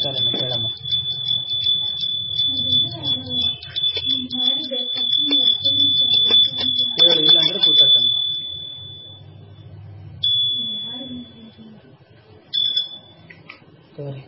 ಹೇಳ್ತಾರೆ ಕೇಳಮ್ಮ ಹೇಳಿ ಇಲ್ಲ ಅಂದ್ರೆ ಕೂತಕ್ಕಮ್ಮ ಸರಿ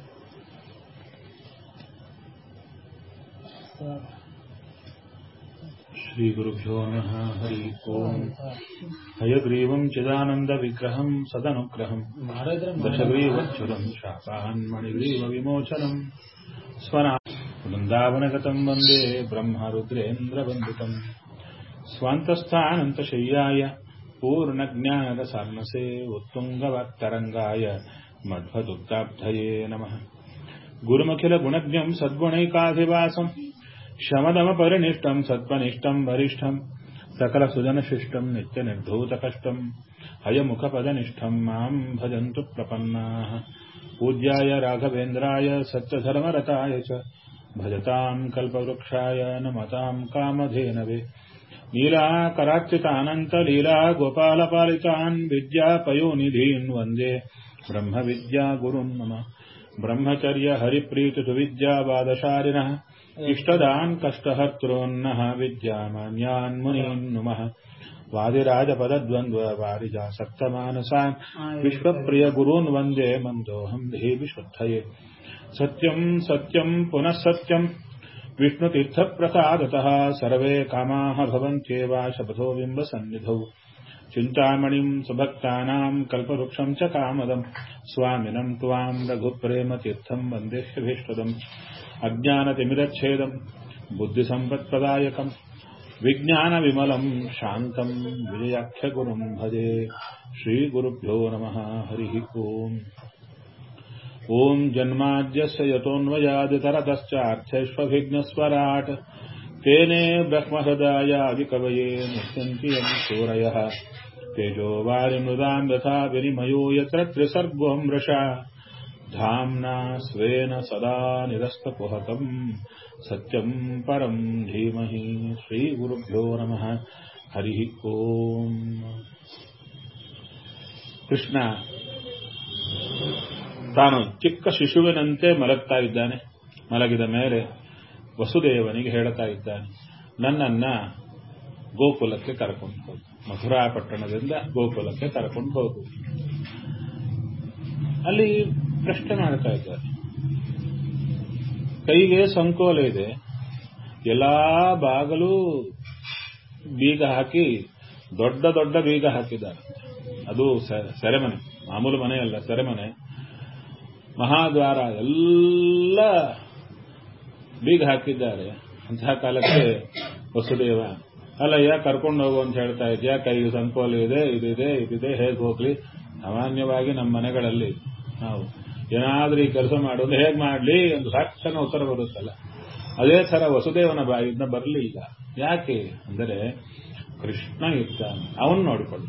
श्रीगुरुभ्यो नमः हरि ओम् हयग्रीवम् चिदानन्दविग्रहम् सदनुग्रहम् ಮಾಡಿದ್ರೆ दशग्रीवच्छुरम् शापान्मणिग्रीवविमोचनम् स्वना वृन्दावनगतम् वन्दे ब्रह्मरुद्रेन्द्रवन्दितम् स्वान्तस्थानन्तशय्याय पूर्णज्ञानरसार्णसे उत्तुङ्गवत्तरङ्गाय मध्वदुग्धाब्धये नमः गुरुमखिलगुणज्ञम् सद्गुणैकाधिवासम् शमदमपरिनिष्टम् सत्त्वनिष्ठम् वरिष्ठम् सकलसुजनशिष्टम् नित्यनिर्धूतकष्टम् हयमुखपदनिष्ठम् माम् भजन्तु प्रपन्नाः पूज्याय राघवेन्द्राय सत्यधर्मरताय च भजताम् कल्पवृक्षाय नमताम् कामधेनवे नीलाकरार्चितानन्तलीला गोपालपालितान् विद्यापयोनिधीन् वन्दे ब्रह्मविद्या गुरुन् मम ब्रह्मचर्य हरिप्रीतिसुविद्यावादशालिनः इष्टदान् कष्टहर्तॄन्नः विद्यामान्यान् मुनीन् नुमः वादिराजपदद्वन्द्ववारिजासक्तमानसान् विश्वप्रियगुरून् वन्दे मन्दोऽहम् देहिविशुद्धये सत्यम् सत्यम् पुनः सत्यम् विष्णुतीर्थप्रसादतः सर्वे कामाः भवन्त्येव शपथो बिम्बसन्निधौ चिन्तामणिम् सुभक्तानाम् कल्पवृक्षम् च कामदम् स्वामिनम् त्वाम् रघुप्रेमतीर्थम् वन्देह्यभीष्टदम् अज्ञानतिमिरच्छेदम् बुद्धिसम्पत्प्रदायकम् विज्ञानविमलम् शान्तम् विजयाख्यगुरुम् भजे श्रीगुरुभ्यो नमः हरिः ओम् ॐ जन्माद्यस्य यतोऽन्वयादितरतश्चार्थेष्वभिघ्नस्वराट् तेने ब्रह्महृदायादिकवये मुह्यन्ति यम् सूरयः तेजोवारिमृदाम् यथा विनिमयो यत्र त्रिसर्गो मृषा धाम्ना स्वेन सदा निरस्तकुहकम् सत्यम् परम् धीमहि श्रीगुरुभ्यो नमः हरिः ओम् ಕೃಷ್ಣ ತಾನು ಚಿಕ್ಕ ಶಿಶುವಿನಂತೆ ಮಲಗ್ತಾ ಇದ್ದಾನೆ ಮಲಗಿದ ಮೇಲೆ ವಸುದೇವನಿಗೆ ಹೇಳುತ್ತಾ ಇದ್ದಾನೆ ನನ್ನನ್ನ ಗೋಕುಲಕ್ಕೆ ಕರ್ಕೊಂಡು ಹೋಗು ಮಥುರಾ ಪಟ್ಟಣದಿಂದ ಗೋಕುಲಕ್ಕೆ ಕರ್ಕೊಂಡು ಹೋಗು ಅಲ್ಲಿ ಪ್ರಶ್ನೆ ಮಾಡ್ತಾ ಇದ್ದಾರೆ ಕೈಗೆ ಸಂಕೋಲ ಇದೆ ಎಲ್ಲಾ ಬಾಗಲು ಬೀಗ ಹಾಕಿ ದೊಡ್ಡ ದೊಡ್ಡ ಬೀಗ ಹಾಕಿದ್ದಾರೆ ಅದು ಸೆರೆಮನೆ ಮಾಮೂಲು ಮನೆ ಅಲ್ಲ ಸೆರೆಮನೆ ಮಹಾದ್ವಾರ ಎಲ್ಲ ಬೀಗ ಹಾಕಿದ್ದಾರೆ ಅಂತಹ ಕಾಲಕ್ಕೆ ವಸುದೇವ ಅಲ್ಲಯ್ಯ ಕರ್ಕೊಂಡು ಹೋಗು ಅಂತ ಹೇಳ್ತಾ ಇದೆಯಾ ಕೈಗೆ ಸಂಕೋಲು ಇದೆ ಇದಿದೆ ಇದಿದೆ ಹೇಗೆ ಹೋಗ್ಲಿ ಸಾಮಾನ್ಯವಾಗಿ ನಮ್ಮ ಮನೆಗಳಲ್ಲಿ ನಾವು ಏನಾದ್ರೂ ಈ ಕೆಲಸ ಮಾಡೋದು ಹೇಗೆ ಮಾಡ್ಲಿ ಒಂದು ಸಾಕ್ಷಣ ಉತ್ತರ ಬರುತ್ತಲ್ಲ ಅದೇ ತರ ವಸುದೇವನ ಬಾಯಿಂದ ಬರಲಿಲ್ಲ ಯಾಕೆ ಅಂದರೆ ಕೃಷ್ಣ ಇದ್ದಾನೆ ಅವನು ನೋಡಿಕೊಳ್ಳು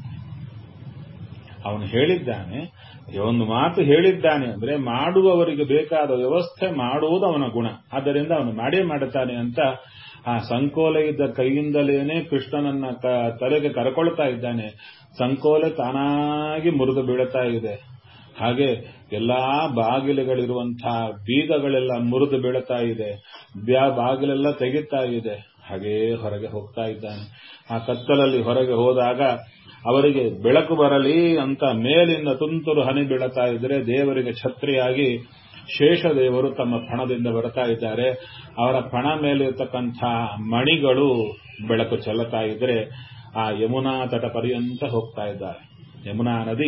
ಅವನು ಹೇಳಿದ್ದಾನೆ ಒಂದು ಮಾತು ಹೇಳಿದ್ದಾನೆ ಅಂದ್ರೆ ಮಾಡುವವರಿಗೆ ಬೇಕಾದ ವ್ಯವಸ್ಥೆ ಮಾಡುವುದು ಅವನ ಗುಣ ಆದ್ದರಿಂದ ಅವನು ಮಾಡೇ ಮಾಡುತ್ತಾನೆ ಅಂತ ಆ ಸಂಕೋಲೆ ಇದ್ದ ಕೈಯಿಂದಲೇನೆ ಕೃಷ್ಣನನ್ನ ತಲೆಗೆ ಕರ್ಕೊಳ್ತಾ ಇದ್ದಾನೆ ಸಂಕೋಲೆ ತಾನಾಗಿ ಮುರಿದು ಬೀಳುತ್ತಾ ಇದೆ ಹಾಗೆ ಎಲ್ಲಾ ಬಾಗಿಲುಗಳಿರುವಂತಹ ಬೀಗಗಳೆಲ್ಲ ಮುರಿದು ಬೀಳುತ್ತಾ ಇದೆ ಬಾಗಿಲೆಲ್ಲ ತೆಗಿತಾ ಇದೆ ಹಾಗೇ ಹೊರಗೆ ಹೋಗ್ತಾ ಇದ್ದಾನೆ ಆ ಕತ್ತಲಲ್ಲಿ ಹೊರಗೆ ಹೋದಾಗ ಅವರಿಗೆ ಬೆಳಕು ಬರಲಿ ಅಂತ ಮೇಲಿಂದ ತುಂತುರು ಹನಿ ಬೀಳುತ್ತಾ ಇದ್ರೆ ದೇವರಿಗೆ ಛತ್ರಿಯಾಗಿ ಶೇಷದೇವರು ತಮ್ಮ ಪಣದಿಂದ ಬರ್ತಾ ಇದ್ದಾರೆ ಅವರ ಪಣ ಮೇಲಿರ್ತಕ್ಕಂಥ ಮಣಿಗಳು ಬೆಳಕು ಚೆಲ್ಲುತ್ತಾ ಇದ್ರೆ ಆ ಯಮುನಾ ತಟ ಪರ್ಯಂತ ಹೋಗ್ತಾ ಇದ್ದಾರೆ ಯಮುನಾ ನದಿ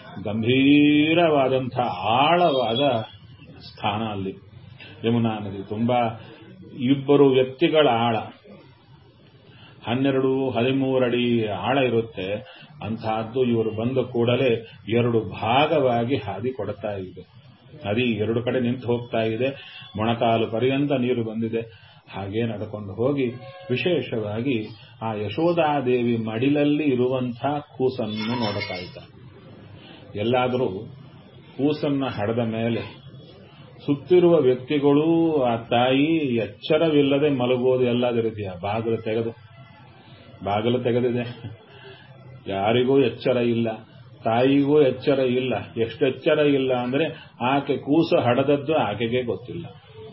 ಗಂಭೀರವಾದಂಥ ಆಳವಾದ ಸ್ಥಾನ ಅಲ್ಲಿ ಯಮುನಾ ನದಿ ತುಂಬಾ ಇಬ್ಬರು ವ್ಯಕ್ತಿಗಳ ಆಳ ಹನ್ನೆರಡು ಹದಿಮೂರಡಿ ಆಳ ಇರುತ್ತೆ ಅಂತಹದ್ದು ಇವರು ಬಂದ ಕೂಡಲೇ ಎರಡು ಭಾಗವಾಗಿ ಹಾದಿ ಕೊಡ್ತಾ ಇದೆ ನದಿ ಎರಡು ಕಡೆ ನಿಂತು ಹೋಗ್ತಾ ಇದೆ ಮೊಣಕಾಲು ಪರ್ಯಂತ ನೀರು ಬಂದಿದೆ ಹಾಗೆ ನಡ್ಕೊಂಡು ಹೋಗಿ ವಿಶೇಷವಾಗಿ ಆ ಯಶೋಧಾದೇವಿ ಮಡಿಲಲ್ಲಿ ಇರುವಂತಹ ಕೂಸನ್ನು ನೋಡುತ್ತಾ ಇದ್ದಾರೆ ಎಲ್ಲಾದರೂ ಕೂಸನ್ನ ಹಡದ ಮೇಲೆ ಸುತ್ತಿರುವ ವ್ಯಕ್ತಿಗಳು ಆ ತಾಯಿ ಎಚ್ಚರವಿಲ್ಲದೆ ಮಲಗುವುದು ಎಲ್ಲಾದ ರೀತಿಯ ಬಾಗಿಲು ತೆಗೆದು ಬಾಗಿಲು ತೆಗೆದಿದೆ ಯಾರಿಗೂ ಎಚ್ಚರ ಇಲ್ಲ ತಾಯಿಗೂ ಎಚ್ಚರ ಇಲ್ಲ ಎಷ್ಟು ಎಚ್ಚರ ಇಲ್ಲ ಅಂದ್ರೆ ಆಕೆ ಕೂಸು ಹಡದದ್ದು ಆಕೆಗೆ ಗೊತ್ತಿಲ್ಲ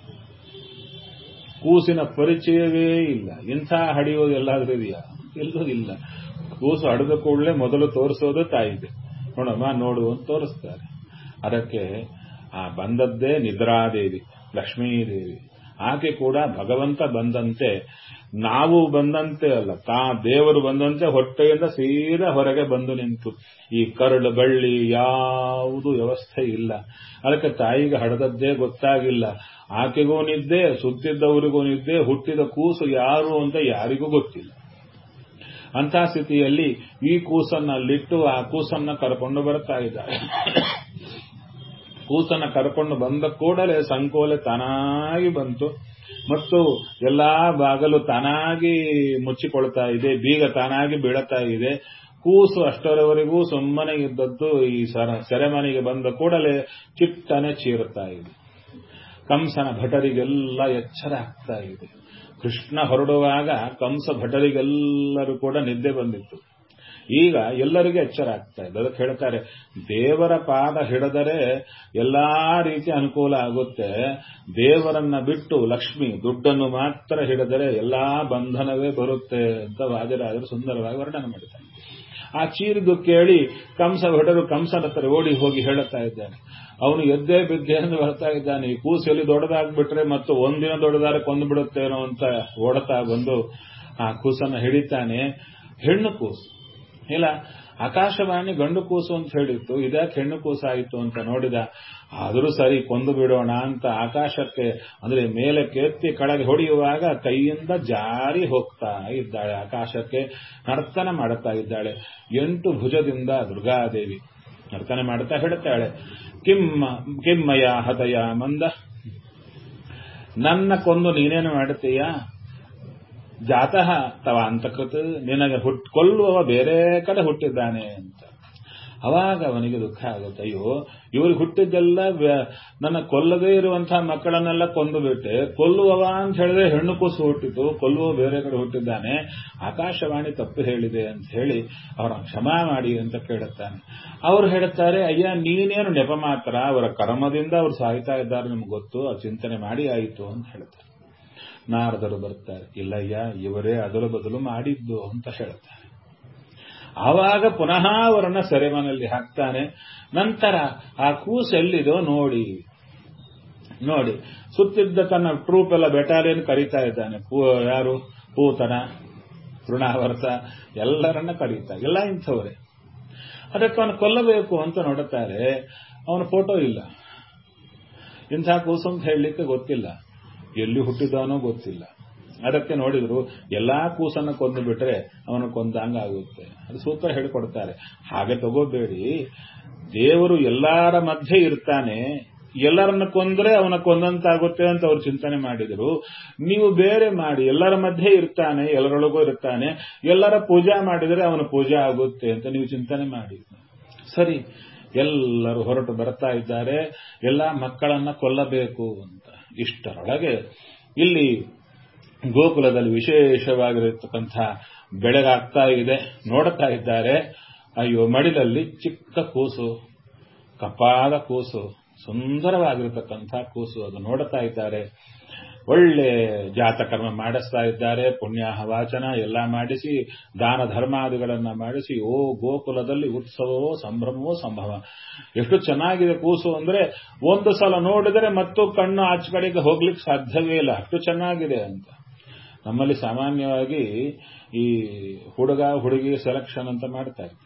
ಕೂಸಿನ ಪರಿಚಯವೇ ಇಲ್ಲ ಇಂಥ ಹಡಿಯೋದು ಎಲ್ಲಾದ್ರೂ ಇದೆಯಾ ಎಲ್ಲೂ ಇಲ್ಲ ಕೂಸು ಹಡದ ಕೂಡಲೇ ಮೊದಲು ತೋರಿಸೋದು ತಾಯಿಗೆ ನೋಡಮ್ಮ ನೋಡು ಅಂತ ತೋರಿಸ್ತಾರೆ ಅದಕ್ಕೆ ಆ ಬಂದದ್ದೇ ನಿದ್ರಾದೇವಿ ಲಕ್ಷ್ಮೀದೇವಿ ಆಕೆ ಕೂಡ ಭಗವಂತ ಬಂದಂತೆ ನಾವು ಬಂದಂತೆ ಅಲ್ಲ ತಾ ದೇವರು ಬಂದಂತೆ ಹೊಟ್ಟೆಯಿಂದ ಸೀದಾ ಹೊರಗೆ ಬಂದು ನಿಂತು ಈ ಕರಳು ಬಳ್ಳಿ ಯಾವುದು ವ್ಯವಸ್ಥೆ ಇಲ್ಲ ಅದಕ್ಕೆ ತಾಯಿಗೆ ಹಡದದ್ದೇ ಗೊತ್ತಾಗಿಲ್ಲ ಆಕೆಗೂ ನಿದ್ದೆ ಸುತ್ತಿದ್ದವರಿಗೂ ನಿದ್ದೆ ಹುಟ್ಟಿದ ಕೂಸು ಯಾರು ಅಂತ ಯಾರಿಗೂ ಗೊತ್ತಿಲ್ಲ ಅಂತ ಸ್ಥಿತಿಯಲ್ಲಿ ಈ ಕೂಸನ್ನ ಅಲ್ಲಿಟ್ಟು ಆ ಕೂಸನ್ನ ಕರ್ಕೊಂಡು ಬರ್ತಾ ಇದ್ದಾರೆ ಕೂಸನ್ನ ಕರ್ಕೊಂಡು ಬಂದ ಕೂಡಲೇ ಸಂಕೋಲೆ ತಾನಾಗಿ ಬಂತು ಮತ್ತು ಎಲ್ಲಾ ಬಾಗಲು ತಾನಾಗಿ ಮುಚ್ಚಿಕೊಳ್ತಾ ಇದೆ ಬೀಗ ತಾನಾಗಿ ಬೀಳತಾ ಇದೆ ಕೂಸು ಅಷ್ಟರವರೆಗೂ ಸುಮ್ಮನೆ ಇದ್ದದ್ದು ಈ ಸೆರೆಮನೆಗೆ ಬಂದ ಕೂಡಲೇ ಚಿಟ್ಟನೆ ಚೀರುತ್ತಾ ಇದೆ ಕಂಸನ ಭಟರಿಗೆಲ್ಲ ಎಚ್ಚರ ಆಗ್ತಾ ಇದೆ ಕೃಷ್ಣ ಹೊರಡುವಾಗ ಕಂಸ ಭಟರಿಗೆಲ್ಲರೂ ಕೂಡ ನಿದ್ದೆ ಬಂದಿತ್ತು ಈಗ ಎಲ್ಲರಿಗೂ ಎಚ್ಚರ ಆಗ್ತಾ ಇದೆ ಅದಕ್ಕೆ ಹೇಳ್ತಾರೆ ದೇವರ ಪಾದ ಹಿಡಿದರೆ ಎಲ್ಲಾ ರೀತಿ ಅನುಕೂಲ ಆಗುತ್ತೆ ದೇವರನ್ನ ಬಿಟ್ಟು ಲಕ್ಷ್ಮಿ ದುಡ್ಡನ್ನು ಮಾತ್ರ ಹಿಡಿದರೆ ಎಲ್ಲಾ ಬಂಧನವೇ ಬರುತ್ತೆ ಅಂತ ವಾದಿರಾಜರು ಸುಂದರವಾಗಿ ವರ್ಣನೆ ಮಾಡಿದ್ದಾರೆ ಆ ಚೀರಿದು ಕೇಳಿ ಕಂಸ ಭಟರು ಕಂಸನ ಹತ್ರ ಓಡಿ ಹೋಗಿ ಹೇಳುತ್ತಾ ಇದ್ದಾನೆ ಅವನು ಎದ್ದೇ ಬಿದ್ದೆ ಎಂದು ಬರ್ತಾ ಇದ್ದಾನೆ ಈ ಕೂಸು ಎಲ್ಲಿ ದೊಡ್ಡದಾಗ್ಬಿಟ್ರೆ ಮತ್ತು ಒಂದಿನ ದೊಡ್ಡದಾರ ಕೊಂದು ಅಂತ ಓಡತಾ ಬಂದು ಆ ಕೂಸನ್ನ ಹಿಡಿತಾನೆ ಹೆಣ್ಣು ಕೂಸು ಇಲ್ಲ ಆಕಾಶವಾಣಿ ಗಂಡು ಕೂಸು ಅಂತ ಹೇಳಿತ್ತು ಇದ್ಯಾಕೆ ಹೆಣ್ಣು ಕೂಸು ಆಯಿತು ಅಂತ ನೋಡಿದ ಆದರೂ ಸರಿ ಕೊಂದು ಬಿಡೋಣ ಅಂತ ಆಕಾಶಕ್ಕೆ ಅಂದ್ರೆ ಮೇಲೆ ಕೆತ್ತಿ ಕೆಳಗೆ ಹೊಡೆಯುವಾಗ ಕೈಯಿಂದ ಜಾರಿ ಹೋಗ್ತಾ ಇದ್ದಾಳೆ ಆಕಾಶಕ್ಕೆ ನರ್ತನ ಮಾಡುತ್ತಾ ಇದ್ದಾಳೆ ಎಂಟು ಭುಜದಿಂದ ದುರ್ಗಾದೇವಿ ನರ್ತನೆ ಮಾಡುತ್ತಾ ಹೇಳ್ತಾಳೆ ಕಿಮ್ಮ ಕಿಮ್ಮಯ ಹತಯ ಮಂದ ನನ್ನ ಕೊಂದು ನೀನೇನು ಮಾಡುತ್ತೀಯಾ ಜಾತಃ ತವ ಅಂತಕೃತ ನಿನಗೆ ಹುಟ್ ಕೊಲ್ಲುವವ ಬೇರೆ ಕಡೆ ಹುಟ್ಟಿದ್ದಾನೆ ಅಂತ ಅವಾಗ ಅವನಿಗೆ ದುಃಖ ಆಗುತ್ತೆ ಅಯ್ಯೋ ಇವ್ರಿಗೆ ಹುಟ್ಟಿದ್ದೆಲ್ಲ ನನ್ನ ಕೊಲ್ಲದೇ ಇರುವಂತಹ ಮಕ್ಕಳನ್ನೆಲ್ಲ ಕೊಂದು ಬಿಟ್ಟೆ ಕೊಲ್ಲುವವ ಅಂತ ಹೇಳಿದ್ರೆ ಹೆಣ್ಣು ಕೂಸು ಹುಟ್ಟಿತು ಕೊಲ್ಲುವ ಬೇರೆ ಕಡೆ ಹುಟ್ಟಿದ್ದಾನೆ ಆಕಾಶವಾಣಿ ತಪ್ಪು ಹೇಳಿದೆ ಅಂತ ಹೇಳಿ ಅವರ ಕ್ಷಮಾ ಮಾಡಿ ಅಂತ ಕೇಳುತ್ತಾನೆ ಅವರು ಹೇಳುತ್ತಾರೆ ಅಯ್ಯ ನೀನೇನು ನೆಪ ಮಾತ್ರ ಅವರ ಕರ್ಮದಿಂದ ಅವರು ಸಾಯ್ತಾ ಇದ್ದಾರೆ ನಿಮ್ಗೆ ಗೊತ್ತು ಆ ಚಿಂತನೆ ಮಾಡಿ ಆಯಿತು ಅಂತ ಹೇಳ್ತಾರೆ ನಾರದರು ಬರ್ತಾರೆ ಇಲ್ಲಯ್ಯ ಇವರೇ ಅದಲು ಬದಲು ಮಾಡಿದ್ದು ಅಂತ ಹೇಳ್ತಾರೆ ಆವಾಗ ಪುನಃ ಅವರನ್ನ ಸೆರೆಮನೆಯಲ್ಲಿ ಹಾಕ್ತಾನೆ ನಂತರ ಆ ಕೂಸು ಎಲ್ಲಿದೋ ನೋಡಿ ನೋಡಿ ಸುತ್ತಿದ್ದ ತನ್ನ ಟ್ರೂಪ್ ಎಲ್ಲ ಬೆಟಾಲಿಯನ್ ಕರೀತಾ ಇದ್ದಾನೆ ಯಾರು ಪೂತನ ತೃಣಾವರ್ತ ಎಲ್ಲರನ್ನ ಕರೀತಾ ಎಲ್ಲ ಇಂಥವರೇ ಅದಕ್ಕೆ ಅವನು ಕೊಲ್ಲಬೇಕು ಅಂತ ನೋಡುತ್ತಾರೆ ಅವನ ಫೋಟೋ ಇಲ್ಲ ಇಂಥ ಕೂಸು ಅಂತ ಹೇಳಲಿಕ್ಕೆ ಗೊತ್ತಿಲ್ಲ ಎಲ್ಲಿ ಹುಟ್ಟಿದಾನೋ ಗೊತ್ತಿಲ್ಲ ಅದಕ್ಕೆ ನೋಡಿದ್ರು ಎಲ್ಲಾ ಕೂಸನ್ನು ಕೊಂದು ಬಿಟ್ರೆ ಅವನು ಕೊಂದಂಗ ಆಗುತ್ತೆ ಅದು ಸೂತ್ರ ಹೇಳಿಕೊಡ್ತಾರೆ ಹಾಗೆ ತಗೋಬೇಡಿ ದೇವರು ಎಲ್ಲರ ಮಧ್ಯೆ ಇರ್ತಾನೆ ಎಲ್ಲರನ್ನ ಕೊಂದ್ರೆ ಅವನ ಕೊಂದಂತಾಗುತ್ತೆ ಅಂತ ಅವ್ರು ಚಿಂತನೆ ಮಾಡಿದರು ನೀವು ಬೇರೆ ಮಾಡಿ ಎಲ್ಲರ ಮಧ್ಯೆ ಇರ್ತಾನೆ ಎಲ್ಲರೊಳಗೂ ಇರ್ತಾನೆ ಎಲ್ಲರ ಪೂಜಾ ಮಾಡಿದರೆ ಅವನ ಪೂಜೆ ಆಗುತ್ತೆ ಅಂತ ನೀವು ಚಿಂತನೆ ಮಾಡಿ ಸರಿ ಎಲ್ಲರೂ ಹೊರಟು ಬರ್ತಾ ಇದ್ದಾರೆ ಎಲ್ಲಾ ಮಕ್ಕಳನ್ನ ಕೊಲ್ಲಬೇಕು ಅಂತ ಇಷ್ಟರೊಳಗೆ ಇಲ್ಲಿ ಗೋಕುಲದಲ್ಲಿ ವಿಶೇಷವಾಗಿರತಕ್ಕಂಥ ಬೆಳಗಾಗ್ತಾ ಇದೆ ನೋಡುತ್ತಾ ಇದ್ದಾರೆ ಅಯ್ಯೋ ಮಡಿಲಲ್ಲಿ ಚಿಕ್ಕ ಕೂಸು ಕಪ್ಪಾದ ಕೂಸು ಸುಂದರವಾಗಿರತಕ್ಕಂಥ ಕೂಸು ಅದು ನೋಡುತ್ತಾ ಇದ್ದಾರೆ ಒಳ್ಳೆ ಜಾತಕರ್ಮ ಮಾಡಿಸ್ತಾ ಇದ್ದಾರೆ ಪುಣ್ಯಾಹ ವಾಚನ ಎಲ್ಲ ಮಾಡಿಸಿ ದಾನ ಧರ್ಮಾದಿಗಳನ್ನ ಮಾಡಿಸಿ ಓ ಗೋಕುಲದಲ್ಲಿ ಉತ್ಸವವೋ ಸಂಭ್ರಮವೋ ಸಂಭವ ಎಷ್ಟು ಚೆನ್ನಾಗಿದೆ ಕೂಸು ಅಂದ್ರೆ ಒಂದು ಸಲ ನೋಡಿದರೆ ಮತ್ತು ಕಣ್ಣು ಆಚೆ ಕಡೆಗೆ ಹೋಗ್ಲಿಕ್ಕೆ ಸಾಧ್ಯವೇ ಇಲ್ಲ ಅಷ್ಟು ಚೆನ್ನಾಗಿದೆ ಅಂತ ನಮ್ಮಲ್ಲಿ ಸಾಮಾನ್ಯವಾಗಿ ಈ ಹುಡುಗ ಹುಡುಗಿ ಸೆಲೆಕ್ಷನ್ ಅಂತ ಮಾಡ್ತಾ ಇರ್ತೀವಿ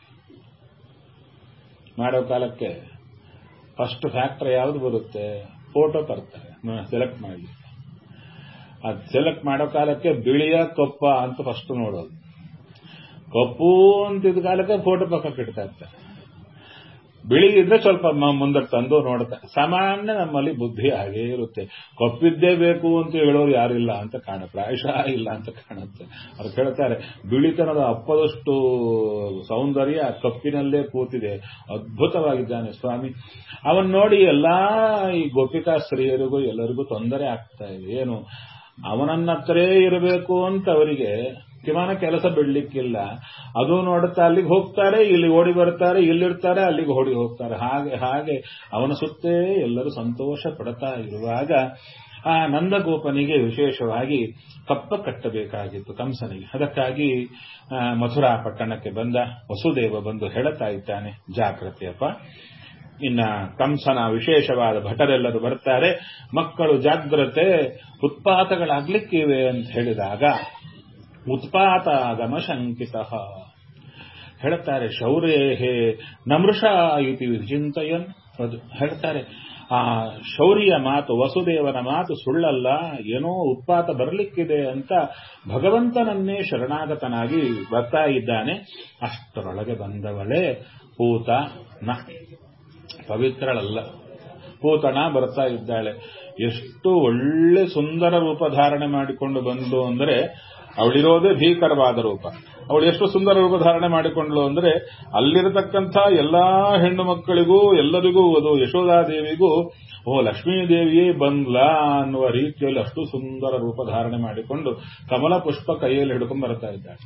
ಮಾಡೋ ಕಾಲಕ್ಕೆ ಫಸ್ಟ್ ಫ್ಯಾಕ್ಟರ್ ಯಾವ್ದು ಬರುತ್ತೆ ಫೋಟೋ ತರ್ತಾರೆ ಸೆಲೆಕ್ಟ್ ಮಾಡಲಿ ಅದು ಸೆಲೆಕ್ಟ್ ಮಾಡೋ ಕಾಲಕ್ಕೆ ಬಿಳಿಯ ಕಪ್ಪ ಅಂತ ಫಸ್ಟ್ ನೋಡೋದು ಕಪ್ಪು ಅಂತಿದ್ದ ಕಾಲಕ್ಕೆ ಫೋಟೋ ಪಕ್ಕಕ್ಕೆ ಇಡ್ತಾ ಇರ್ತಾರೆ ಬಿಳಿ ಇದ್ರೆ ಸ್ವಲ್ಪ ಮುಂದಕ್ಕೆ ತಂದು ನೋಡುತ್ತೆ ಸಾಮಾನ್ಯ ನಮ್ಮಲ್ಲಿ ಬುದ್ಧಿ ಹಾಗೇ ಇರುತ್ತೆ ಕಪ್ಪಿದ್ದೇ ಬೇಕು ಅಂತ ಹೇಳೋರು ಯಾರಿಲ್ಲ ಅಂತ ಕಾಣುತ್ತೆ ಪ್ರಾಯಶಃ ಇಲ್ಲ ಅಂತ ಕಾಣುತ್ತೆ ಅವ್ರು ಹೇಳ್ತಾರೆ ಬಿಳಿತನದ ಅಪ್ಪದಷ್ಟು ಸೌಂದರ್ಯ ಕಪ್ಪಿನಲ್ಲೇ ಕೂತಿದೆ ಅದ್ಭುತವಾಗಿದ್ದಾನೆ ಸ್ವಾಮಿ ಅವನ್ ನೋಡಿ ಎಲ್ಲಾ ಈ ಗೋಪಿಕಾ ಸ್ತ್ರೀಯರಿಗೂ ಎಲ್ಲರಿಗೂ ತೊಂದರೆ ಆಗ್ತಾ ಇದೆ ಏನು ಅವನನ್ನತ್ರೇ ಇರಬೇಕು ಅಂತ ಅವರಿಗೆ ಕಿಮಾನ ಕೆಲಸ ಬಿಡ್ಲಿಕ್ಕಿಲ್ಲ ಅದು ನೋಡುತ್ತಾ ಅಲ್ಲಿಗೆ ಹೋಗ್ತಾರೆ ಇಲ್ಲಿ ಓಡಿ ಬರ್ತಾರೆ ಇಲ್ಲಿರ್ತಾರೆ ಅಲ್ಲಿಗೆ ಓಡಿ ಹೋಗ್ತಾರೆ ಹಾಗೆ ಹಾಗೆ ಅವನ ಸುತ್ತೇ ಎಲ್ಲರೂ ಸಂತೋಷ ಪಡ್ತಾ ಇರುವಾಗ ಆ ನಂದಗೋಪನಿಗೆ ವಿಶೇಷವಾಗಿ ಕಪ್ಪ ಕಟ್ಟಬೇಕಾಗಿತ್ತು ಕಂಸನಿಗೆ ಅದಕ್ಕಾಗಿ ಮಥುರಾ ಪಟ್ಟಣಕ್ಕೆ ಬಂದ ವಸುದೇವ ಬಂದು ಹೇಳುತ್ತಾ ಇದ್ದಾನೆ ಜಾಗ್ರತೆಯಪ್ಪ ಇನ್ನ ಕಂಸನ ವಿಶೇಷವಾದ ಭಟರೆಲ್ಲರೂ ಬರ್ತಾರೆ ಮಕ್ಕಳು ಜಾಗ್ರತೆ ಉತ್ಪಾತಗಳಾಗ್ಲಿಕ್ಕಿವೆ ಅಂತ ಹೇಳಿದಾಗ ಉತ್ಪಾತ ಆಗಮ ಶಂಕಿತ ಹೇಳ್ತಾರೆ ಶೌರ್ಯೇ ನಮೃಷ ಇತಿ ವಿಚಿಂತಯನ್ ಅದು ಹೇಳ್ತಾರೆ ಆ ಶೌರ್ಯ ಮಾತು ವಸುದೇವನ ಮಾತು ಸುಳ್ಳಲ್ಲ ಏನೋ ಉತ್ಪಾತ ಬರಲಿಕ್ಕಿದೆ ಅಂತ ಭಗವಂತನನ್ನೇ ಶರಣಾಗತನಾಗಿ ಬರ್ತಾ ಇದ್ದಾನೆ ಅಷ್ಟರೊಳಗೆ ಬಂದವಳೇ ಪೂತ ನ ಪವಿತ್ರಳಲ್ಲ ಪೂತಣ ಬರ್ತಾ ಇದ್ದಾಳೆ ಎಷ್ಟು ಒಳ್ಳೆ ಸುಂದರ ರೂಪ ಧಾರಣೆ ಮಾಡಿಕೊಂಡು ಬಂದು ಅಂದರೆ ಅವಳಿರೋದೇ ಭೀಕರವಾದ ರೂಪ ಅವಳು ಎಷ್ಟು ಸುಂದರ ರೂಪ ಧಾರಣೆ ಮಾಡಿಕೊಂಡ್ಲು ಅಂದ್ರೆ ಅಲ್ಲಿರತಕ್ಕಂಥ ಎಲ್ಲಾ ಹೆಣ್ಣು ಮಕ್ಕಳಿಗೂ ಎಲ್ಲರಿಗೂ ಅದು ಯಶೋಧಾದೇವಿಗೂ ಓ ಲಕ್ಷ್ಮೀದೇವಿಯೇ ಬಂದ್ಲಾ ಅನ್ನುವ ರೀತಿಯಲ್ಲಿ ಅಷ್ಟು ಸುಂದರ ರೂಪ ಧಾರಣೆ ಮಾಡಿಕೊಂಡು ಕಮಲ ಪುಷ್ಪ ಕೈಯಲ್ಲಿ ಹಿಡ್ಕೊಂಡು ಬರ್ತಾ ಇದ್ದಾಳೆ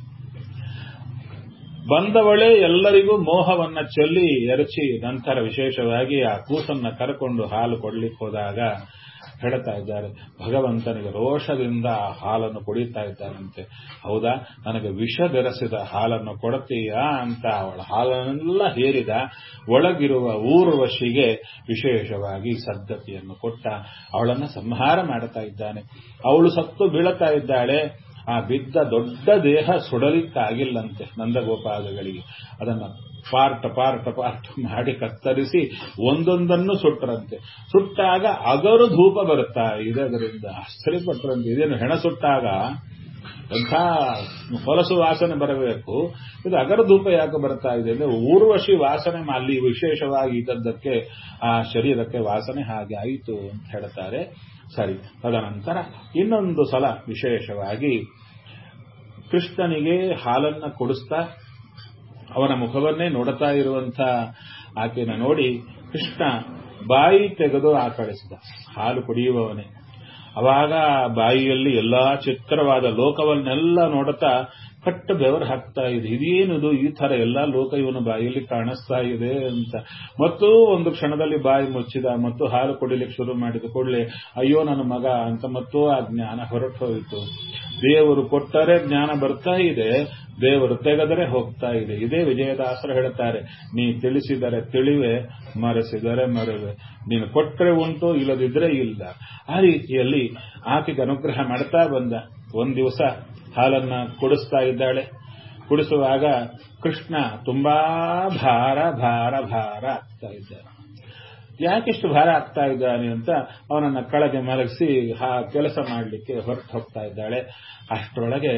ಬಂದವಳೇ ಎಲ್ಲರಿಗೂ ಮೋಹವನ್ನ ಚೆಲ್ಲಿ ಎರಚಿ ನಂತರ ವಿಶೇಷವಾಗಿ ಆ ಕೂಸನ್ನ ಕರ್ಕೊಂಡು ಹಾಲು ಕೊಡ್ಲಿಕ್ಕೆ ಹೋದಾಗ ಹೇಳ್ತಾ ಇದ್ದಾರೆ ಭಗವಂತನಿಗೆ ರೋಷದಿಂದ ಆ ಹಾಲನ್ನು ಕುಡಿತಾ ಇದ್ದಾರಂತೆ ಹೌದಾ ನನಗೆ ವಿಷ ಬೆರೆಸಿದ ಹಾಲನ್ನು ಕೊಡ್ತೀಯಾ ಅಂತ ಅವಳ ಹಾಲನ್ನೆಲ್ಲ ಹೇರಿದ ಒಳಗಿರುವ ಊರ್ವಶಿಗೆ ವಿಶೇಷವಾಗಿ ಸದ್ಗತಿಯನ್ನು ಕೊಟ್ಟ ಅವಳನ್ನು ಸಂಹಾರ ಮಾಡುತ್ತಾ ಇದ್ದಾನೆ ಅವಳು ಸತ್ತು ಬೀಳುತ್ತಾ ಇದ್ದಾಳೆ ಆ ಬಿದ್ದ ದೊಡ್ಡ ದೇಹ ಸುಡಲಿಕ್ಕಾಗಿಲ್ಲಂತೆ ನಂದಗೋಪಾಲಗಳಿಗೆ ಅದನ್ನ ಪಾರ್ಟ್ ಪಾರ್ಟ್ ಪಾರ್ಟ್ ಮಾಡಿ ಕತ್ತರಿಸಿ ಒಂದೊಂದನ್ನು ಸುಟ್ಟರಂತೆ ಸುಟ್ಟಾಗ ಅಗರು ಧೂಪ ಬರುತ್ತಾ ಇದೆ ಅದರಿಂದ ಆಶ್ಚರ್ಯಪಟ್ಟರಂತೆ ಇದೇನು ಹೆಣ ಸುಟ್ಟಾಗ ಎಂಥ ಹೊಲಸು ವಾಸನೆ ಬರಬೇಕು ಇದು ಅಗರ ಧೂಪ ಯಾಕೆ ಬರ್ತಾ ಇದೆ ಅಂದ್ರೆ ಊರ್ವಶಿ ವಾಸನೆ ಅಲ್ಲಿ ವಿಶೇಷವಾಗಿ ಇದ್ದದ್ದಕ್ಕೆ ಆ ಶರೀರಕ್ಕೆ ವಾಸನೆ ಹಾಗೆ ಆಯಿತು ಅಂತ ಹೇಳ್ತಾರೆ ಸರಿ ತದನಂತರ ಇನ್ನೊಂದು ಸಲ ವಿಶೇಷವಾಗಿ ಕೃಷ್ಣನಿಗೆ ಹಾಲನ್ನ ಕೊಡಿಸ್ತಾ ಅವನ ಮುಖವನ್ನೇ ನೋಡುತ್ತಾ ಇರುವಂತ ಆಕೆನ ನೋಡಿ ಕೃಷ್ಣ ಬಾಯಿ ತೆಗೆದು ಆಕಳಿಸಿದ ಹಾಲು ಕುಡಿಯುವವನೇ ಅವಾಗ ಬಾಯಿಯಲ್ಲಿ ಎಲ್ಲಾ ಚಿತ್ರವಾದ ಲೋಕವನ್ನೆಲ್ಲ ನೋಡುತ್ತಾ ಕಟ್ಟ ಬೆವರು ಹಾಕ್ತಾ ಇದೆ ಇದೇನಿದು ಈ ತರ ಎಲ್ಲಾ ಲೋಕ ಇವನ ಬಾಯಲ್ಲಿ ಕಾಣಿಸ್ತಾ ಇದೆ ಅಂತ ಮತ್ತು ಒಂದು ಕ್ಷಣದಲ್ಲಿ ಬಾಯಿ ಮುಚ್ಚಿದ ಮತ್ತು ಹಾಲು ಕುಡಿಲಿಕ್ಕೆ ಶುರು ಮಾಡಿದ ಕೂಡಲೇ ಅಯ್ಯೋ ನನ್ನ ಮಗ ಅಂತ ಮತ್ತು ಆ ಜ್ಞಾನ ಹೊರಟು ಹೋಯಿತು ದೇವರು ಕೊಟ್ಟರೆ ಜ್ಞಾನ ಬರ್ತಾ ಇದೆ ದೇವರು ತೆಗೆದರೆ ಹೋಗ್ತಾ ಇದೆ ಇದೇ ವಿಜಯದಾಸರು ಹೇಳುತ್ತಾರೆ ನೀ ತಿಳಿಸಿದರೆ ತಿಳಿವೆ ಮರೆಸಿದರೆ ಮರೆವೆ ನೀನು ಕೊಟ್ಟರೆ ಉಂಟು ಇಲ್ಲದಿದ್ರೆ ಇಲ್ಲ ಆ ರೀತಿಯಲ್ಲಿ ಆಕೆಗೆ ಅನುಗ್ರಹ ಮಾಡ್ತಾ ಬಂದ ಒಂದ್ ದಿವಸ ಹಾಲನ್ನ ಕುಡಿಸ್ತಾ ಇದ್ದಾಳೆ ಕುಡಿಸುವಾಗ ಕೃಷ್ಣ ತುಂಬಾ ಭಾರ ಭಾರ ಭಾರ ಆಗ್ತಾ ಇದ್ದಾನೆ ಯಾಕೆಷ್ಟು ಭಾರ ಆಗ್ತಾ ಇದ್ದಾನೆ ಅಂತ ಅವನನ್ನ ಕೆಳಗೆ ಮಲಗಿಸಿ ಕೆಲಸ ಮಾಡಲಿಕ್ಕೆ ಹೊರಟು ಹೋಗ್ತಾ ಇದ್ದಾಳೆ ಅಷ್ಟರೊಳಗೆ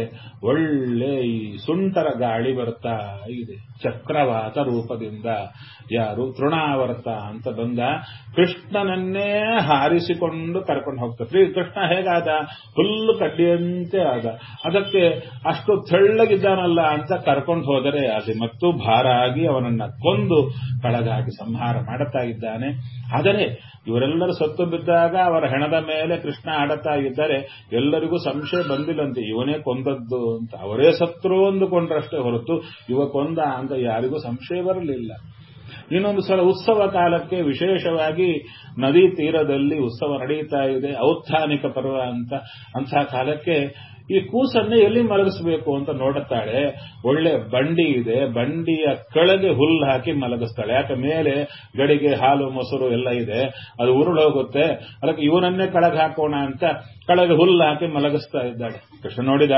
ಒಳ್ಳೆ ಈ ಸುಂಟರ ಗಾಳಿ ಬರ್ತಾ ಇದೆ ಚಕ್ರವಾತ ರೂಪದಿಂದ ಯಾರು ತೃಣಾವರ್ತ ಅಂತ ಬಂದ ಕೃಷ್ಣನನ್ನೇ ಹಾರಿಸಿಕೊಂಡು ಕರ್ಕೊಂಡು ಹೋಗ್ತಾರೆ ಕೃಷ್ಣ ಹೇಗಾದ ಹುಲ್ಲು ಕಡ್ಡಿಯಂತೆ ಆದ ಅದಕ್ಕೆ ಅಷ್ಟು ತೆಳ್ಳಗಿದ್ದಾನಲ್ಲ ಅಂತ ಕರ್ಕೊಂಡು ಹೋದರೆ ಅದು ಮತ್ತು ಭಾರ ಆಗಿ ಅವನನ್ನ ಕೊಂದು ಕಳಗಾಗಿ ಸಂಹಾರ ಮಾಡುತ್ತಾ ಇದ್ದಾನೆ ಆದರೆ ಇವರೆಲ್ಲರೂ ಸತ್ತು ಬಿದ್ದಾಗ ಅವರ ಹೆಣದ ಮೇಲೆ ಕೃಷ್ಣ ಆಡುತ್ತಾ ಇದ್ದರೆ ಎಲ್ಲರಿಗೂ ಸಂಶಯ ಬಂದಿಲ್ಲಂತೆ ಇವನೇ ಕೊಂದದ್ದು ಅಂತ ಅವರೇ ಸತ್ರು ಅಂದುಕೊಂಡ್ರಷ್ಟೇ ಹೊರತು ಇವ ಕೊಂದ ಅಂತ ಯಾರಿಗೂ ಸಂಶಯ ಬರಲಿಲ್ಲ ಇನ್ನೊಂದು ಸಲ ಉತ್ಸವ ಕಾಲಕ್ಕೆ ವಿಶೇಷವಾಗಿ ನದಿ ತೀರದಲ್ಲಿ ಉತ್ಸವ ನಡೆಯುತ್ತಾ ಇದೆ ಔತ್ಥಾನಿಕ ಪರ್ವ ಅಂತ ಅಂತಹ ಕಾಲಕ್ಕೆ ಈ ಕೂಸನ್ನೇ ಎಲ್ಲಿ ಮಲಗಿಸಬೇಕು ಅಂತ ನೋಡುತ್ತಾಳೆ ಒಳ್ಳೆ ಬಂಡಿ ಇದೆ ಬಂಡಿಯ ಕೆಳಗೆ ಹುಲ್ಲು ಹಾಕಿ ಮಲಗಿಸ್ತಾಳೆ ಯಾಕೆ ಮೇಲೆ ಗಡಿಗೆ ಹಾಲು ಮೊಸರು ಎಲ್ಲ ಇದೆ ಅದು ಉರುಳು ಹೋಗುತ್ತೆ ಅದಕ್ಕೆ ಇವನನ್ನೇ ಕೆಳಗೆ ಹಾಕೋಣ ಅಂತ ಕೆಳಗೆ ಹುಲ್ಲು ಹಾಕಿ ಮಲಗಿಸ್ತಾ ಇದ್ದಾಳೆ ಕೃಷ್ಣ ನೋಡಿದ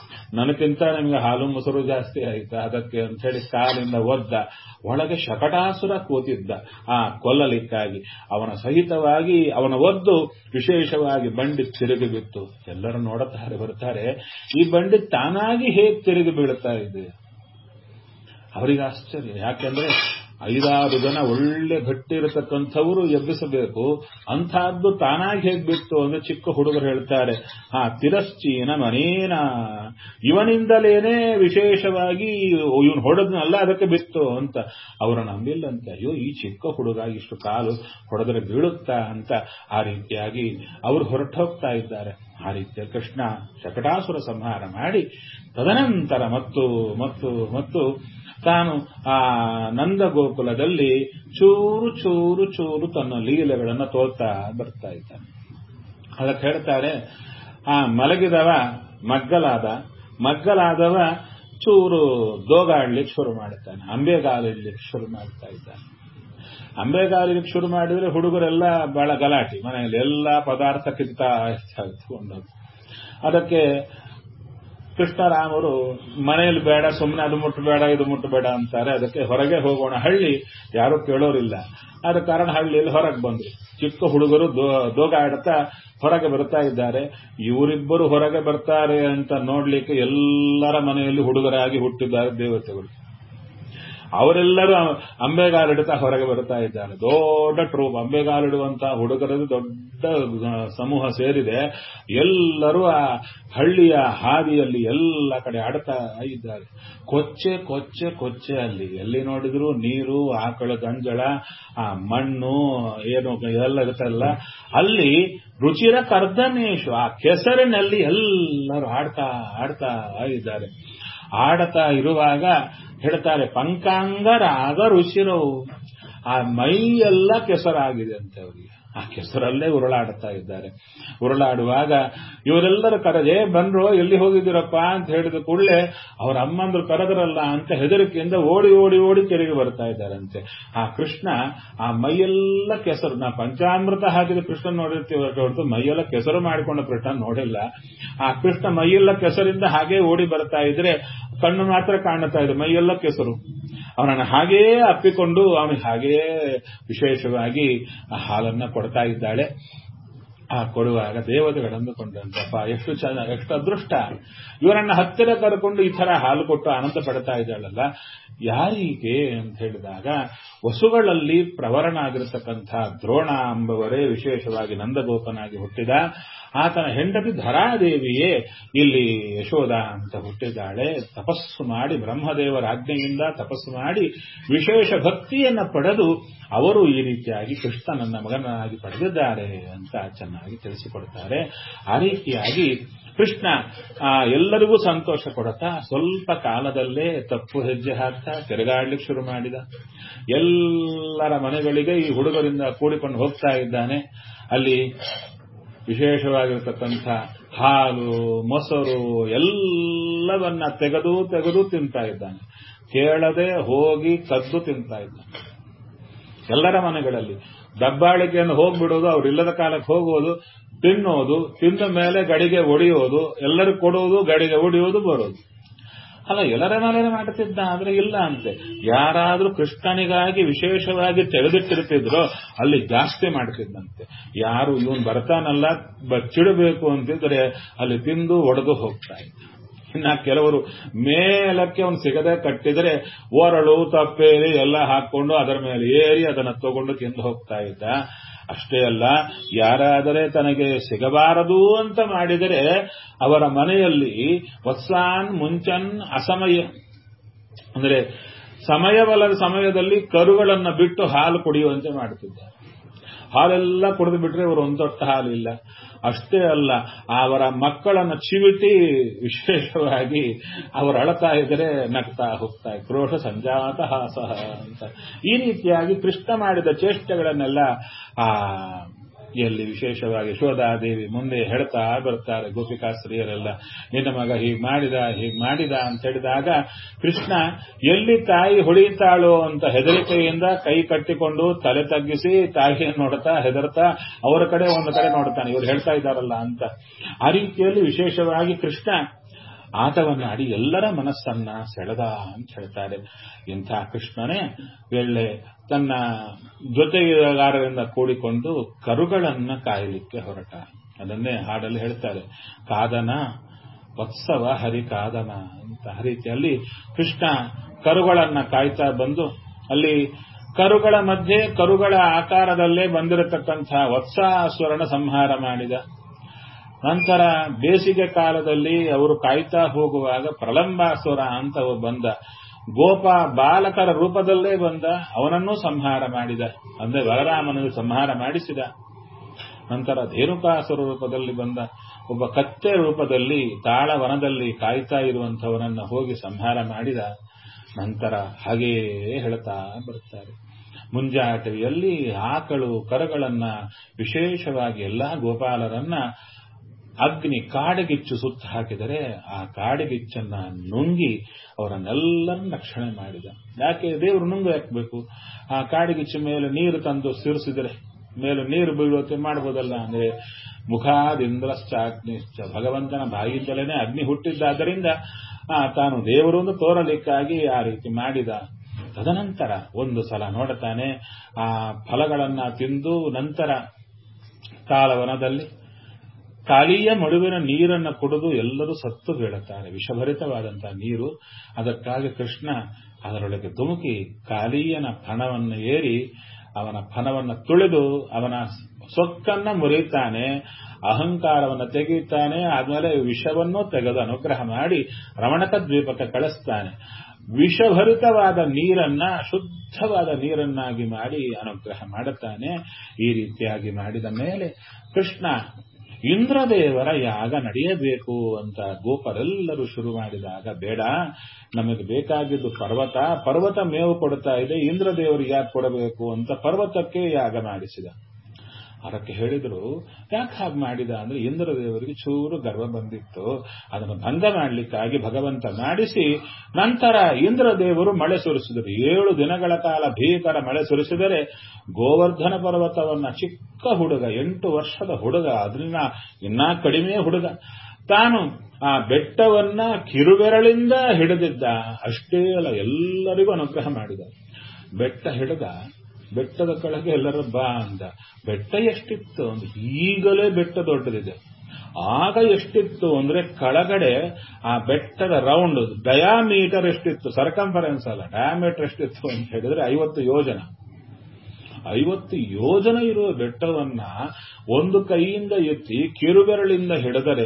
ನನಗಿಂತ ನಿಮಗೆ ಹಾಲು ಮೊಸರು ಜಾಸ್ತಿ ಆಯ್ತಾ ಅದಕ್ಕೆ ಅಂತ ಹೇಳಿ ಕಾಲಿಂದ ಒದ್ದ ಒಳಗೆ ಶಕಟಾಸುರ ಕೂತಿದ್ದ ಆ ಕೊಲ್ಲಲಿಕ್ಕಾಗಿ ಅವನ ಸಹಿತವಾಗಿ ಅವನ ಒದ್ದು ವಿಶೇಷವಾಗಿ ಬಂಡಿ ತಿರುಗಿ ಬಿತ್ತು ಎಲ್ಲರೂ ನೋಡುತ್ತಾರೆ ಬರ್ತಾರೆ ಈ ಬಂಡಿ ತಾನಾಗಿ ಹೇಗೆ ತಿರುಗಿ ಬೀಳುತ್ತಾ ಇದೆ ಅವರಿಗೆ ಆಶ್ಚರ್ಯ ಯಾಕೆಂದ್ರೆ ಐದಾರು ಜನ ಒಳ್ಳೆ ಗಟ್ಟಿ ಇರತಕ್ಕಂಥವರು ಎಬ್ಬಿಸಬೇಕು ಅಂಥದ್ದು ತಾನಾಗಿ ಹೇಗ್ ಬಿತ್ತು ಅಂದ್ರೆ ಚಿಕ್ಕ ಹುಡುಗರು ಹೇಳ್ತಾರೆ ಹಾ ತಿರಶ್ಚೀನ ಮನೇನ ಇವನಿಂದಲೇನೆ ವಿಶೇಷವಾಗಿ ಇವನು ಹೊಡೆದ್ನಲ್ಲ ಅದಕ್ಕೆ ಬಿತ್ತು ಅಂತ ಅವರ ನಂಬಿಲ್ಲಂತೆ ಅಯ್ಯೋ ಈ ಚಿಕ್ಕ ಹುಡುಗ ಇಷ್ಟು ಕಾಲು ಹೊಡೆದ್ರೆ ಬೀಳುತ್ತಾ ಅಂತ ಆ ರೀತಿಯಾಗಿ ಅವರು ಹೊರಟು ಹೋಗ್ತಾ ಇದ್ದಾರೆ ಆ ರೀತಿಯ ಕೃಷ್ಣ ಶಕಟಾಸುರ ಸಂಹಾರ ಮಾಡಿ ತದನಂತರ ಮತ್ತು ಮತ್ತು ಮತ್ತು ತಾನು ಆ ನಂದ ಗೋಕುಲದಲ್ಲಿ ಚೂರು ಚೂರು ಚೂರು ತನ್ನ ಲೀಲೆಗಳನ್ನು ತೋರ್ತಾ ಬರ್ತಾ ಇದ್ದಾನೆ ಅದಕ್ಕೆ ಹೇಳ್ತಾರೆ ಆ ಮಲಗಿದವ ಮಗ್ಗಲಾದ ಮಗ್ಗಲಾದವ ಚೂರು ದೋಗಾಡ್ಲಿಕ್ಕೆ ಶುರು ಮಾಡುತ್ತಾನೆ ಅಂಬೆಗಾಲಿಡ್ಲಿಕ್ಕೆ ಶುರು ಮಾಡ್ತಾ ಇದ್ದಾನೆ ಅಂಬೆಗಾಲಿಗೆ ಶುರು ಮಾಡಿದ್ರೆ ಹುಡುಗರೆಲ್ಲ ಬಹಳ ಗಲಾಟೆ ಮನೆಯಲ್ಲಿ ಎಲ್ಲ ಪದಾರ್ಥ ಕಿತ್ತಾ ಇರ್ತಾರೆ ಅದಕ್ಕೆ ಕೃಷ್ಣರಾಮರು ಮನೆಯಲ್ಲಿ ಬೇಡ ಸುಮ್ಮನೆ ಅದು ಮುಟ್ಟಬೇಡ ಇದು ಮುಟ್ಟಬೇಡ ಅಂತಾರೆ ಅದಕ್ಕೆ ಹೊರಗೆ ಹೋಗೋಣ ಹಳ್ಳಿ ಯಾರು ಕೇಳೋರಿಲ್ಲ ಆದ ಕಾರಣ ಹಳ್ಳಿಯಲ್ಲಿ ಹೊರಗೆ ಬಂದ್ರು ಚಿಕ್ಕ ಹುಡುಗರು ದೋಗಾಡ್ತಾ ಹೊರಗೆ ಬರ್ತಾ ಇದ್ದಾರೆ ಇವರಿಬ್ಬರು ಹೊರಗೆ ಬರ್ತಾರೆ ಅಂತ ನೋಡ್ಲಿಕ್ಕೆ ಎಲ್ಲರ ಮನೆಯಲ್ಲಿ ಹುಡುಗರಾಗಿ ಹುಟ್ಟಿದ್ದಾರೆ ದೇವತೆಗಳು ಅವರೆಲ್ಲರೂ ಅಂಬೆಗಾಲಿಡ್ತಾ ಹೊರಗೆ ಬರ್ತಾ ಇದ್ದಾರೆ ದೊಡ್ಡ ಟ್ರೂಪ್ ಅಂಬೆಗಾಲಿಡುವಂತಹ ಹುಡುಗರದು ದೊಡ್ಡ ಸಮೂಹ ಸೇರಿದೆ ಎಲ್ಲರೂ ಆ ಹಳ್ಳಿಯ ಹಾದಿಯಲ್ಲಿ ಎಲ್ಲ ಕಡೆ ಆಡ್ತಾ ಇದ್ದಾರೆ ಕೊಚ್ಚೆ ಕೊಚ್ಚೆ ಕೊಚ್ಚೆ ಅಲ್ಲಿ ಎಲ್ಲಿ ನೋಡಿದ್ರು ನೀರು ಆಕಳ ಗಂಜಳ ಆ ಮಣ್ಣು ಏನು ಎಲ್ಲ ಇರುತ್ತಲ್ಲ ಅಲ್ಲಿ ರುಚಿರ ಕರ್ದನೇಶು ಆ ಕೆಸರಿನಲ್ಲಿ ಎಲ್ಲರೂ ಆಡ್ತಾ ಆಡ್ತಾ ಇದ್ದಾರೆ ಆಡ್ತಾ ಇರುವಾಗ ಹೇಳ್ತಾರೆ ಪಂಕಾಂಗರಾಗ ರುಚಿರವು ಆ ಮೈ ಎಲ್ಲ ಕೆಸರಾಗಿದೆ ಅಂತ ಅವರಿಗೆ ಆ ಕೆಸರಲ್ಲೇ ಉರುಳಾಡುತ್ತಾ ಇದ್ದಾರೆ ಉರುಳಾಡುವಾಗ ಇವರೆಲ್ಲರೂ ಕರೆದೆ ಬಂದ್ರು ಎಲ್ಲಿ ಹೋಗಿದ್ದೀರಪ್ಪ ಅಂತ ಹೇಳಿದ ಕೂಡಲೇ ಅವ್ರ ಅಮ್ಮಂದ್ರು ಕರೆದರಲ್ಲ ಅಂತ ಹೆದರಿಕೆಯಿಂದ ಓಡಿ ಓಡಿ ಓಡಿ ತೆರಿಗೆ ಬರ್ತಾ ಇದ್ದಾರಂತೆ ಆ ಕೃಷ್ಣ ಆ ಮೈಯೆಲ್ಲ ಕೆಸರು ನಾ ಪಂಚಾಮೃತ ಹಾಕಿದ ಕೃಷ್ಣ ನೋಡಿರ್ತೀವಿ ಹೊರತು ಮೈಯೆಲ್ಲ ಕೆಸರು ಮಾಡಿಕೊಂಡ ಕೃಷ್ಣ ನೋಡಿಲ್ಲ ಆ ಕೃಷ್ಣ ಮೈಯೆಲ್ಲ ಕೆಸರಿಂದ ಹಾಗೆ ಓಡಿ ಬರ್ತಾ ಇದ್ರೆ ಕಣ್ಣು ಮಾತ್ರ ಕಾಣುತ್ತಾ ಇದೆ ಮೈಯೆಲ್ಲ ಕೆಸರು ಅವನನ್ನು ಹಾಗೇ ಅಪ್ಪಿಕೊಂಡು ಅವನಿಗೆ ಹಾಗೇ ವಿಶೇಷವಾಗಿ ಆ ಹಾಲನ್ನ ಕೊಡ್ತಾ ಇದ್ದಾಳೆ ಆ ಕೊಡುವಾಗ ದೇವತೆಗಳನ್ನು ಕೊಂಡಂತಪ್ಪ ಎಷ್ಟು ಚೆನ್ನಾಗಿ ಎಷ್ಟು ಅದೃಷ್ಟ ಇವರನ್ನ ಹತ್ತಿರ ಕರ್ಕೊಂಡು ಈ ತರ ಹಾಲು ಕೊಟ್ಟು ಆನಂದ ಪಡ್ತಾ ಇದ್ದಾಳಲ್ಲ ಯಾರಿಗೆ ಅಂತ ಹೇಳಿದಾಗ ವಸುಗಳಲ್ಲಿ ಪ್ರವರನಾಗಿರತಕ್ಕಂಥ ದ್ರೋಣ ಎಂಬವರೇ ವಿಶೇಷವಾಗಿ ನಂದಗೋಪನಾಗಿ ಹುಟ್ಟಿದ ಆತನ ಹೆಂಡತಿ ಧರಾದೇವಿಯೇ ಇಲ್ಲಿ ಯಶೋಧ ಅಂತ ಹುಟ್ಟಿದ್ದಾಳೆ ತಪಸ್ಸು ಮಾಡಿ ಬ್ರಹ್ಮದೇವರ ಆಜ್ಞೆಯಿಂದ ತಪಸ್ಸು ಮಾಡಿ ವಿಶೇಷ ಭಕ್ತಿಯನ್ನ ಪಡೆದು ಅವರು ಈ ರೀತಿಯಾಗಿ ಕೃಷ್ಣನನ್ನ ಮಗನಾಗಿ ಪಡೆದಿದ್ದಾರೆ ಅಂತ ಚೆನ್ನಾಗಿ ತಿಳಿಸಿಕೊಡ್ತಾರೆ ಆ ರೀತಿಯಾಗಿ ಕೃಷ್ಣ ಎಲ್ಲರಿಗೂ ಸಂತೋಷ ಕೊಡುತ್ತಾ ಸ್ವಲ್ಪ ಕಾಲದಲ್ಲೇ ತಪ್ಪು ಹೆಜ್ಜೆ ಹಾಕ್ತಾ ತಿರುಗಾಡ್ಲಿಕ್ಕೆ ಶುರು ಮಾಡಿದ ಎಲ್ಲರ ಮನೆಗಳಿಗೆ ಈ ಹುಡುಗರಿಂದ ಕೂಡಿಕೊಂಡು ಹೋಗ್ತಾ ಇದ್ದಾನೆ ಅಲ್ಲಿ ವಿಶೇಷವಾಗಿರತಕ್ಕಂಥ ಹಾಲು ಮೊಸರು ಎಲ್ಲವನ್ನ ತೆಗೆದು ತೆಗೆದು ತಿಂತಾ ಇದ್ದಾನೆ ಕೇಳದೆ ಹೋಗಿ ಕದ್ದು ತಿಂತಾ ಇದ್ದಾನೆ ಎಲ್ಲರ ಮನೆಗಳಲ್ಲಿ ದಬ್ಬಾಳಿಕೆಯನ್ನು ಹೋಗ್ಬಿಡೋದು ಅವರಿಲ್ಲದ ಕಾಲಕ್ಕೆ ಹೋಗೋದು ತಿನ್ನೋದು ತಿಂದ ಮೇಲೆ ಗಡಿಗೆ ಒಡೆಯೋದು ಎಲ್ಲರೂ ಕೊಡೋದು ಗಡಿಗೆ ಒಡೆಯೋದು ಬರೋದು ಅಲ್ಲ ಎಲ್ಲರ ಮೇಲೆ ಮಾಡುತ್ತಿದ್ದ ಆದ್ರೆ ಇಲ್ಲ ಅಂತೆ ಯಾರಾದ್ರೂ ಕೃಷ್ಣನಿಗಾಗಿ ವಿಶೇಷವಾಗಿ ತೆಗೆದಿಟ್ಟಿರ್ತಿದ್ರೋ ಅಲ್ಲಿ ಜಾಸ್ತಿ ಮಾಡ್ತಿದ್ದಂತೆ ಯಾರು ಇವನ್ ಬರ್ತಾನಲ್ಲ ಬಚ್ಚಿಡಬೇಕು ಅಂತಿದ್ರೆ ಅಲ್ಲಿ ತಿಂದು ಒಡೆದು ಹೋಗ್ತಾ ಇದ್ದ ಇನ್ನ ಕೆಲವರು ಮೇಲಕ್ಕೆ ಅವನು ಸಿಗದೆ ಕಟ್ಟಿದರೆ ಓರಳು ತಪ್ಪೇರಿ ಎಲ್ಲ ಹಾಕೊಂಡು ಅದರ ಮೇಲೆ ಏರಿ ಅದನ್ನ ತಗೊಂಡು ತಿಂದು ಹೋಗ್ತಾ ಇದ್ದ ಅಷ್ಟೇ ಅಲ್ಲ ಯಾರಾದರೆ ತನಗೆ ಸಿಗಬಾರದು ಅಂತ ಮಾಡಿದರೆ ಅವರ ಮನೆಯಲ್ಲಿ ವತ್ಸಾನ್ ಮುಂಚನ್ ಅಸಮಯ ಅಂದರೆ ಸಮಯವಲ್ಲದ ಸಮಯದಲ್ಲಿ ಕರುಗಳನ್ನ ಬಿಟ್ಟು ಹಾಲು ಕುಡಿಯುವಂತೆ ಮಾಡುತ್ತಿದ್ದಾರೆ ಹಾಲೆಲ್ಲ ಕುಡಿದು ಬಿಟ್ರೆ ಇವರು ಒಂದು ದೊಡ್ಡ ಹಾಲಿಲ್ಲ ಅಷ್ಟೇ ಅಲ್ಲ ಅವರ ಮಕ್ಕಳನ್ನ ಚಿವಿಟಿ ವಿಶೇಷವಾಗಿ ಅವರು ಅಳತಾ ಇದ್ರೆ ನಗ್ತಾ ಹೋಗ್ತಾ ಕ್ರೋಶ ಸಂಜಾತ ಹಾಸಹ ಅಂತ ಈ ರೀತಿಯಾಗಿ ಕೃಷ್ಣ ಮಾಡಿದ ಚೇಷ್ಟೆಗಳನ್ನೆಲ್ಲ ಆ ಎಲ್ಲಿ ವಿಶೇಷವಾಗಿ ಯಶೋಧಾದೇವಿ ಮುಂದೆ ಹೇಳ್ತಾ ಬರ್ತಾರೆ ಗೋಪಿಕಾ ಸ್ತ್ರೀಯರೆಲ್ಲ ನಿನ್ನ ಮಗ ಹೀಗೆ ಮಾಡಿದ ಹೀಗೆ ಮಾಡಿದ ಅಂತ ಹೇಳಿದಾಗ ಕೃಷ್ಣ ಎಲ್ಲಿ ತಾಯಿ ಹೊಡೆಯುತ್ತಾಳೋ ಅಂತ ಹೆದರಿಕೆಯಿಂದ ಕೈ ಕಟ್ಟಿಕೊಂಡು ತಲೆ ತಗ್ಗಿಸಿ ತಾಯಿಯನ್ನು ನೋಡ್ತಾ ಹೆದರ್ತಾ ಅವರ ಕಡೆ ಒಂದು ಕಡೆ ನೋಡ್ತಾನೆ ಇವ್ರು ಹೇಳ್ತಾ ಇದ್ದಾರಲ್ಲ ಅಂತ ಆ ರೀತಿಯಲ್ಲಿ ವಿಶೇಷವಾಗಿ ಕೃಷ್ಣ ಆಟವನ್ನು ಆಡಿ ಎಲ್ಲರ ಮನಸ್ಸನ್ನ ಸೆಳೆದ ಅಂತ ಹೇಳ್ತಾರೆ ಇಂಥ ಕೃಷ್ಣನೇ ವೇಳೆ ತನ್ನ ಜೊತೆಗಾರರಿಂದ ಕೂಡಿಕೊಂಡು ಕರುಗಳನ್ನ ಕಾಯಲಿಕ್ಕೆ ಹೊರಟ ಅದನ್ನೇ ಹಾಡಲ್ಲಿ ಹೇಳ್ತಾರೆ ಕಾದನ ವತ್ಸವ ಹರಿ ಕಾದನ ಅಂತ ಆ ರೀತಿಯಲ್ಲಿ ಕೃಷ್ಣ ಕರುಗಳನ್ನ ಕಾಯ್ತಾ ಬಂದು ಅಲ್ಲಿ ಕರುಗಳ ಮಧ್ಯೆ ಕರುಗಳ ಆಕಾರದಲ್ಲೇ ಬಂದಿರತಕ್ಕಂಥ ವತ್ಸಾಸುರನ ಸಂಹಾರ ಮಾಡಿದ ನಂತರ ಬೇಸಿಗೆ ಕಾಲದಲ್ಲಿ ಅವರು ಕಾಯ್ತಾ ಹೋಗುವಾಗ ಪ್ರಲಂಬಾಸುರ ಅಂತ ಬಂದ ಗೋಪ ಬಾಲಕರ ರೂಪದಲ್ಲೇ ಬಂದ ಅವನನ್ನೂ ಸಂಹಾರ ಮಾಡಿದ ಅಂದ್ರೆ ಬಲರಾಮನಿಗೆ ಸಂಹಾರ ಮಾಡಿಸಿದ ನಂತರ ಧೇನುಕಾಸುರ ರೂಪದಲ್ಲಿ ಬಂದ ಒಬ್ಬ ಕತ್ತೆ ರೂಪದಲ್ಲಿ ತಾಳವನದಲ್ಲಿ ಕಾಯ್ತಾ ಇರುವಂಥವನನ್ನ ಹೋಗಿ ಸಂಹಾರ ಮಾಡಿದ ನಂತರ ಹಾಗೇ ಹೇಳ್ತಾ ಬರ್ತಾರೆ ಮುಂಜಾಟವಿಯಲ್ಲಿ ಆಕಳು ಕರಗಳನ್ನ ವಿಶೇಷವಾಗಿ ಎಲ್ಲಾ ಗೋಪಾಲರನ್ನ ಅಗ್ನಿ ಕಾಡಿಗಿಚ್ಚು ಸುತ್ತ ಹಾಕಿದರೆ ಆ ಕಾಡಿಗಿಚ್ಚನ್ನ ನುಂಗಿ ಅವರನ್ನೆಲ್ಲರನ್ನ ರಕ್ಷಣೆ ಮಾಡಿದ ಯಾಕೆ ದೇವರು ನುಂಗು ಹಾಕಬೇಕು ಆ ಕಾಡಿಗಿಚ್ಚು ಮೇಲೆ ನೀರು ತಂದು ಸಿರಿಸಿದರೆ ಮೇಲೆ ನೀರು ಬೀಳುವಂತೆ ಮಾಡಬಹುದಲ್ಲ ಅಂದ್ರೆ ಮುಖಾದಿಂದ್ರಶ್ಚ ಅಗ್ನಿಶ್ಚ ಭಗವಂತನ ಬಾಯಿಂದಲೇ ಅಗ್ನಿ ಹುಟ್ಟಿದ್ದಾದ್ದರಿಂದ ಆ ತಾನು ದೇವರನ್ನು ತೋರಲಿಕ್ಕಾಗಿ ಆ ರೀತಿ ಮಾಡಿದ ತದನಂತರ ಒಂದು ಸಲ ನೋಡುತ್ತಾನೆ ಆ ಫಲಗಳನ್ನ ತಿಂದು ನಂತರ ಕಾಲವನದಲ್ಲಿ ಕಾಲಿಯ ಮಡುವಿನ ನೀರನ್ನು ಕುಡಿದು ಎಲ್ಲರೂ ಸತ್ತು ಬೀಳುತ್ತಾರೆ ವಿಷಭರಿತವಾದಂತಹ ನೀರು ಅದಕ್ಕಾಗಿ ಕೃಷ್ಣ ಅದರೊಳಗೆ ಧುಮುಕಿ ಕಾಲಿಯನ ಫಣವನ್ನು ಏರಿ ಅವನ ಫಣವನ್ನು ತುಳಿದು ಅವನ ಸೊಕ್ಕನ್ನ ಮುರಿತಾನೆ ಅಹಂಕಾರವನ್ನು ತೆಗೆಯುತ್ತಾನೆ ಆದ್ಮೇಲೆ ವಿಷವನ್ನು ತೆಗೆದು ಅನುಗ್ರಹ ಮಾಡಿ ರಮಣಕ ದ್ವೀಪಕ್ಕೆ ಕಳಿಸ್ತಾನೆ ವಿಷಭರಿತವಾದ ನೀರನ್ನ ಶುದ್ಧವಾದ ನೀರನ್ನಾಗಿ ಮಾಡಿ ಅನುಗ್ರಹ ಮಾಡುತ್ತಾನೆ ಈ ರೀತಿಯಾಗಿ ಮಾಡಿದ ಮೇಲೆ ಕೃಷ್ಣ ಇಂದ್ರದೇವರ ಯಾಗ ನಡೆಯಬೇಕು ಅಂತ ಗೋಪರೆಲ್ಲರೂ ಶುರು ಮಾಡಿದಾಗ ಬೇಡ ನಮಗೆ ಬೇಕಾಗಿದ್ದು ಪರ್ವತ ಪರ್ವತ ಮೇವು ಕೊಡ್ತಾ ಇದೆ ಇಂದ್ರದೇವರಿಗೆ ಯಾಕೆ ಕೊಡಬೇಕು ಅಂತ ಪರ್ವತಕ್ಕೆ ಯಾಗ ಮಾಡಿಸಿದ ಅದಕ್ಕೆ ಹೇಳಿದ್ರು ಯಾಕೆ ಹಾಗೆ ಮಾಡಿದ ಅಂದ್ರೆ ಇಂದ್ರದೇವರಿಗೆ ಚೂರು ಗರ್ವ ಬಂದಿತ್ತು ಅದನ್ನು ಭಂಗ ಮಾಡಲಿಕ್ಕಾಗಿ ಭಗವಂತ ಮಾಡಿಸಿ ನಂತರ ಇಂದ್ರದೇವರು ಮಳೆ ಸುರಿಸಿದರು ಏಳು ದಿನಗಳ ಕಾಲ ಭೀಕರ ಮಳೆ ಸುರಿಸಿದರೆ ಗೋವರ್ಧನ ಪರ್ವತವನ್ನ ಚಿಕ್ಕ ಹುಡುಗ ಎಂಟು ವರ್ಷದ ಹುಡುಗ ಅದನ್ನ ಇನ್ನ ಕಡಿಮೆ ಹುಡುಗ ತಾನು ಆ ಬೆಟ್ಟವನ್ನ ಕಿರುಬೆರಳಿಂದ ಹಿಡಿದಿದ್ದ ಅಷ್ಟೇ ಅಲ್ಲ ಎಲ್ಲರಿಗೂ ಅನುಗ್ರಹ ಮಾಡಿದ ಬೆಟ್ಟ ಹಿಡಿದ ಬೆಟ್ಟದ ಕೆಳಗೆ ಎಲ್ಲರೂ ಬಾ ಅಂದ ಬೆಟ್ಟ ಎಷ್ಟಿತ್ತು ಅಂದ್ರೆ ಈಗಲೇ ಬೆಟ್ಟ ದೊಡ್ಡದಿದೆ ಆಗ ಎಷ್ಟಿತ್ತು ಅಂದ್ರೆ ಕೆಳಗಡೆ ಆ ಬೆಟ್ಟದ ರೌಂಡ್ ಡಯಾಮೀಟರ್ ಎಷ್ಟಿತ್ತು ಸರ್ಕಂಫರೆನ್ಸ್ ಅಲ್ಲ ಡಯಾಮೀಟರ್ ಎಷ್ಟಿತ್ತು ಅಂತ ಹೇಳಿದ್ರೆ ಐವತ್ತು ಯೋಜನ ಐವತ್ತು ಯೋಜನ ಇರುವ ಬೆಟ್ಟವನ್ನ ಒಂದು ಕೈಯಿಂದ ಎತ್ತಿ ಕಿರುಬೆರಳಿಂದ ಹಿಡಿದರೆ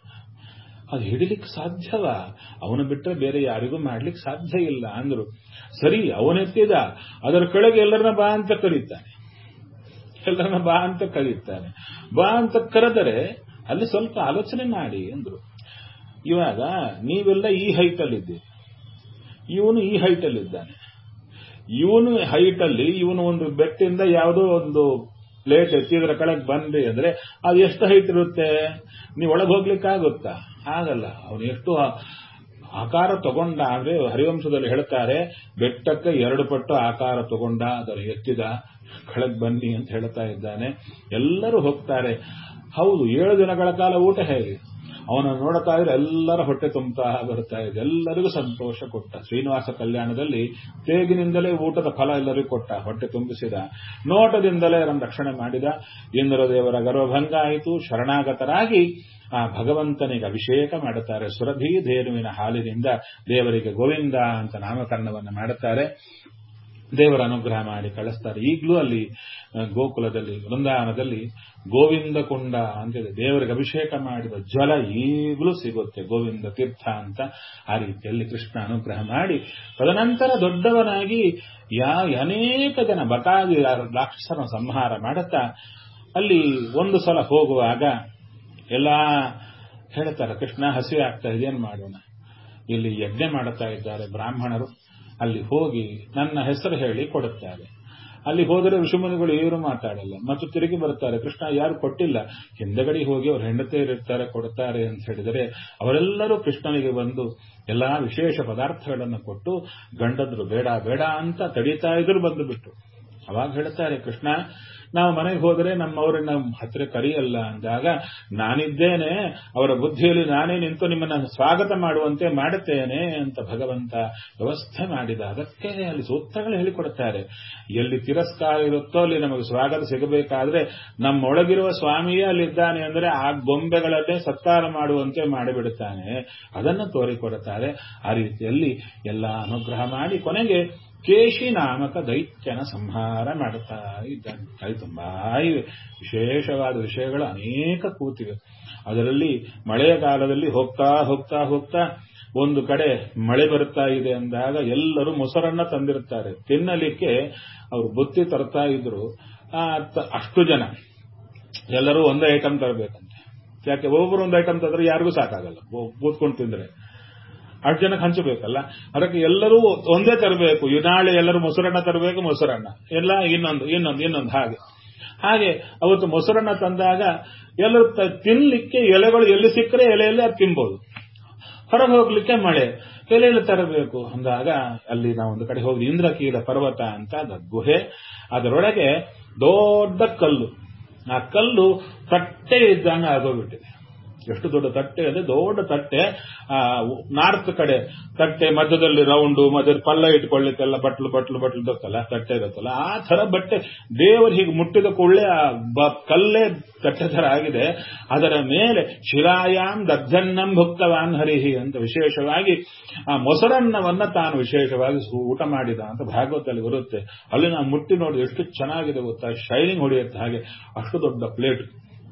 ಅದು ಹಿಡಿಲಿಕ್ಕೆ ಸಾಧ್ಯವ ಅವನು ಬಿಟ್ಟರೆ ಬೇರೆ ಯಾರಿಗೂ ಮಾಡ್ಲಿಕ್ಕೆ ಸಾಧ್ಯ ಇಲ್ಲ ಅಂದ್ರು ಸರಿ ಅವನೆತ್ತಿದ ಅದರ ಕೆಳಗೆ ಎಲ್ಲರನ್ನ ಬಾ ಅಂತ ಕರೀತಾನೆ ಎಲ್ಲರನ್ನ ಬಾ ಅಂತ ಕರೀತಾನೆ ಬಾ ಅಂತ ಕರೆದರೆ ಅಲ್ಲಿ ಸ್ವಲ್ಪ ಆಲೋಚನೆ ಮಾಡಿ ಅಂದ್ರು ಇವಾಗ ನೀವೆಲ್ಲ ಈ ಹೈಟ್ ಅಲ್ಲಿದ್ದೀರಿ ಇವನು ಈ ಹೈಟ್ ಅಲ್ಲಿದ್ದಾನೆ ಇವನು ಹೈಟ್ ಅಲ್ಲಿ ಇವನು ಒಂದು ಬೆಟ್ಟಿಂದ ಯಾವುದೋ ಒಂದು ಪ್ಲೇಟ್ ಎತ್ತಿದ್ರ ಕೆಳಗೆ ಬಂದ್ರಿ ಅಂದ್ರೆ ಅದು ಎಷ್ಟು ಹೈಟ್ ಇರುತ್ತೆ ನೀವು ಒಳಗೆ ಹೋಗ್ಲಿಕ್ಕಾಗುತ್ತಾ ಆಗಲ್ಲ ಅವನು ಎಷ್ಟು ಆಕಾರ ತಗೊಂಡ ಅಂದ್ರೆ ಹರಿವಂಶದಲ್ಲಿ ಹೇಳ್ತಾರೆ ಬೆಟ್ಟಕ್ಕೆ ಎರಡು ಪಟ್ಟು ಆಕಾರ ತಗೊಂಡ ಅದರ ಎತ್ತಿದ ಕೆಳಗೆ ಬನ್ನಿ ಅಂತ ಹೇಳ್ತಾ ಇದ್ದಾನೆ ಎಲ್ಲರೂ ಹೋಗ್ತಾರೆ ಹೌದು ಏಳು ದಿನಗಳ ಕಾಲ ಊಟ ಹೇಗೆ ಅವನನ್ನು ನೋಡ್ತಾ ಇದ್ರೆ ಎಲ್ಲರ ಹೊಟ್ಟೆ ತುಂಬುತ್ತಾ ಬರ್ತಾ ಇದೆ ಎಲ್ಲರಿಗೂ ಸಂತೋಷ ಕೊಟ್ಟ ಶ್ರೀನಿವಾಸ ಕಲ್ಯಾಣದಲ್ಲಿ ತೇಗಿನಿಂದಲೇ ಊಟದ ಫಲ ಎಲ್ಲರಿಗೂ ಕೊಟ್ಟ ಹೊಟ್ಟೆ ತುಂಬಿಸಿದ ನೋಟದಿಂದಲೇ ಅದನ್ನು ರಕ್ಷಣೆ ಮಾಡಿದ ಇಂದ್ರದೇವರ ಗರ್ವಭಂಗ ಆಯಿತು ಶರಣಾಗತರಾಗಿ ಆ ಭಗವಂತನಿಗೆ ಅಭಿಷೇಕ ಮಾಡುತ್ತಾರೆ ಸುರಭಿ ಧೇನುವಿನ ಹಾಲಿನಿಂದ ದೇವರಿಗೆ ಗೋವಿಂದ ಅಂತ ನಾಮಕರಣವನ್ನು ಮಾಡುತ್ತಾರೆ ದೇವರ ಅನುಗ್ರಹ ಮಾಡಿ ಕಳಿಸ್ತಾರೆ ಈಗಲೂ ಅಲ್ಲಿ ಗೋಕುಲದಲ್ಲಿ ವೃಂದಾವನದಲ್ಲಿ ಗೋವಿಂದ ಕುಂಡ ಅಂತೇಳಿ ದೇವರಿಗೆ ಅಭಿಷೇಕ ಮಾಡಿದ ಜಲ ಈಗಲೂ ಸಿಗುತ್ತೆ ಗೋವಿಂದ ತೀರ್ಥ ಅಂತ ಆ ರೀತಿಯಲ್ಲಿ ಕೃಷ್ಣ ಅನುಗ್ರಹ ಮಾಡಿ ತದನಂತರ ದೊಡ್ಡವನಾಗಿ ಯಾ ಅನೇಕ ಜನ ಬಕಾದಿ ರಾಕ್ಷಸನ ಸಂಹಾರ ಮಾಡುತ್ತಾ ಅಲ್ಲಿ ಒಂದು ಸಲ ಹೋಗುವಾಗ ಎಲ್ಲ ಹೇಳ್ತಾರೆ ಕೃಷ್ಣ ಹಸಿ ಆಗ್ತಾ ಇದೇನು ಮಾಡೋಣ ಇಲ್ಲಿ ಯಜ್ಞ ಮಾಡುತ್ತಾ ಇದ್ದಾರೆ ಬ್ರಾಹ್ಮಣರು ಅಲ್ಲಿ ಹೋಗಿ ನನ್ನ ಹೆಸರು ಹೇಳಿ ಕೊಡುತ್ತಾರೆ ಅಲ್ಲಿ ಹೋದರೆ ಋಷಿಮುನಿಗಳು ಏನು ಮಾತಾಡಲ್ಲ ಮತ್ತು ತಿರುಗಿ ಬರ್ತಾರೆ ಕೃಷ್ಣ ಯಾರು ಕೊಟ್ಟಿಲ್ಲ ಹಿಂದಗಡಿ ಹೋಗಿ ಅವ್ರ ಹೆಂಡತಿಯರಿರ್ತಾರೆ ಕೊಡ್ತಾರೆ ಅಂತ ಹೇಳಿದರೆ ಅವರೆಲ್ಲರೂ ಕೃಷ್ಣನಿಗೆ ಬಂದು ಎಲ್ಲಾ ವಿಶೇಷ ಪದಾರ್ಥಗಳನ್ನು ಕೊಟ್ಟು ಗಂಡದ್ರು ಬೇಡ ಬೇಡ ಅಂತ ತಡೀತಾ ಇದ್ರು ಬಂದು ಬಿಟ್ಟು ಅವಾಗ ಹೇಳ್ತಾರೆ ಕೃಷ್ಣ ನಾವು ಮನೆಗೆ ಹೋದರೆ ನಮ್ಮವ್ರನ್ನ ಹತ್ತಿರ ಕರೆಯಲ್ಲ ಅಂದಾಗ ನಾನಿದ್ದೇನೆ ಅವರ ಬುದ್ಧಿಯಲ್ಲಿ ನಾನೇ ನಿಂತು ನಿಮ್ಮನ್ನ ಸ್ವಾಗತ ಮಾಡುವಂತೆ ಮಾಡುತ್ತೇನೆ ಅಂತ ಭಗವಂತ ವ್ಯವಸ್ಥೆ ಮಾಡಿದ ಅದಕ್ಕೆ ಅಲ್ಲಿ ಸೂತ್ರಗಳು ಹೇಳಿಕೊಡುತ್ತಾರೆ ಎಲ್ಲಿ ತಿರಸ್ಕಾರ ಇರುತ್ತೋ ಅಲ್ಲಿ ನಮಗೆ ಸ್ವಾಗತ ಸಿಗಬೇಕಾದ್ರೆ ನಮ್ಮೊಳಗಿರುವ ಸ್ವಾಮಿಯೇ ಅಲ್ಲಿದ್ದಾನೆ ಅಂದರೆ ಆ ಗೊಂಬೆಗಳನ್ನೇ ಸತ್ಕಾರ ಮಾಡುವಂತೆ ಮಾಡಿಬಿಡುತ್ತಾನೆ ಅದನ್ನು ತೋರಿಕೊಡುತ್ತಾರೆ ಆ ರೀತಿಯಲ್ಲಿ ಎಲ್ಲ ಅನುಗ್ರಹ ಮಾಡಿ ಕೊನೆಗೆ ಕೇಶಿ ನಾಮಕ ದೈತ್ಯನ ಸಂಹಾರ ಮಾಡುತ್ತಾ ಇದ್ದಾನೆ ಅಲ್ಲಿ ತುಂಬಾ ಇವೆ ವಿಶೇಷವಾದ ವಿಷಯಗಳು ಅನೇಕ ಕೂತಿವೆ ಅದರಲ್ಲಿ ಮಳೆಯ ಕಾಲದಲ್ಲಿ ಹೋಗ್ತಾ ಹೋಗ್ತಾ ಹೋಗ್ತಾ ಒಂದು ಕಡೆ ಮಳೆ ಬರುತ್ತಾ ಇದೆ ಅಂದಾಗ ಎಲ್ಲರೂ ಮೊಸರನ್ನ ತಂದಿರುತ್ತಾರೆ ತಿನ್ನಲಿಕ್ಕೆ ಅವರು ಬುತ್ತಿ ತರ್ತಾ ಇದ್ರು ಅಷ್ಟು ಜನ ಎಲ್ಲರೂ ಒಂದೇ ಐಟಮ್ ತರಬೇಕಂತೆ ಯಾಕೆ ಒಬ್ಬೊಬ್ರು ಒಂದು ಐಟಮ್ ತಂದ್ರೆ ಯಾರಿಗೂ ಸಾಕಾಗಲ್ಲ ಒ- ಕೂತ್ಕೊಂಡು ತಿಂದ್ರೆ ಅಷ್ಟು ಜನಕ್ಕೆ ಹಂಚಬೇಕಲ್ಲ ಅದಕ್ಕೆ ಎಲ್ಲರೂ ಒಂದೇ ತರಬೇಕು ನಾಳೆ ಎಲ್ಲರೂ ಮೊಸರನ್ನ ತರಬೇಕು ಮೊಸರನ್ನ ಎಲ್ಲ ಇನ್ನೊಂದು ಇನ್ನೊಂದು ಇನ್ನೊಂದು ಹಾಗೆ ಹಾಗೆ ಅವತ್ತು ಮೊಸರನ್ನ ತಂದಾಗ ಎಲ್ಲರೂ ತ- ತಿನ್ಲಿಕ್ಕೆ ಎಲೆಗಳು ಎಲ್ಲಿ ಸಿಕ್ಕರೆ ಎಲೆಯಲ್ಲಿ ಅದು ತಿನ್ಬೋದು ಹೊರಗೆ ಹೋಗ್ಲಿಕ್ಕೆ ಮಳೆ ಎಲೆಯಲ್ಲಿ ತರಬೇಕು ಅಂದಾಗ ಅಲ್ಲಿ ನಾವು ಒಂದು ಕಡೆ ಹೋಗಿ ಇಂದ್ರಕೀಲ ಪರ್ವತ ಅಂತ ಅದು ಗುಹೆ ಅದರೊಳಗೆ ದೊಡ್ಡ ಕಲ್ಲು ಆ ಕಲ್ಲು ತಟ್ಟೆ ಇದ್ದಂಗೆ ಆಗೋಗ್ಬಿಟ್ಟಿದೆ ಎಷ್ಟು ದೊಡ್ಡ ತಟ್ಟೆ ಅಂದ್ರೆ ದೊಡ್ಡ ತಟ್ಟೆ ಆ ನಾರ್ತ್ ಕಡೆ ತಟ್ಟೆ ಮಧ್ಯದಲ್ಲಿ ರೌಂಡು ಮಧ್ಯದಲ್ಲಿ ಪಲ್ಲ ಇಟ್ಕೊಳ್ಳಿಕ್ಕೆಲ್ಲ ಬಟ್ಲು ಬಟ್ಲು ಬಟ್ಲು ಇರುತ್ತಲ್ಲ ತಟ್ಟೆ ಇರುತ್ತಲ್ಲ ಆ ತರ ಬಟ್ಟೆ ದೇವರು ಹೀಗೆ ಮುಟ್ಟಿದ ಕೂಡಲೇ ಆ ಬ- ಕಲ್ಲೇ ತಟ್ಟೆ ತರ ಆಗಿದೆ ಅದರ ಮೇಲೆ ಶಿಲಾಯಾಮ್ ದಗ್ಧನ್ನಂ ಭುಕ್ತವಾನ್ ಹರಿಹಿ ಅಂತ ವಿಶೇಷವಾಗಿ ಆ ಮೊಸರನ್ನವನ್ನ ತಾನು ವಿಶೇಷವಾಗಿ ಸು- ಊಟ ಮಾಡಿದ ಅಂತ ಭಾಗವತದಲ್ಲಿ ಬರುತ್ತೆ ಅಲ್ಲಿ ನಾವು ಮುಟ್ಟಿ ನೋಡಿ ಎಷ್ಟು ಚೆನ್ನಾಗಿದೆ ಗೊತ್ತಾ ಶೈನಿಂಗ್ ಹೊಡೆಯುತ್ತೆ ಹಾಗೆ ಅಷ್ಟು ದೊಡ್ಡ ಪ್ಲೇಟ್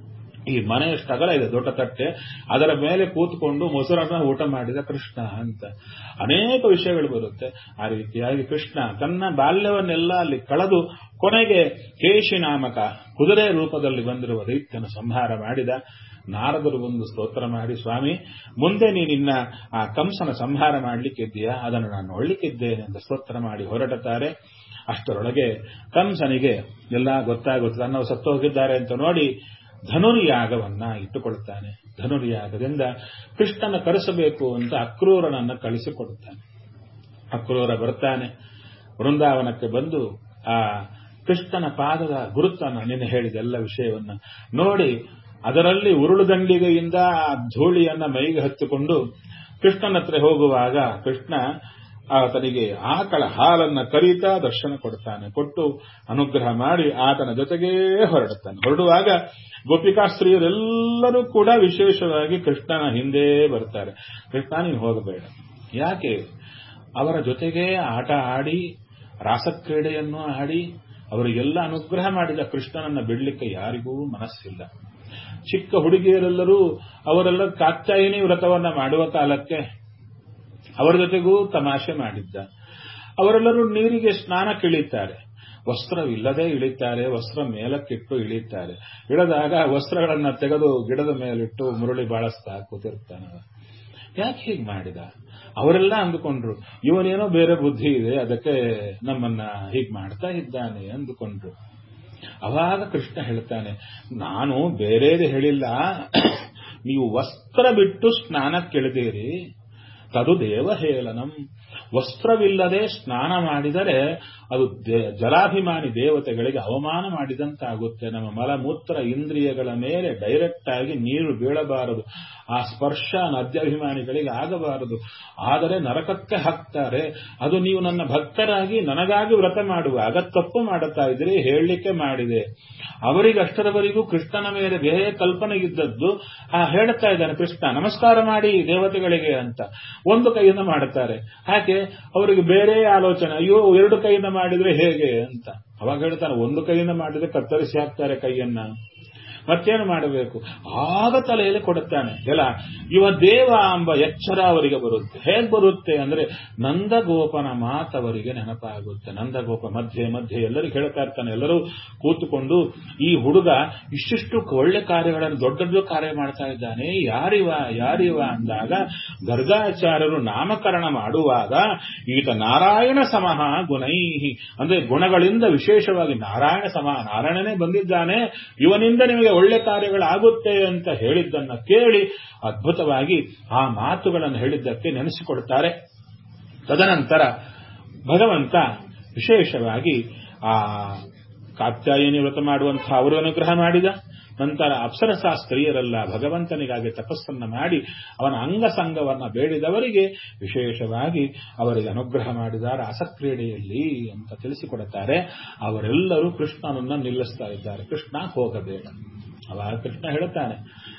ಈ ಮನೆಯಷ್ಟು ಅಗಲ ಇದೆ ದೊಡ್ಡ ತಟ್ಟೆ ಅದರ ಮೇಲೆ ಕೂತ್ಕೊಂಡು ಮೊಸರನ್ನ ಊಟ ಮಾಡಿದ ಕೃಷ್ಣ ಅಂತ ಅನೇಕ ವಿಷಯಗಳು ಬರುತ್ತೆ ಆ ರೀತಿಯಾಗಿ ಕೃಷ್ಣ ತನ್ನ ಬಾಲ್ಯವನ್ನೆಲ್ಲ ಅಲ್ಲಿ ಕಳೆದು ಕೊನೆಗೆ ಕೇಶಿ ನಾಮಕ ಕುದುರೆ ರೂಪದಲ್ಲಿ ಬಂದಿರುವ ದೈತ್ಯನ ಸಂಹಾರ ಮಾಡಿದ ನಾರದರು ಬಂದು ಸ್ತೋತ್ರ ಮಾಡಿ ಸ್ವಾಮಿ ಮುಂದೆ ನೀನಿನ್ನ ಆ ಕಂಸನ ಸಂಹಾರ ಮಾಡಲಿಕ್ಕಿದ್ದೀಯಾ ಅದನ್ನು ನಾನು ನೋಡ್ಲಿಕ್ಕಿದ್ದೇನೆ ಅಂತ ಸ್ತೋತ್ರ ಮಾಡಿ ಹೊರಡುತ್ತಾರೆ ಅಷ್ಟರೊಳಗೆ ಕಂಸನಿಗೆ ಎಲ್ಲ ಗೊತ್ತಾಗುತ್ತೆ ತನ್ನವರು ಸತ್ತು ಹೋಗಿದ್ದಾರೆ ಅಂತ ನೋಡಿ ಧನುರ್ಯಾಗವನ್ನ ಇಟ್ಟುಕೊಳ್ತಾನೆ ಧನುರ್ಯಾಗದಿಂದ ಕೃಷ್ಣನ ಕರೆಸಬೇಕು ಅಂತ ಅಕ್ರೂರನನ್ನ ಕಳಿಸಿಕೊಡುತ್ತಾನೆ ಅಕ್ರೂರ ಬರ್ತಾನೆ ವೃಂದಾವನಕ್ಕೆ ಬಂದು ಆ ಕೃಷ್ಣನ ಪಾದದ ಗುರುತನ್ನ ನಿನ್ನೆ ಹೇಳಿದ ಎಲ್ಲ ವಿಷಯವನ್ನ ನೋಡಿ ಅದರಲ್ಲಿ ಉರುಳು ದಂಡಿಗೆಯಿಂದ ಆ ಧೂಳಿಯನ್ನ ಮೈಗೆ ಹತ್ತಿಕೊಂಡು ಕೃಷ್ಣನ ಹತ್ರ ಹೋಗುವಾಗ ಕೃಷ್ಣ ಆತನಿಗೆ ಆಕಳ ಹಾಲನ್ನ ಕರೀತಾ ದರ್ಶನ ಕೊಡ್ತಾನೆ ಕೊಟ್ಟು ಅನುಗ್ರಹ ಮಾಡಿ ಆತನ ಜೊತೆಗೇ ಹೊರಡುತ್ತಾನೆ ಹೊರಡುವಾಗ ಗೋಪಿಕಾಸ್ತ್ರೀಯರೆಲ್ಲರೂ ಕೂಡ ವಿಶೇಷವಾಗಿ ಕೃಷ್ಣನ ಹಿಂದೆ ಬರ್ತಾರೆ ಕೃಷ್ಣ ನೀನು ಹೋಗಬೇಡ ಯಾಕೆ ಅವರ ಜೊತೆಗೇ ಆಟ ಆಡಿ ರಾಸಕ್ರೀಡೆಯನ್ನು ಆಡಿ ಅವರಿಗೆಲ್ಲ ಅನುಗ್ರಹ ಮಾಡಿದ ಕೃಷ್ಣನನ್ನ ಬಿಡಲಿಕ್ಕೆ ಯಾರಿಗೂ ಮನಸ್ಸಿಲ್ಲ ಚಿಕ್ಕ ಹುಡುಗಿಯರೆಲ್ಲರೂ ಅವರೆಲ್ಲ ಕಾತ್ಯಾಯಿನಿ ವ್ರತವನ್ನ ಮಾಡುವ ಕಾಲಕ್ಕೆ ಅವರ ಜೊತೆಗೂ ತಮಾಷೆ ಮಾಡಿದ್ದ ಅವರೆಲ್ಲರೂ ನೀರಿಗೆ ಸ್ನಾನಕ್ಕೆ ಇಳಿತಾರೆ ವಸ್ತ್ರವಿಲ್ಲದೆ ಇಳಿತಾರೆ ವಸ್ತ್ರ ಮೇಲಕ್ಕಿಟ್ಟು ಇಳಿತಾರೆ ಇಳಿದಾಗ ವಸ್ತ್ರಗಳನ್ನ ತೆಗೆದು ಗಿಡದ ಮೇಲಿಟ್ಟು ಮುರುಳಿ ಬಾಳಿಸ್ತಾ ಕೂತಿರ್ತಾನೆ ಅವ. ಯಾಕೆ ಹೀಗೆ ಮಾಡಿದ ಅವರೆಲ್ಲ ಅಂದುಕೊಂಡ್ರು ಇವನೇನೋ ಬೇರೆ ಬುದ್ಧಿ ಇದೆ ಅದಕ್ಕೆ ನಮ್ಮನ್ನ ಹೀಗೆ ಮಾಡ್ತಾ ಇದ್ದಾನೆ ಅಂದುಕೊಂಡ್ರು ಅವಾಗ ಕೃಷ್ಣ ಹೇಳ್ತಾನೆ ನಾನು ಬೇರೇದು ಹೇಳಿಲ್ಲ ನೀವು ವಸ್ತ್ರ ಬಿಟ್ಟು ಸ್ನಾನಕ್ಕಿಳಿದಿರಿ ತದು ದೇವಹೇಳನಂ ವಸ್ತ್ರವಿಲ್ಲದೆ ಸ್ನಾನ ಮಾಡಿದರೆ ಅದು ದೇ- ಜಲಾಭಿಮಾನಿ ದೇವತೆಗಳಿಗೆ ಅವಮಾನ ಮಾಡಿದಂತಾಗುತ್ತೆ ನಮ್ಮ ಮಲಮೂತ್ರ ಇಂದ್ರಿಯಗಳ ಮೇಲೆ ಡೈರೆಕ್ಟ್ ಆಗಿ ನೀರು ಬೀಳಬಾರದು ಆ ಸ್ಪರ್ಶ ನದ್ಯಾಭಿಮಾನಿಗಳಿಗೆ ಆಗಬಾರದು ಆದರೆ ನರಕಕ್ಕೆ ಹಾಕ್ತಾರೆ ಅದು ನೀವು ನನ್ನ ಭಕ್ತರಾಗಿ ನನಗಾಗಿ ವ್ರತ ಮಾಡುವಾಗ ತಪ್ಪು ಮಾಡುತ್ತಾ ಇದ್ರಿ ಹೇಳಲಿಕ್ಕೆ ಮಾಡಿದೆ ಅವರಿಗಷ್ಟರವರೆಗೂ ಕೃಷ್ಣನ ಮೇಲೆ ಬೇರೆ ಕಲ್ಪನೆ ಇದ್ದದ್ದು ಆ ಹೇಳ್ತಾ ಇದ್ದಾನೆ ಕೃಷ್ಣ ನಮಸ್ಕಾರ ಮಾಡಿ ದೇವತೆಗಳಿಗೆ ಅಂತ ಒಂದು ಕೈಯಿಂದ ಮಾಡುತ್ತಾರೆ ಯಾಕೆ ಅವರಿಗೆ ಬೇರೆ ಆಲೋಚನೆ ಅಯ್ಯೋ ಎರಡು ಕೈಯಿಂದ ಮಾಡಿದ್ರೆ ಹೇಗೆ ಅಂತ ಅವಾಗ ಹೇಳ್ತಾನೆ ಒಂದು ಕೈಯಿಂದ ಮಾಡಿದ್ರೆ ಕತ್ತರಿಸಿ ಹಾಕ್ತಾರೆ ಕೈಯನ್ನ ಮತ್ತೇನು ಮಾಡಬೇಕು ಆಗ ತಲೆಯಲ್ಲಿ ಕೊಡುತ್ತಾನೆ ಎಲ್ಲ ಇವ ದೇವ ಎಂಬ ಎಚ್ಚರ ಅವರಿಗೆ ಬರುತ್ತೆ ಹೇಗೆ ಬರುತ್ತೆ ಅಂದ್ರೆ ನಂದಗೋಪನ ಮಾತವರಿಗೆ ನೆನಪಾಗುತ್ತೆ ನಂದಗೋಪ ಮಧ್ಯೆ ಮಧ್ಯೆ ಎಲ್ಲರಿಗೂ ಹೇಳ್ತಾ ಇರ್ತಾನೆ ಎಲ್ಲರೂ ಕೂತುಕೊಂಡು ಈ ಹುಡುಗ ಇಷ್ಟಿಷ್ಟು ಒಳ್ಳೆ ಕಾರ್ಯಗಳನ್ನು ದೊಡ್ಡ ದೊಡ್ಡ ಕಾರ್ಯ ಮಾಡ್ತಾ ಇದ್ದಾನೆ ಯಾರಿವ ಯಾರಿವ ಅಂದಾಗ ಗರ್ಗಾಚಾರ್ಯರು ನಾಮಕರಣ ಮಾಡುವಾಗ ಈತ ನಾರಾಯಣ ಸಮಃ ಗುಣೈಹಿ ಅಂದ್ರೆ ಗುಣಗಳಿಂದ ವಿಶೇಷವಾಗಿ ನಾರಾಯಣ ಸಮ ನಾರಾಯಣನೇ ಬಂದಿದ್ದಾನೆ ಇವನಿಂದ ನಿಮಗೆ ಒಳ್ಳೆ ಕಾರ್ಯಗಳಾಗುತ್ತೆ ಅಂತ ಹೇಳಿದ್ದನ್ನ ಕೇಳಿ ಅದ್ಭುತವಾಗಿ ಆ ಮಾತುಗಳನ್ನು ಹೇಳಿದ್ದಕ್ಕೆ ನೆನೆಸಿಕೊಡ್ತಾರೆ ತದನಂತರ ಭಗವಂತ ವಿಶೇಷವಾಗಿ ಆ ಕಾತ್ಯಾಯನಿ ವ್ರತ ಮಾಡುವಂತಹ ಅವರು ಅನುಗ್ರಹ ಮಾಡಿದ ನಂತರ ಅಪ್ಸರಸಾ ಸ್ತ್ರೀಯರೆಲ್ಲ ಭಗವಂತನಿಗಾಗಿ ತಪಸ್ಸನ್ನ ಮಾಡಿ ಅವನ ಅಂಗಸಂಗವನ್ನ ಬೇಡಿದವರಿಗೆ ವಿಶೇಷವಾಗಿ ಅವರಿಗೆ ಅನುಗ್ರಹ ಮಾಡಿದ ರಾಸಕ್ರೀಡೆಯಲ್ಲಿ ಅಂತ ತಿಳಿಸಿಕೊಡುತ್ತಾರೆ ಅವರೆಲ್ಲರೂ ಕೃಷ್ಣನನ್ನ ನಿಲ್ಲಿಸ್ತಾ ಇದ್ದಾರೆ ಕೃಷ್ಣ ಹೋಗಬೇಡ ಅವಾಗ ಕೃಷ್ಣ ಹೇಳುತ್ತಾನೆ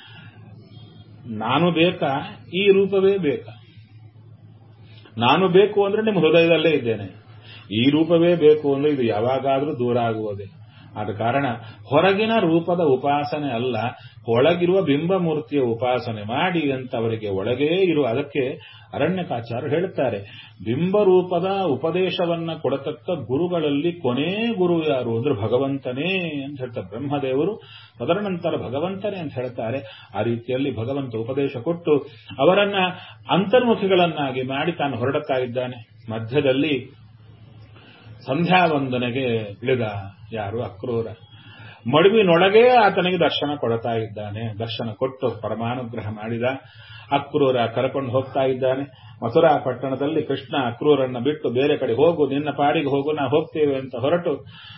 ನಾನು ಬೇಕಾ ಈ ರೂಪವೇ ಬೇಕಾ ನಾನು ಬೇಕು ಅಂದ್ರೆ ನಿಮ್ಮ ಹೃದಯದಲ್ಲೇ ಇದ್ದೇನೆ ಈ ರೂಪವೇ ಬೇಕು ಅಂದ್ರೆ ಇದು ಯಾವಾಗಾದ್ರೂ ದೂರ ಆಗುವುದೇ ಆದ ಕಾರಣ ಹೊರಗಿನ ರೂಪದ ಉಪಾಸನೆ ಅಲ್ಲ ಒಳಗಿರುವ ಬಿಂಬಮೂರ್ತಿಯ ಉಪಾಸನೆ ಮಾಡಿ ಅಂತ ಅವರಿಗೆ ಒಳಗೇ ಇರುವ ಅದಕ್ಕೆ ಅರಣ್ಯಕಾಚಾರ ಹೇಳುತ್ತಾರೆ ಬಿಂಬರೂಪದ ಉಪದೇಶವನ್ನ ಕೊಡತಕ್ಕ ಗುರುಗಳಲ್ಲಿ ಕೊನೇ ಗುರು ಯಾರು ಅಂದ್ರೆ ಭಗವಂತನೇ ಅಂತ ಹೇಳ್ತಾರೆ ಬ್ರಹ್ಮದೇವರು ತದನಂತರ ಭಗವಂತನೇ ಅಂತ ಹೇಳ್ತಾರೆ ಆ ರೀತಿಯಲ್ಲಿ ಭಗವಂತ ಉಪದೇಶ ಕೊಟ್ಟು ಅವರನ್ನ ಅಂತರ್ಮುಖಿಗಳನ್ನಾಗಿ ಮಾಡಿ ತಾನು ಹೊರಡುತ್ತಾ ಇದ್ದಾನೆ ಮಧ್ಯದಲ್ಲಿ ಸಂಧ್ಯಾ ವಂದನೆಗೆ ಇಳಿದ ಯಾರು ಅಕ್ರೂರ ಮಡುವಿನೊಳಗೆ ಆತನಿಗೆ ದರ್ಶನ ಕೊಡ್ತಾ ಇದ್ದಾನೆ ದರ್ಶನ ಕೊಟ್ಟು ಪರಮಾನುಗ್ರಹ ಮಾಡಿದ ಅಕ್ರೂರ ಕರ್ಕೊಂಡು ಹೋಗ್ತಾ ಇದ್ದಾನೆ ಮಥುರಾ ಪಟ್ಟಣದಲ್ಲಿ ಕೃಷ್ಣ ಅಕ್ರೂರನ್ನ ಬಿಟ್ಟು ಬೇರೆ ಕಡೆ ಹೋಗು ನಿನ್ನ ಪಾಡಿಗೆ ಹೋಗು ನಾ ಹೋಗ್ತೇವೆ ಅಂತ ಹೊರಟು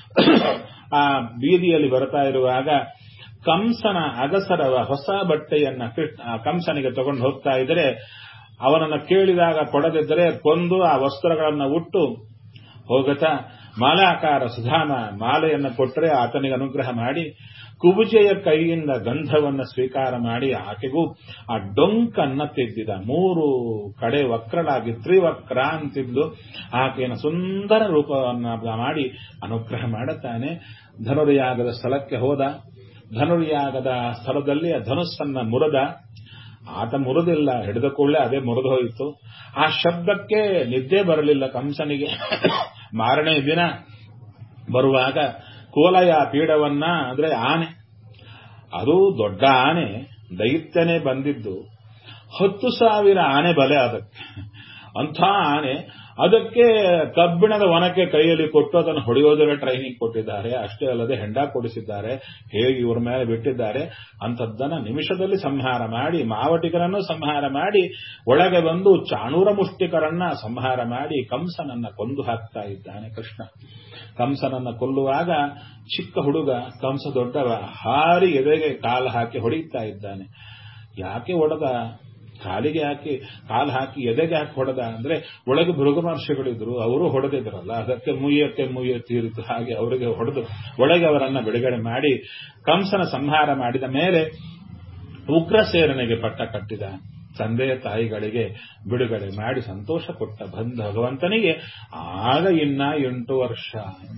ಆ ಬೀದಿಯಲ್ಲಿ ಬರ್ತಾ ಇರುವಾಗ ಕಂಸನ ಅಗಸರವ ಹೊಸ ಬಟ್ಟೆಯನ್ನ ಕೃಷ್ಣ ಕಂಸನಿಗೆ ತಗೊಂಡು ಹೋಗ್ತಾ ಇದ್ರೆ ಅವನನ್ನ ಕೇಳಿದಾಗ ಕೊಡದಿದ್ದರೆ ಕೊಂದು ಆ ವಸ್ತ್ರಗಳನ್ನ ಉಟ್ಟು ಹೋಗತಾ ಮಾಲಾಕಾರ ಸುಧಾಮ ಮಾಲೆಯನ್ನು ಕೊಟ್ಟರೆ ಆತನಿಗೆ ಅನುಗ್ರಹ ಮಾಡಿ ಕುಬುಜೆಯ ಕೈಯಿಂದ ಗಂಧವನ್ನು ಸ್ವೀಕಾರ ಮಾಡಿ ಆಕೆಗೂ ಆ ಡೊಂಕನ್ನ ತೆದ್ದಿದ ಮೂರು ಕಡೆ ವಕ್ರಳಾಗಿ ತ್ರಿವಕ್ರ ಅಂತಿದ್ದು ಆಕೆಯನ್ನು ಸುಂದರ ರೂಪವನ್ನ ಮಾಡಿ ಅನುಗ್ರಹ ಮಾಡುತ್ತಾನೆ ಧನುರ್ಯಾಗದ ಸ್ಥಳಕ್ಕೆ ಹೋದ ಧನುರ್ಯಾಗದ ಸ್ಥಳದಲ್ಲಿ ಆ ಧನುಸ್ಸನ್ನ ಮುರದ ಆತ ಮುರಿದಿಲ್ಲ ಹಿಡಿದ ಕೂಡಲೇ ಅದೇ ಮುರಿದು ಹೋಯಿತು ಆ ಶಬ್ದಕ್ಕೆ ನಿದ್ದೆ ಬರಲಿಲ್ಲ ಕಂಸನಿಗೆ ಮಾರನೇ ದಿನ ಬರುವಾಗ ಕೋಲಯ ಪೀಡವನ್ನ ಅಂದ್ರೆ ಆನೆ ಅದು ದೊಡ್ಡ ಆನೆ ದೈತ್ಯನೇ ಬಂದಿದ್ದು ಹತ್ತು ಸಾವಿರ ಆನೆ ಬಲೆ ಅದಕ್ಕೆ ಅಂಥ ಆನೆ ಅದಕ್ಕೆ ಕಬ್ಬಿಣದ ಒನಕ್ಕೆ ಕೈಯಲ್ಲಿ ಕೊಟ್ಟು ಅದನ್ನು ಹೊಡೆಯೋದರ ಟ್ರೈನಿಂಗ್ ಕೊಟ್ಟಿದ್ದಾರೆ ಅಷ್ಟೇ ಅಲ್ಲದೆ ಹೆಂಡ ಕೊಡಿಸಿದ್ದಾರೆ ಹೇಗೆ ಇವ್ರ ಮೇಲೆ ಬಿಟ್ಟಿದ್ದಾರೆ ಅಂಥದ್ದನ್ನ ನಿಮಿಷದಲ್ಲಿ ಸಂಹಾರ ಮಾಡಿ ಮಾವಟಿಗರನ್ನು ಸಂಹಾರ ಮಾಡಿ ಒಳಗೆ ಬಂದು ಚಾಣೂರ ಮುಷ್ಟಿಕರನ್ನ ಸಂಹಾರ ಮಾಡಿ ಕಂಸನನ್ನ ಕೊಂದು ಹಾಕ್ತಾ ಇದ್ದಾನೆ ಕೃಷ್ಣ ಕಂಸನನ್ನ ಕೊಲ್ಲುವಾಗ ಚಿಕ್ಕ ಹುಡುಗ ಕಂಸ ದೊಡ್ಡವ ಹಾರಿ ಎದೆಗೆ ಕಾಲು ಹಾಕಿ ಹೊಡೆಯುತ್ತಾ ಇದ್ದಾನೆ ಯಾಕೆ ಹೊಡೆದ ಕಾಲಿಗೆ ಹಾಕಿ ಕಾಲು ಹಾಕಿ ಎದೆಗೆ ಹಾಕಿ ಹೊಡೆದ ಅಂದ್ರೆ ಒಳಗೆ ಭೃಗು ಮಹರ್ಷಿಗಳಿದ್ರು ಅವರು ಹೊಡೆದಿದ್ರಲ್ಲ ಅದಕ್ಕೆ ಮುಯ್ಯಕ್ಕೆ ಮುಯ್ಯ ತೀರಿತು ಹಾಗೆ ಅವರಿಗೆ ಹೊಡೆದು ಒಳಗೆ ಅವರನ್ನ ಬಿಡುಗಡೆ ಮಾಡಿ ಕಂಸನ ಸಂಹಾರ ಮಾಡಿದ ಮೇಲೆ ಉಗ್ರಸೇನನಿಗೆ ಪಟ್ಟ ಕಟ್ಟಿದ ತಂದೆಯ ತಾಯಿಗಳಿಗೆ ಬಿಡುಗಡೆ ಮಾಡಿ ಸಂತೋಷ ಕೊಟ್ಟ ಬಂದ ಭಗವಂತನಿಗೆ ಆಗ ಇನ್ನ ಎಂಟು ವರ್ಷ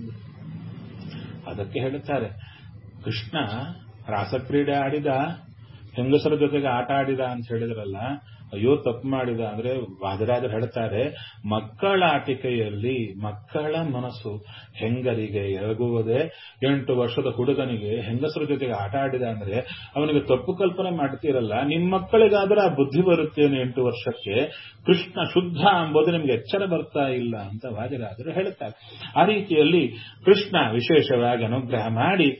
ಅದಕ್ಕೆ ಹೇಳುತ್ತಾರೆ ಕೃಷ್ಣ ರಾಸಕ್ರೀಡೆ ಆಡಿದ ಹೆಂಗಸರ ಜೊತೆಗೆ ಆಟ ಆಡಿದ ಅಂತ ಹೇಳಿದ್ರಲ್ಲ ಅಯ್ಯೋ ತಪ್ಪು ಮಾಡಿದ ಅಂದ್ರೆ ವಾದರಾಜರು ಹೇಳ್ತಾರೆ ಮಕ್ಕಳ ಆಟಿಕೆಯಲ್ಲಿ ಮಕ್ಕಳ ಮನಸ್ಸು ಹೆಂಗರಿಗೆ ಎರಗುವುದೇ ಎಂಟು ವರ್ಷದ ಹುಡುಗನಿಗೆ ಹೆಂಗಸರ ಜೊತೆಗೆ ಆಟ ಆಡಿದ ಅಂದ್ರೆ ಅವನಿಗೆ ತಪ್ಪು ಕಲ್ಪನೆ ಮಾಡ್ತೀರಲ್ಲ ನಿಮ್ಮ ಮಕ್ಕಳಿಗಾದ್ರೆ ಆ ಬುದ್ಧಿ ಬರುತ್ತೇನೆ ಎಂಟು ವರ್ಷಕ್ಕೆ ಕೃಷ್ಣ ಶುದ್ಧ ಎಂಬುದು ನಿಮ್ಗೆ ಎಚ್ಚರ ಬರ್ತಾ ಇಲ್ಲ ಅಂತ ವಾದಿರಾಜರು ಹೇಳುತ್ತಾರೆ ಆ ರೀತಿಯಲ್ಲಿ ಕೃಷ್ಣ ವಿಶೇಷವಾಗಿ ಅನುಗ್ರಹ ಮಾಡಿ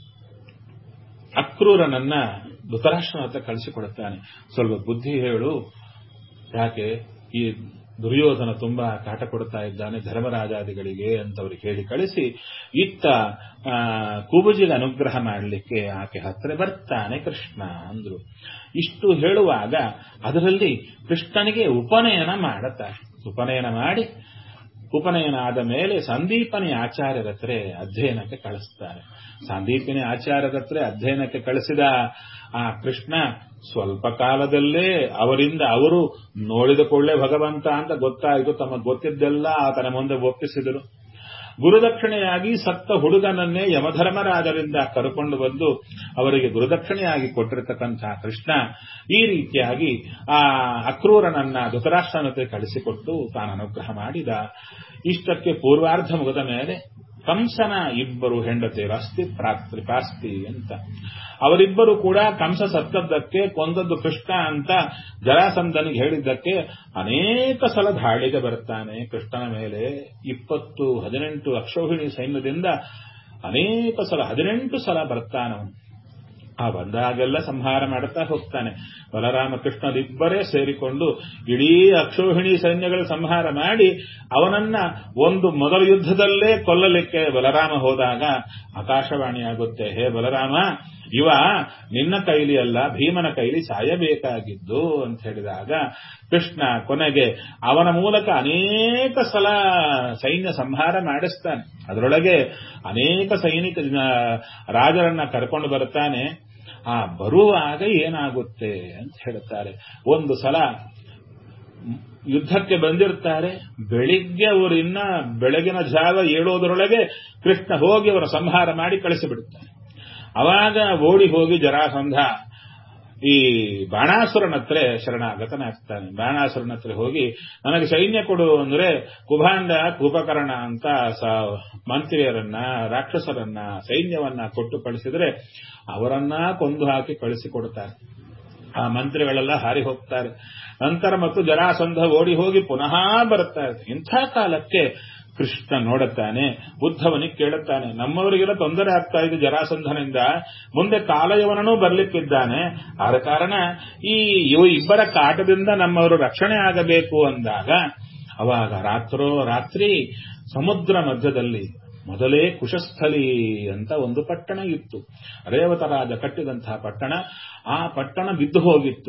ಅಕ್ರೂರನನ್ನ ಧೃತರಾಷ್ಟ್ರನ ಹತ್ರ ಕಳಿಸಿಕೊಡುತ್ತಾನೆ ಸ್ವಲ್ಪ ಬುದ್ಧಿ ಹೇಳು ಯಾಕೆ ಈ ದುರ್ಯೋಧನ ತುಂಬಾ ಕಾಟ ಕೊಡ್ತಾ ಇದ್ದಾನೆ ಧರ್ಮರಾಜಾದಿಗಳಿಗೆ ಅಂತವ್ರಿಗೆ ಹೇಳಿ ಕಳಿಸಿ ಇತ್ತ ಕುಬುಜಿಗೆ ಅನುಗ್ರಹ ಮಾಡಲಿಕ್ಕೆ ಆಕೆ ಹತ್ರ ಬರ್ತಾನೆ ಕೃಷ್ಣ ಅಂದ್ರು ಇಷ್ಟು ಹೇಳುವಾಗ ಅದರಲ್ಲಿ ಕೃಷ್ಣನಿಗೆ ಉಪನಯನ ಮಾಡುತ್ತಾರೆ ಉಪನಯನ ಮಾಡಿ ಉಪನಯನ ಆದ ಮೇಲೆ ಸಂದೀಪನಿ ಆಚಾರ್ಯರ ಹತ್ರ ಅಧ್ಯಯನಕ್ಕೆ ಕಳಿಸ್ತಾರೆ ಸಂದೀಪಿನಿ ಆಚಾರ್ಯರ ಹತ್ರ ಅಧ್ಯಯನಕ್ಕೆ ಕಳಿಸಿದ ಆ ಕೃಷ್ಣ ಸ್ವಲ್ಪ ಕಾಲದಲ್ಲೇ ಅವರಿಂದ ಅವರು ನೋಡಿದ ಕೂಡಲೇ ಭಗವಂತ ಅಂತ ಗೊತ್ತಾಯಿತು ತಮಗೆ ಗೊತ್ತಿದ್ದೆಲ್ಲ ಆತನ ಮುಂದೆ ಒಪ್ಪಿಸಿದರು ಗುರುದಕ್ಷಿಣೆಯಾಗಿ ಸತ್ತ ಹುಡುಗನನ್ನೇ ಯಮಧರ್ಮರಾಜರಿಂದ ಕರ್ಕೊಂಡು ಬಂದು ಅವರಿಗೆ ಗುರುದಕ್ಷಿಣೆಯಾಗಿ ಕೊಟ್ಟಿರತಕ್ಕಂತಹ ಕೃಷ್ಣ ಈ ರೀತಿಯಾಗಿ ಆ ಅಕ್ರೂರನನ್ನ ಧೃತರಾಷ್ಟ್ರನತೆ ಕಳಿಸಿಕೊಟ್ಟು ತಾನು ಅನುಗ್ರಹ ಮಾಡಿದ ಇಷ್ಟಕ್ಕೆ ಪೂರ್ವಾರ್ಧ ಮುಗದ ಮೇಲೆ ಕಂಸನ ಇಬ್ಬರು ಹೆಂಡತಿಯರು ಅಸ್ತಿ ಪ್ರಾಸ್ತಿ ಪಾಸ್ತಿ ಅಂತ ಅವರಿಬ್ಬರು ಕೂಡ ಕಂಸ ಸತ್ತದ್ದಕ್ಕೆ ಕೊಂದದ್ದು ಕೃಷ್ಣ ಅಂತ ಜರಾಸಂಧನಿಗೆ ಹೇಳಿದ್ದಕ್ಕೆ ಅನೇಕ ಸಲ ದಾಳಿಗೆ ಬರ್ತಾನೆ ಕೃಷ್ಣನ ಮೇಲೆ ಇಪ್ಪತ್ತು ಹದಿನೆಂಟು ಅಕ್ಷೋಹಿಣಿ ಸೈನ್ಯದಿಂದ ಅನೇಕ ಸಲ ಹದಿನೆಂಟು ಸಲ ಬರ್ತಾನವನು ಆ ಬಂದಾಗೆಲ್ಲ ಸಂಹಾರ ಮಾಡುತ್ತಾ ಹೋಗ್ತಾನೆ ಬಲರಾಮ ಕೃಷ್ಣರಿಬ್ಬರೇ ಸೇರಿಕೊಂಡು ಇಡೀ ಅಕ್ಷೋಹಿಣಿ ಸೈನ್ಯಗಳ ಸಂಹಾರ ಮಾಡಿ ಅವನನ್ನ ಒಂದು ಮೊದಲ ಯುದ್ಧದಲ್ಲೇ ಕೊಲ್ಲಲಿಕ್ಕೆ ಬಲರಾಮ ಹೋದಾಗ ಆಕಾಶವಾಣಿಯಾಗುತ್ತೆ ಹೇ ಬಲರಾಮ ಇವ ನಿನ್ನ ಕೈಲಿ ಅಲ್ಲ ಭೀಮನ ಕೈಲಿ ಸಾಯಬೇಕಾಗಿದ್ದು ಅಂತ ಹೇಳಿದಾಗ ಕೃಷ್ಣ ಕೊನೆಗೆ ಅವನ ಮೂಲಕ ಅನೇಕ ಸಲ ಸೈನ್ಯ ಸಂಹಾರ ಮಾಡಿಸ್ತಾನೆ ಅದರೊಳಗೆ ಅನೇಕ ಸೈನಿಕ ರಾಜರನ್ನ ಕರ್ಕೊಂಡು ಬರ್ತಾನೆ ಆ ಬರುವಾಗ ಏನಾಗುತ್ತೆ ಅಂತ ಹೇಳ್ತಾರೆ ಒಂದು ಸಲ ಯುದ್ಧಕ್ಕೆ ಬಂದಿರ್ತಾರೆ ಬೆಳಿಗ್ಗೆ ಅವರು ಇನ್ನ ಬೆಳಗಿನ ಜಾವ ಏಳೋದರೊಳಗೆ ಕೃಷ್ಣ ಹೋಗಿ ಅವರ ಸಂಹಾರ ಮಾಡಿ ಕಳಿಸಿಬಿಡುತ್ತಾರೆ ಅವಾಗ ಓಡಿ ಹೋಗಿ ಜರಾಸಂಧ ಈ ಬಾಣಾಸುರನ ಹತ್ರ ಶರಣಾಗತನಾಗ್ತಾನೆ ಬಾಣಾಸುರನ ಹತ್ರ ಹೋಗಿ ನನಗೆ ಸೈನ್ಯ ಕೊಡು ಅಂದ್ರೆ ಕುಭಾಂಡ ಕುಪಕರ್ಣ ಅಂತ ಮಂತ್ರಿಯರನ್ನ ರಾಕ್ಷಸರನ್ನ ಸೈನ್ಯವನ್ನ ಕೊಟ್ಟು ಕಳಿಸಿದ್ರೆ ಅವರನ್ನ ಕೊಂದು ಹಾಕಿ ಕಳಿಸಿಕೊಡ್ತಾರೆ ಆ ಮಂತ್ರಿಗಳೆಲ್ಲ ಹಾರಿ ಹೋಗ್ತಾರೆ ನಂತರ ಮತ್ತು ಜರಾಸಂಧ ಓಡಿ ಹೋಗಿ ಪುನಃ ಬರುತ್ತಾರೆ ಇಂಥ ಕಾಲಕ್ಕೆ ಕೃಷ್ಣ ನೋಡುತ್ತಾನೆ ಉದ್ಧವನಿಗೆ ಕೇಳುತ್ತಾನೆ ನಮ್ಮವರಿಗೆಲ್ಲ ತೊಂದರೆ ಆಗ್ತಾ ಇದೆ ಜರಾಸಂಧನಿಂದ ಮುಂದೆ ಕಾಲಯವನೂ ಬರ್ಲಿಕ್ಕಿದ್ದಾನೆ ಆದ ಕಾರಣ ಈ ಇವ ಇಬ್ಬರ ಕಾಟದಿಂದ ನಮ್ಮವರು ರಕ್ಷಣೆ ಆಗಬೇಕು ಅಂದಾಗ ಅವಾಗ ರಾತ್ರೋ ರಾತ್ರಿ ಸಮುದ್ರ ಮಧ್ಯದಲ್ಲಿ ಮೊದಲೇ ಕುಶಸ್ಥಲಿ ಅಂತ ಒಂದು ಪಟ್ಟಣ ಇತ್ತು ರೇವತರಾಜ ಕಟ್ಟಿದಂತಹ ಪಟ್ಟಣ ಆ ಪಟ್ಟಣ ಬಿದ್ದು ಹೋಗಿತ್ತು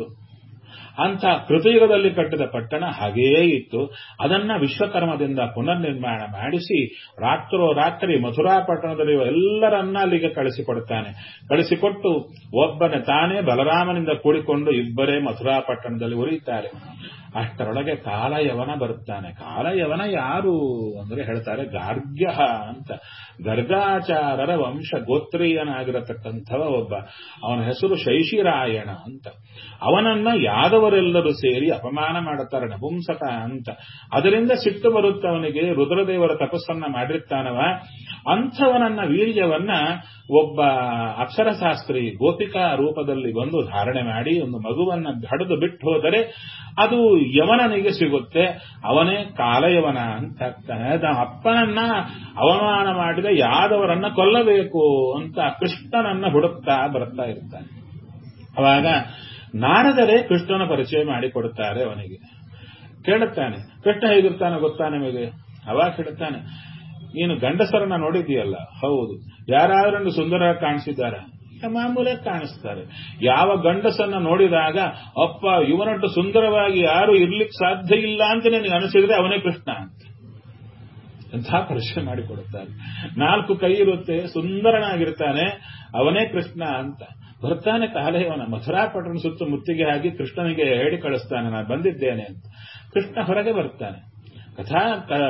ಅಂತ ಕೃತಯುಗದಲ್ಲಿ ಕಟ್ಟಿದ ಪಟ್ಟಣ ಹಾಗೇ ಇತ್ತು ಅದನ್ನ ವಿಶ್ವಕರ್ಮದಿಂದ ಪುನರ್ನಿರ್ಮಾಣ ಮಾಡಿಸಿ ರಾತ್ರೋ ರಾತ್ರಿ ಮಥುರಾ ಪಟ್ಟಣದಲ್ಲಿ ಎಲ್ಲರನ್ನ ಅಲ್ಲಿಗೆ ಕಳಿಸಿಕೊಡ್ತಾನೆ ಕಳಿಸಿಕೊಟ್ಟು ಒಬ್ಬನೇ ತಾನೇ ಬಲರಾಮನಿಂದ ಕೂಡಿಕೊಂಡು ಇಬ್ಬರೇ ಮಥುರಾ ಪಟ್ಟಣದಲ್ಲಿ ಉರಿಯುತ್ತಾರೆ ಅಷ್ಟರೊಳಗೆ ಕಾಲಯವನ ಬರುತ್ತಾನೆ ಕಾಲಯವನ ಯಾರು ಅಂದ್ರೆ ಹೇಳ್ತಾರೆ ಗಾರ್ಗ್ಯ ಅಂತ ಗರ್ಗಾಚಾರರ ವಂಶ ಗೋತ್ರೀಯನಾಗಿರತಕ್ಕಂಥವ ಒಬ್ಬ ಅವನ ಹೆಸರು ಶೈಶಿರಾಯಣ ಅಂತ ಅವನನ್ನ ಯಾದವರೆಲ್ಲರೂ ಸೇರಿ ಅಪಮಾನ ಮಾಡುತ್ತಾರೆ ನಪುಂಸಕ ಅಂತ ಅದರಿಂದ ಸಿಟ್ಟು ಬರುತ್ತೆ ಅವನಿಗೆ ರುದ್ರದೇವರ ತಪಸ್ಸನ್ನ ಮಾಡಿರ್ತಾನವ ಅಂಥವನನ್ನ ವೀರ್ಯವನ್ನ ಒಬ್ಬ ಅಕ್ಷರಶಾಸ್ತ್ರಿ ಗೋಪಿಕಾ ರೂಪದಲ್ಲಿ ಬಂದು ಧಾರಣೆ ಮಾಡಿ ಒಂದು ಮಗುವನ್ನ ಹಡಿದು ಬಿಟ್ಟು ಹೋದರೆ ಅದು ಯವನನಿಗೆ ಸಿಗುತ್ತೆ ಅವನೇ ಕಾಲಯವನ ಅಂತ ಆಗ್ತಾನೆ ಅಪ್ಪನನ್ನ ಅವಮಾನ ಮಾಡಿದ ಯಾದವರನ್ನ ಕೊಲ್ಲಬೇಕು ಅಂತ ಕೃಷ್ಣನನ್ನ ಹುಡುಕ್ತಾ ಬರ್ತಾ ಇರ್ತಾನೆ ಅವಾಗ ನಾರದರೇ ಕೃಷ್ಣನ ಪರಿಚಯ ಮಾಡಿಕೊಡುತ್ತಾರೆ ಅವನಿಗೆ ಕೇಳುತ್ತಾನೆ ಕೃಷ್ಣ ಹೇಗಿರ್ತಾನೆ ಗೊತ್ತಾ ನಿಮಗೆ ಅವಾಗ ಹೇಳುತ್ತಾನೆ ನೀನು ಗಂಡಸರನ್ನ ನೋಡಿದೀಯಲ್ಲ ಹೌದು ಯಾರಾದ್ರೂ ಸುಂದರ ಕಾಣಿಸಿದ್ದಾರ ಮಾಮೂಲೆ ಕಾಣಿಸ್ತಾರೆ ಯಾವ ಗಂಡಸನ್ನ ನೋಡಿದಾಗ ಅಪ್ಪ ಇವನಟ್ಟು ಸುಂದರವಾಗಿ ಯಾರು ಇರ್ಲಿಕ್ಕೆ ಸಾಧ್ಯ ಇಲ್ಲ ಅಂತ ನಿನಗೆ ಅನಿಸಿದ್ರೆ ಅವನೇ ಕೃಷ್ಣ ಅಂತ ಎಂಥ ಪರಿಚಯ ಮಾಡಿಕೊಡುತ್ತಾರೆ ನಾಲ್ಕು ಕೈ ಇರುತ್ತೆ ಸುಂದರನಾಗಿರ್ತಾನೆ ಅವನೇ ಕೃಷ್ಣ ಅಂತ ಬರ್ತಾನೆ ಕಾಲೇವನ ಮಥುರಾಪಟ್ಟಣ ಸುತ್ತ ಮುತ್ತಿಗೆ ಹಾಕಿ ಕೃಷ್ಣನಿಗೆ ಹೇಳಿ ಕಳಿಸ್ತಾನೆ ನಾನು ಬಂದಿದ್ದೇನೆ ಅಂತ ಕೃಷ್ಣ ಹೊರಗೆ ಬರ್ತಾನೆ ಕಥಾ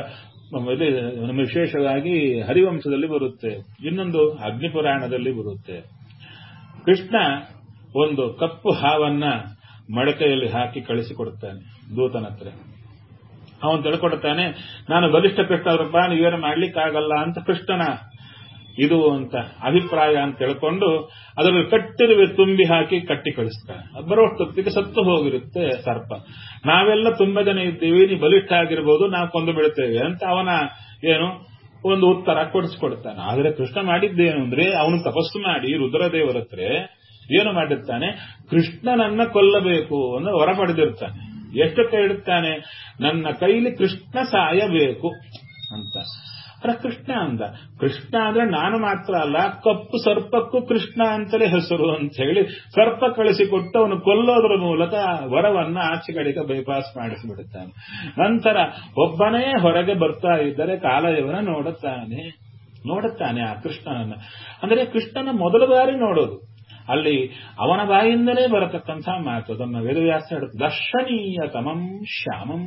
ನಮ್ಮ ವಿಶೇಷವಾಗಿ ಹರಿವಂಶದಲ್ಲಿ ಬರುತ್ತೆ ಇನ್ನೊಂದು ಅಗ್ನಿಪುರಾಣದಲ್ಲಿ ಬರುತ್ತೆ ಕೃಷ್ಣ ಒಂದು ಕಪ್ಪು ಹಾವನ್ನ ಮಡಕೆಯಲ್ಲಿ ಹಾಕಿ ಕಳಿಸಿಕೊಡುತ್ತಾನೆ ದೂತನ ಹತ್ರ ಅವನು ತಿಳ್ಕೊಡುತ್ತಾನೆ ನಾನು ಬಲಿಷ್ಠ ಕೃಷ್ಣರಪ್ಪ ನೀವೇನು ಮಾಡ್ಲಿಕ್ಕಾಗಲ್ಲ ಅಂತ ಕೃಷ್ಣನ ಇದು ಅಂತ ಅಭಿಪ್ರಾಯ ಅಂತ ತಿಳ್ಕೊಂಡು ಅದರಲ್ಲಿ ಕಟ್ಟಿರುವೆ ತುಂಬಿ ಹಾಕಿ ಕಟ್ಟಿ ಕಳಿಸ್ತಾನೆ ಬರುವಷ್ಟೊತ್ತಿಗೆ ಸತ್ತು ಹೋಗಿರುತ್ತೆ ಸರ್ಪ ನಾವೆಲ್ಲ ತುಂಬಾ ಜನ ಇದ್ದೀವಿ ನೀವು ಬಲಿಷ್ಠ ಆಗಿರ್ಬೋದು ನಾವು ಕೊಂದು ಬಿಡುತ್ತೇವೆ ಅಂತ ಅವನ ಏನು ಒಂದು ಉತ್ತರ ಕೊಡಿಸ್ಕೊಡ್ತಾನೆ ಆದರೆ ಕೃಷ್ಣ ಮಾಡಿದ್ದೇನು ಅಂದ್ರೆ ಅವನು ತಪಸ್ಸು ಮಾಡಿ ರುದ್ರದೇವರ ಹತ್ರ ಏನು ಮಾಡಿರ್ತಾನೆ ಕೃಷ್ಣನನ್ನ ಕೊಲ್ಲಬೇಕು ಅನ್ನೋ ಹೊರ ಪಡೆದಿರ್ತಾನೆ ಎಷ್ಟಕ್ಕೆ ಇಡುತ್ತಾನೆ ನನ್ನ ಕೈಲಿ ಕೃಷ್ಣ ಸಾಯಬೇಕು ಅಂತ ಅಲ್ಲ ಕೃಷ್ಣ ಅಂದ ಕೃಷ್ಣ ಅಂದ್ರೆ ನಾನು ಮಾತ್ರ ಅಲ್ಲ ಕಪ್ಪು ಸರ್ಪಕ್ಕೂ ಕೃಷ್ಣ ಅಂತಲೇ ಹೆಸರು ಅಂತ ಹೇಳಿ ಸರ್ಪ ಕಳಿಸಿಕೊಟ್ಟು ಅವನು ಕೊಲ್ಲೋದ್ರ ಮೂಲಕ ವರವನ್ನ ಆಚೆ ಕಡೆಗೆ ಬೈಪಾಸ್ ಮಾಡಿಸಿಬಿಡುತ್ತಾನೆ ನಂತರ ಒಬ್ಬನೇ ಹೊರಗೆ ಬರ್ತಾ ಇದ್ದರೆ ಕಾಲಯವನ ನೋಡುತ್ತಾನೆ ನೋಡುತ್ತಾನೆ ಆ ಕೃಷ್ಣನನ್ನ ಅಂದ್ರೆ ಕೃಷ್ಣನ ಮೊದಲ ಬಾರಿ ನೋಡೋದು ಅಲ್ಲಿ ಅವನ ಬಾಯಿಂದಲೇ ಬರತಕ್ಕಂಥ ಮಾತು ಅದನ್ನು ವೇದವ್ಯಾಸ ಹೇಳುತ್ತೆ ದರ್ಶನೀಯ ತಮಂ ಶ್ಯಾಮಂ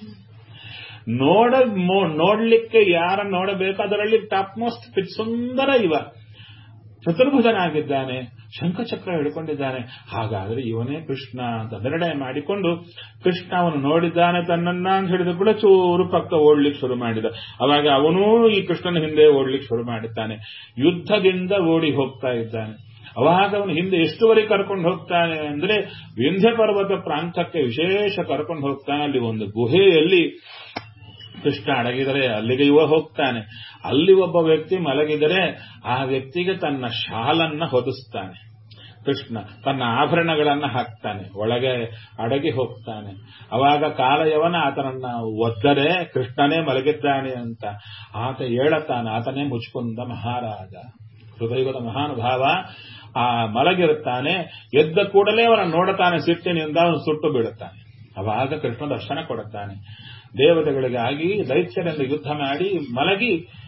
ನೋಡ ನೋಡ್ಲಿಕ್ಕೆ ಯಾರ ನೋಡಬೇಕು ಅದರಲ್ಲಿ ಟಾಪ್ ಮೋಸ್ಟ್ ಸುಂದರ ಇವ ಚತುರ್ಭುಜನಾಗಿದ್ದಾನೆ ಶಂಖಚಕ್ರ ಹಿಡ್ಕೊಂಡಿದ್ದಾನೆ ಹಾಗಾದ್ರೆ ಇವನೇ ಕೃಷ್ಣ ಅಂತ ನಿರ್ಣಯ ಮಾಡಿಕೊಂಡು ಕೃಷ್ಣ ಅವನು ನೋಡಿದ್ದಾನೆ ತನ್ನನ್ನ ಅಂತ ಹಿಡಿದ ಕೂಡ ಚೂರು ಪಕ್ಕ ಓಡ್ಲಿಕ್ಕೆ ಶುರು ಮಾಡಿದ ಅವಾಗ ಅವನೂ ಈ ಕೃಷ್ಣನ ಹಿಂದೆ ಓಡ್ಲಿಕ್ಕೆ ಶುರು ಮಾಡುತ್ತಾನೆ ಯುದ್ಧದಿಂದ ಓಡಿ ಹೋಗ್ತಾ ಇದ್ದಾನೆ ಅವಾಗ ಅವನು ಹಿಂದೆ ಎಷ್ಟುವರೆಗೆ ಕರ್ಕೊಂಡು ಹೋಗ್ತಾನೆ ಅಂದ್ರೆ ವಿಂಧ್ಯ ಪರ್ವತ ಪ್ರಾಂತಕ್ಕೆ ವಿಶೇಷ ಕರ್ಕೊಂಡು ಹೋಗ್ತಾನೆ ಅಲ್ಲಿ ಒಂದು ಗುಹೆಯಲ್ಲಿ ಕೃಷ್ಣ ಅಡಗಿದರೆ ಅಲ್ಲಿಗೆ ಇವ ಹೋಗ್ತಾನೆ ಅಲ್ಲಿ ಒಬ್ಬ ವ್ಯಕ್ತಿ ಮಲಗಿದರೆ ಆ ವ್ಯಕ್ತಿಗೆ ತನ್ನ ಶಾಲನ್ನ ಹೊದಿಸ್ತಾನೆ ಕೃಷ್ಣ ತನ್ನ ಆಭರಣಗಳನ್ನ ಹಾಕ್ತಾನೆ ಒಳಗೆ ಅಡಗಿ ಹೋಗ್ತಾನೆ ಅವಾಗ ಕಾಲಯವನ ಆತನನ್ನ ಒದ್ದರೆ ಕೃಷ್ಣನೇ ಮಲಗಿದ್ದಾನೆ ಅಂತ ಆತ ಹೇಳತಾನೆ ಆತನೇ ಮುಚ್ಕೊಂಡ ಮಹಾರಾಜ ಹೃದಯದ ಮಹಾನುಭಾವ ಆ ಮಲಗಿರುತ್ತಾನೆ ಎದ್ದ ಕೂಡಲೇ ಅವನ ನೋಡುತ್ತಾನೆ ಸಿಟ್ಟಿನಿಂದ ಅವನು ಸುಟ್ಟು ಬೀಳುತ್ತಾನೆ ಅವಾಗ ಕೃಷ್ಣ ದರ್ಶನ ಕೊಡುತ್ತಾನೆ ದೇವತೆಗಳಿಗಾಗಿ ದೈತ್ಯರಿಂದ ಯುದ್ಧ ಮಾಡಿ ಮಲಗಿ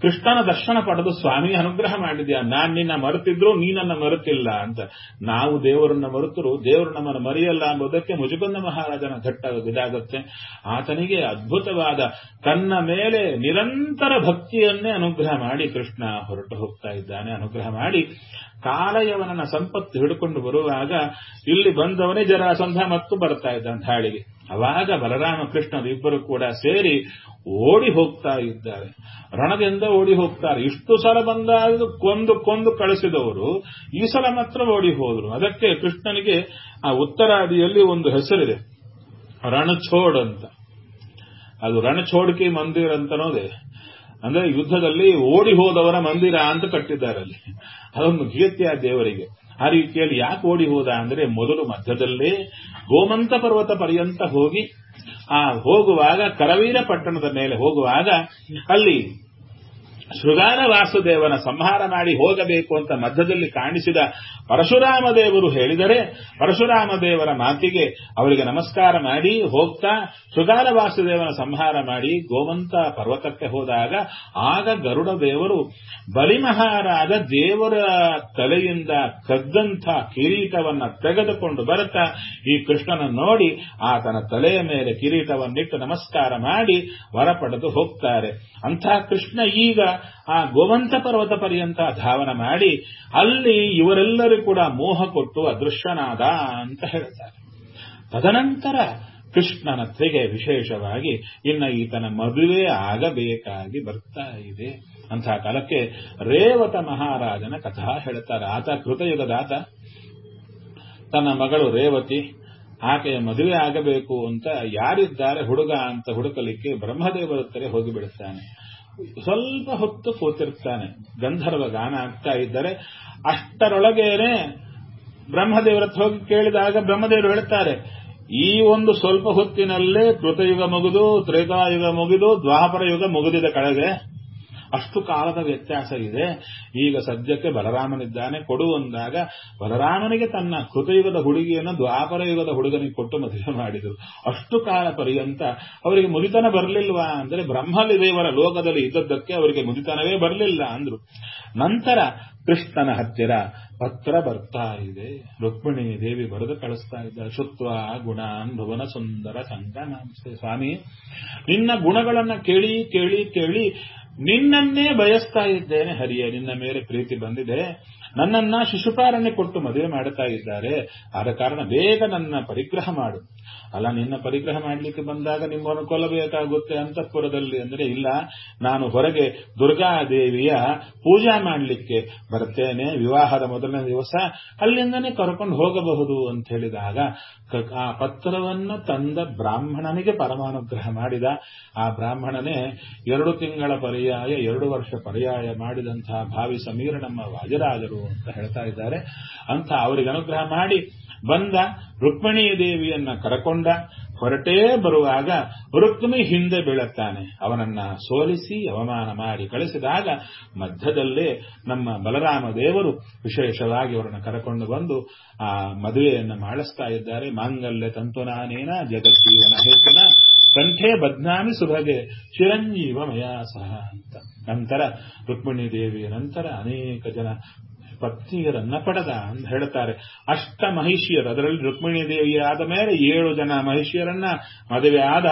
ಕೃಷ್ಣನ ದರ್ಶನ ಪಡೆದು ಸ್ವಾಮಿ ಅನುಗ್ರಹ ಮಾಡಿದ್ಯಾ ನಾನ್ ನಿನ್ನ ಮರೆತಿದ್ರು ನೀನನ್ನ ಮರೆತಿಲ್ಲ ಅಂತ ನಾವು ದೇವರನ್ನ ಮರೆತರು ದೇವರು ನಮ್ಮನ್ನು ಮರೆಯಲ್ಲ ಎಂಬುದಕ್ಕೆ ಮುಜುಗಂದ ಮಹಾರಾಜನ ಘಟ್ಟ ಇದಾಗುತ್ತೆ ಆತನಿಗೆ ಅದ್ಭುತವಾದ ತನ್ನ ಮೇಲೆ ನಿರಂತರ ಭಕ್ತಿಯನ್ನೇ ಅನುಗ್ರಹ ಮಾಡಿ ಕೃಷ್ಣ ಹೊರಟು ಹೋಗ್ತಾ ಇದ್ದಾನೆ ಅನುಗ್ರಹ ಮಾಡಿ ಕಾಲಯವನನ ಸಂಪತ್ತು ಹಿಡ್ಕೊಂಡು ಬರುವಾಗ ಇಲ್ಲಿ ಬಂದವನೇ ಜರಾಸಂಧ ಮತ್ತು ಬರ್ತಾ ಇದ್ದಂತ ಹಾಳಿಗೆ ಅವಾಗ ಬಲರಾಮ ಕೃಷ್ಣರು ಇಬ್ಬರು ಕೂಡ ಸೇರಿ ಓಡಿ ಹೋಗ್ತಾ ಇದ್ದಾರೆ ರಣದಿಂದ ಓಡಿ ಹೋಗ್ತಾರೆ ಇಷ್ಟು ಸಲ ಬಂದಾಗ ಕೊಂದು ಕೊಂದು ಕಳಿಸಿದವರು ಈ ಸಲ ಮಾತ್ರ ಓಡಿ ಹೋದ್ರು ಅದಕ್ಕೆ ಕೃಷ್ಣನಿಗೆ ಆ ಉತ್ತರಾದಿಯಲ್ಲಿ ಒಂದು ಹೆಸರಿದೆ ರಣಛೋಡ್ ಅಂತ ಅದು ರಣಛೋಡ್ಕಿ ಮಂದಿರ ಅಂತನೋದೆ ಅಂದ್ರೆ ಯುದ್ಧದಲ್ಲಿ ಓಡಿ ಹೋದವರ ಮಂದಿರ ಅಂತ ಕಟ್ಟಿದ್ದಾರೆ ಅಲ್ಲಿ ಅದೊಂದು ಕೀರ್ತಿಯ ದೇವರಿಗೆ ಆ ರೀತಿಯಲ್ಲಿ ಯಾಕೆ ಓಡಿ ಹೋದ ಅಂದ್ರೆ ಮೊದಲು ಮಧ್ಯದಲ್ಲೇ ಗೋಮಂತ ಪರ್ವತ ಪರ್ಯಂತ ಹೋಗಿ ಆ ಹೋಗುವಾಗ ಕರವೀರ ಪಟ್ಟಣದ ಮೇಲೆ ಹೋಗುವಾಗ ಅಲ್ಲಿ ಶೃಗಾಲ ವಾಸುದೇವನ ಸಂಹಾರ ಮಾಡಿ ಹೋಗಬೇಕು ಅಂತ ಮಧ್ಯದಲ್ಲಿ ಕಾಣಿಸಿದ ಪರಶುರಾಮ ದೇವರು ಹೇಳಿದರೆ ಪರಶುರಾಮ ದೇವರ ಮಾತಿಗೆ ಅವರಿಗೆ ನಮಸ್ಕಾರ ಮಾಡಿ ಹೋಗ್ತಾ ಶೃಗಾಲ ವಾಸುದೇವನ ಸಂಹಾರ ಮಾಡಿ ಗೋವಂತ ಪರ್ವತಕ್ಕೆ ಹೋದಾಗ ಆಗ ಗರುಡ ದೇವರು ಬಲಿಮಹಾರಾಜ ದೇವರ ತಲೆಯಿಂದ ಕದ್ದಂಥ ಕಿರೀಟವನ್ನ ತೆಗೆದುಕೊಂಡು ಬರುತ್ತಾ ಈ ಕೃಷ್ಣನ ನೋಡಿ ಆತನ ತಲೆಯ ಮೇಲೆ ಕಿರೀಟವನ್ನಿಟ್ಟು ನಮಸ್ಕಾರ ಮಾಡಿ ವರ ಪಡೆದು ಹೋಗ್ತಾರೆ ಅಂಥ ಕೃಷ್ಣ ಈಗ ಆ ಗೋವಂತ ಪರ್ವತ ಪರ್ಯಂತ ಧಾವನ ಮಾಡಿ ಅಲ್ಲಿ ಇವರೆಲ್ಲರೂ ಕೂಡ ಮೋಹ ಕೊಟ್ಟು ಅದೃಶ್ಯನಾದ ಅಂತ ಹೇಳ್ತಾರೆ ತದನಂತರ ಕೃಷ್ಣನ ತೆಗೆ ವಿಶೇಷವಾಗಿ ಇನ್ನ ಈತನ ಮದುವೆ ಆಗಬೇಕಾಗಿ ಬರ್ತಾ ಇದೆ ಅಂತಹ ಕಾಲಕ್ಕೆ ರೇವತ ಮಹಾರಾಜನ ಕಥಾ ಹೇಳ್ತಾರೆ ಆತ ಕೃತಯುಗದಾತ ತನ್ನ ಮಗಳು ರೇವತಿ ಆಕೆಯ ಮದುವೆ ಆಗಬೇಕು ಅಂತ ಯಾರಿದ್ದಾರೆ ಹುಡುಗ ಅಂತ ಹುಡುಕಲಿಕ್ಕೆ ಬ್ರಹ್ಮದೇವರ ಹತ್ತಿರ ಹೋಗಿ ಬಿಡುತ್ತಾನೆ ಸ್ವಲ್ಪ ಹೊತ್ತು ಕೂತಿರ್ತಾನೆ ಗಂಧರ್ವ ಗಾನ ಆಗ್ತಾ ಇದ್ದರೆ ಅಷ್ಟರೊಳಗೇನೆ ಬ್ರಹ್ಮದೇವರ ಹತ್ರ ಹೋಗಿ ಕೇಳಿದಾಗ ಬ್ರಹ್ಮದೇವರು ಹೇಳ್ತಾರೆ ಈ ಒಂದು ಸ್ವಲ್ಪ ಹೊತ್ತಿನಲ್ಲೇ ಕೃತಯುಗ ಮುಗಿದು ತ್ರೇತಾಯುಗ ಮುಗಿದು ದ್ವಾಪರ ಯುಗ ಮುಗಿದಿದ ಕೆಳಗೆ ಅಷ್ಟು ಕಾಲದ ವ್ಯತ್ಯಾಸ ಇದೆ ಈಗ ಸದ್ಯಕ್ಕೆ ಬಲರಾಮನಿದ್ದಾನೆ ಕೊಡು ಅಂದಾಗ ಬಲರಾಮನಿಗೆ ತನ್ನ ಕೃತಯುಗದ ಹುಡುಗಿಯನ್ನು ದ್ವಾಪರ ಯುಗದ ಹುಡುಗನಿಗೆ ಕೊಟ್ಟು ಮದುವೆ ಮಾಡಿದರು ಅಷ್ಟು ಕಾಲ ಪರ್ಯಂತ ಅವರಿಗೆ ಮುದಿತನ ಬರಲಿಲ್ವಾ ಅಂದರೆ ಬ್ರಹ್ಮದೇವರ ಲೋಕದಲ್ಲಿ ಇದ್ದದ್ದಕ್ಕೆ ಅವರಿಗೆ ಮುದಿತನವೇ ಬರಲಿಲ್ಲ ಅಂದ್ರು ನಂತರ ಕೃಷ್ಣನ ಹತ್ತಿರ ಪತ್ರ ಬರ್ತಾ ಇದೆ ರುಕ್ಮಿಣಿ ದೇವಿ ಬರೆದು ಕಳಿಸ್ತಾ ಇದ್ದಾರೆ ಶುತ್ವ ಗುಣಾನ್ ಭುವನ ಸುಂದರ ಸಂಗಮಾಂಸೆ ಸ್ವಾಮಿ ನಿನ್ನ ಗುಣಗಳನ್ನ ಕೇಳಿ ಕೇಳಿ ಕೇಳಿ ನಿನ್ನನ್ನೇ ಬಯಸ್ತಾ ಇದ್ದೇನೆ ಹರಿಯೇ ನಿನ್ನ ಮೇಲೆ ಪ್ರೀತಿ ಬಂದಿದೆ ನನ್ನನ್ನ ಶಿಶುಪಾರಣ್ಯ ಕೊಟ್ಟು ಮದುವೆ ಮಾಡುತ್ತಾ ಇದ್ದಾರೆ ಆದ ಕಾರಣ ಬೇಗ ನನ್ನ ಪರಿಗ್ರಹ ಮಾಡು ಅಲ್ಲ ನಿನ್ನ ಪರಿಗ್ರಹ ಮಾಡಲಿಕ್ಕೆ ಬಂದಾಗ ನಿಮ್ಮನ್ನು ಕೊಲ್ಲಬೇಕಾಗುತ್ತೆ ಅಂತಃಪುರದಲ್ಲಿ ಅಂದ್ರೆ ಇಲ್ಲ ನಾನು ಹೊರಗೆ ದುರ್ಗಾದೇವಿಯ ಪೂಜಾ ಮಾಡಲಿಕ್ಕೆ ಬರ್ತೇನೆ ವಿವಾಹದ ಮೊದಲನೇ ದಿವಸ ಅಲ್ಲಿಂದನೇ ಕರ್ಕೊಂಡು ಹೋಗಬಹುದು ಅಂತ ಹೇಳಿದಾಗ ಆ ಪತ್ರವನ್ನು ತಂದ ಬ್ರಾಹ್ಮಣನಿಗೆ ಪರಮಾನುಗ್ರಹ ಮಾಡಿದ ಆ ಬ್ರಾಹ್ಮಣನೇ ಎರಡು ತಿಂಗಳ ಪರ್ಯಾಯ ಎರಡು ವರ್ಷ ಪರ್ಯಾಯ ಮಾಡಿದಂತಹ ಭಾವಿ ಸಮೀರ ನಮ್ಮ ವಾಜರಾಜರು ಅಂತ ಹೇಳ್ತಾ ಇದ್ದಾರೆ ಅಂತ ಅವರಿಗೆ ಅನುಗ್ರಹ ಮಾಡಿ ಬಂದ ರುಕ್ಮಿಣಿ ದೇವಿಯನ್ನ ಕರಕೊಂಡ ಹೊರಟೇ ಬರುವಾಗ ರುಕ್ಮಿ ಹಿಂದೆ ಬೀಳುತ್ತಾನೆ ಅವನನ್ನ ಸೋಲಿಸಿ ಅವಮಾನ ಮಾಡಿ ಕಳಿಸಿದಾಗ ಮಧ್ಯದಲ್ಲೇ ನಮ್ಮ ಬಲರಾಮ ದೇವರು ವಿಶೇಷವಾಗಿ ಅವರನ್ನು ಕರಕೊಂಡು ಬಂದು ಆ ಮದುವೆಯನ್ನು ಮಾಡಿಸ್ತಾ ಇದ್ದಾರೆ ಮಾಂಗಲ್ಯ ತಂತುನಾನೇನ ಜಗಜ್ಜೀವನ ಹೇತುನ ಕಂಠೆ ಬದ್ನಾಮಿ ಸುಭಗೆ ಚಿರಂಜೀವಮಯ ಸಹ ಅಂತ ನಂತರ ರುಕ್ಮಿಣಿ ದೇವಿಯ ನಂತರ ಅನೇಕ ಜನ ಪತ್ನಿಯರನ್ನ ಪಡೆದ ಅಂತ ಹೇಳ್ತಾರೆ ಅಷ್ಟ ಮಹಿಷಿಯರು ಅದರಲ್ಲಿ ರುಕ್ಮಿಣಿ ದೇವಿ ಆದ ಮೇಲೆ ಏಳು ಜನ ಮಹಿಷಿಯರನ್ನ ಮದುವೆ ಆದ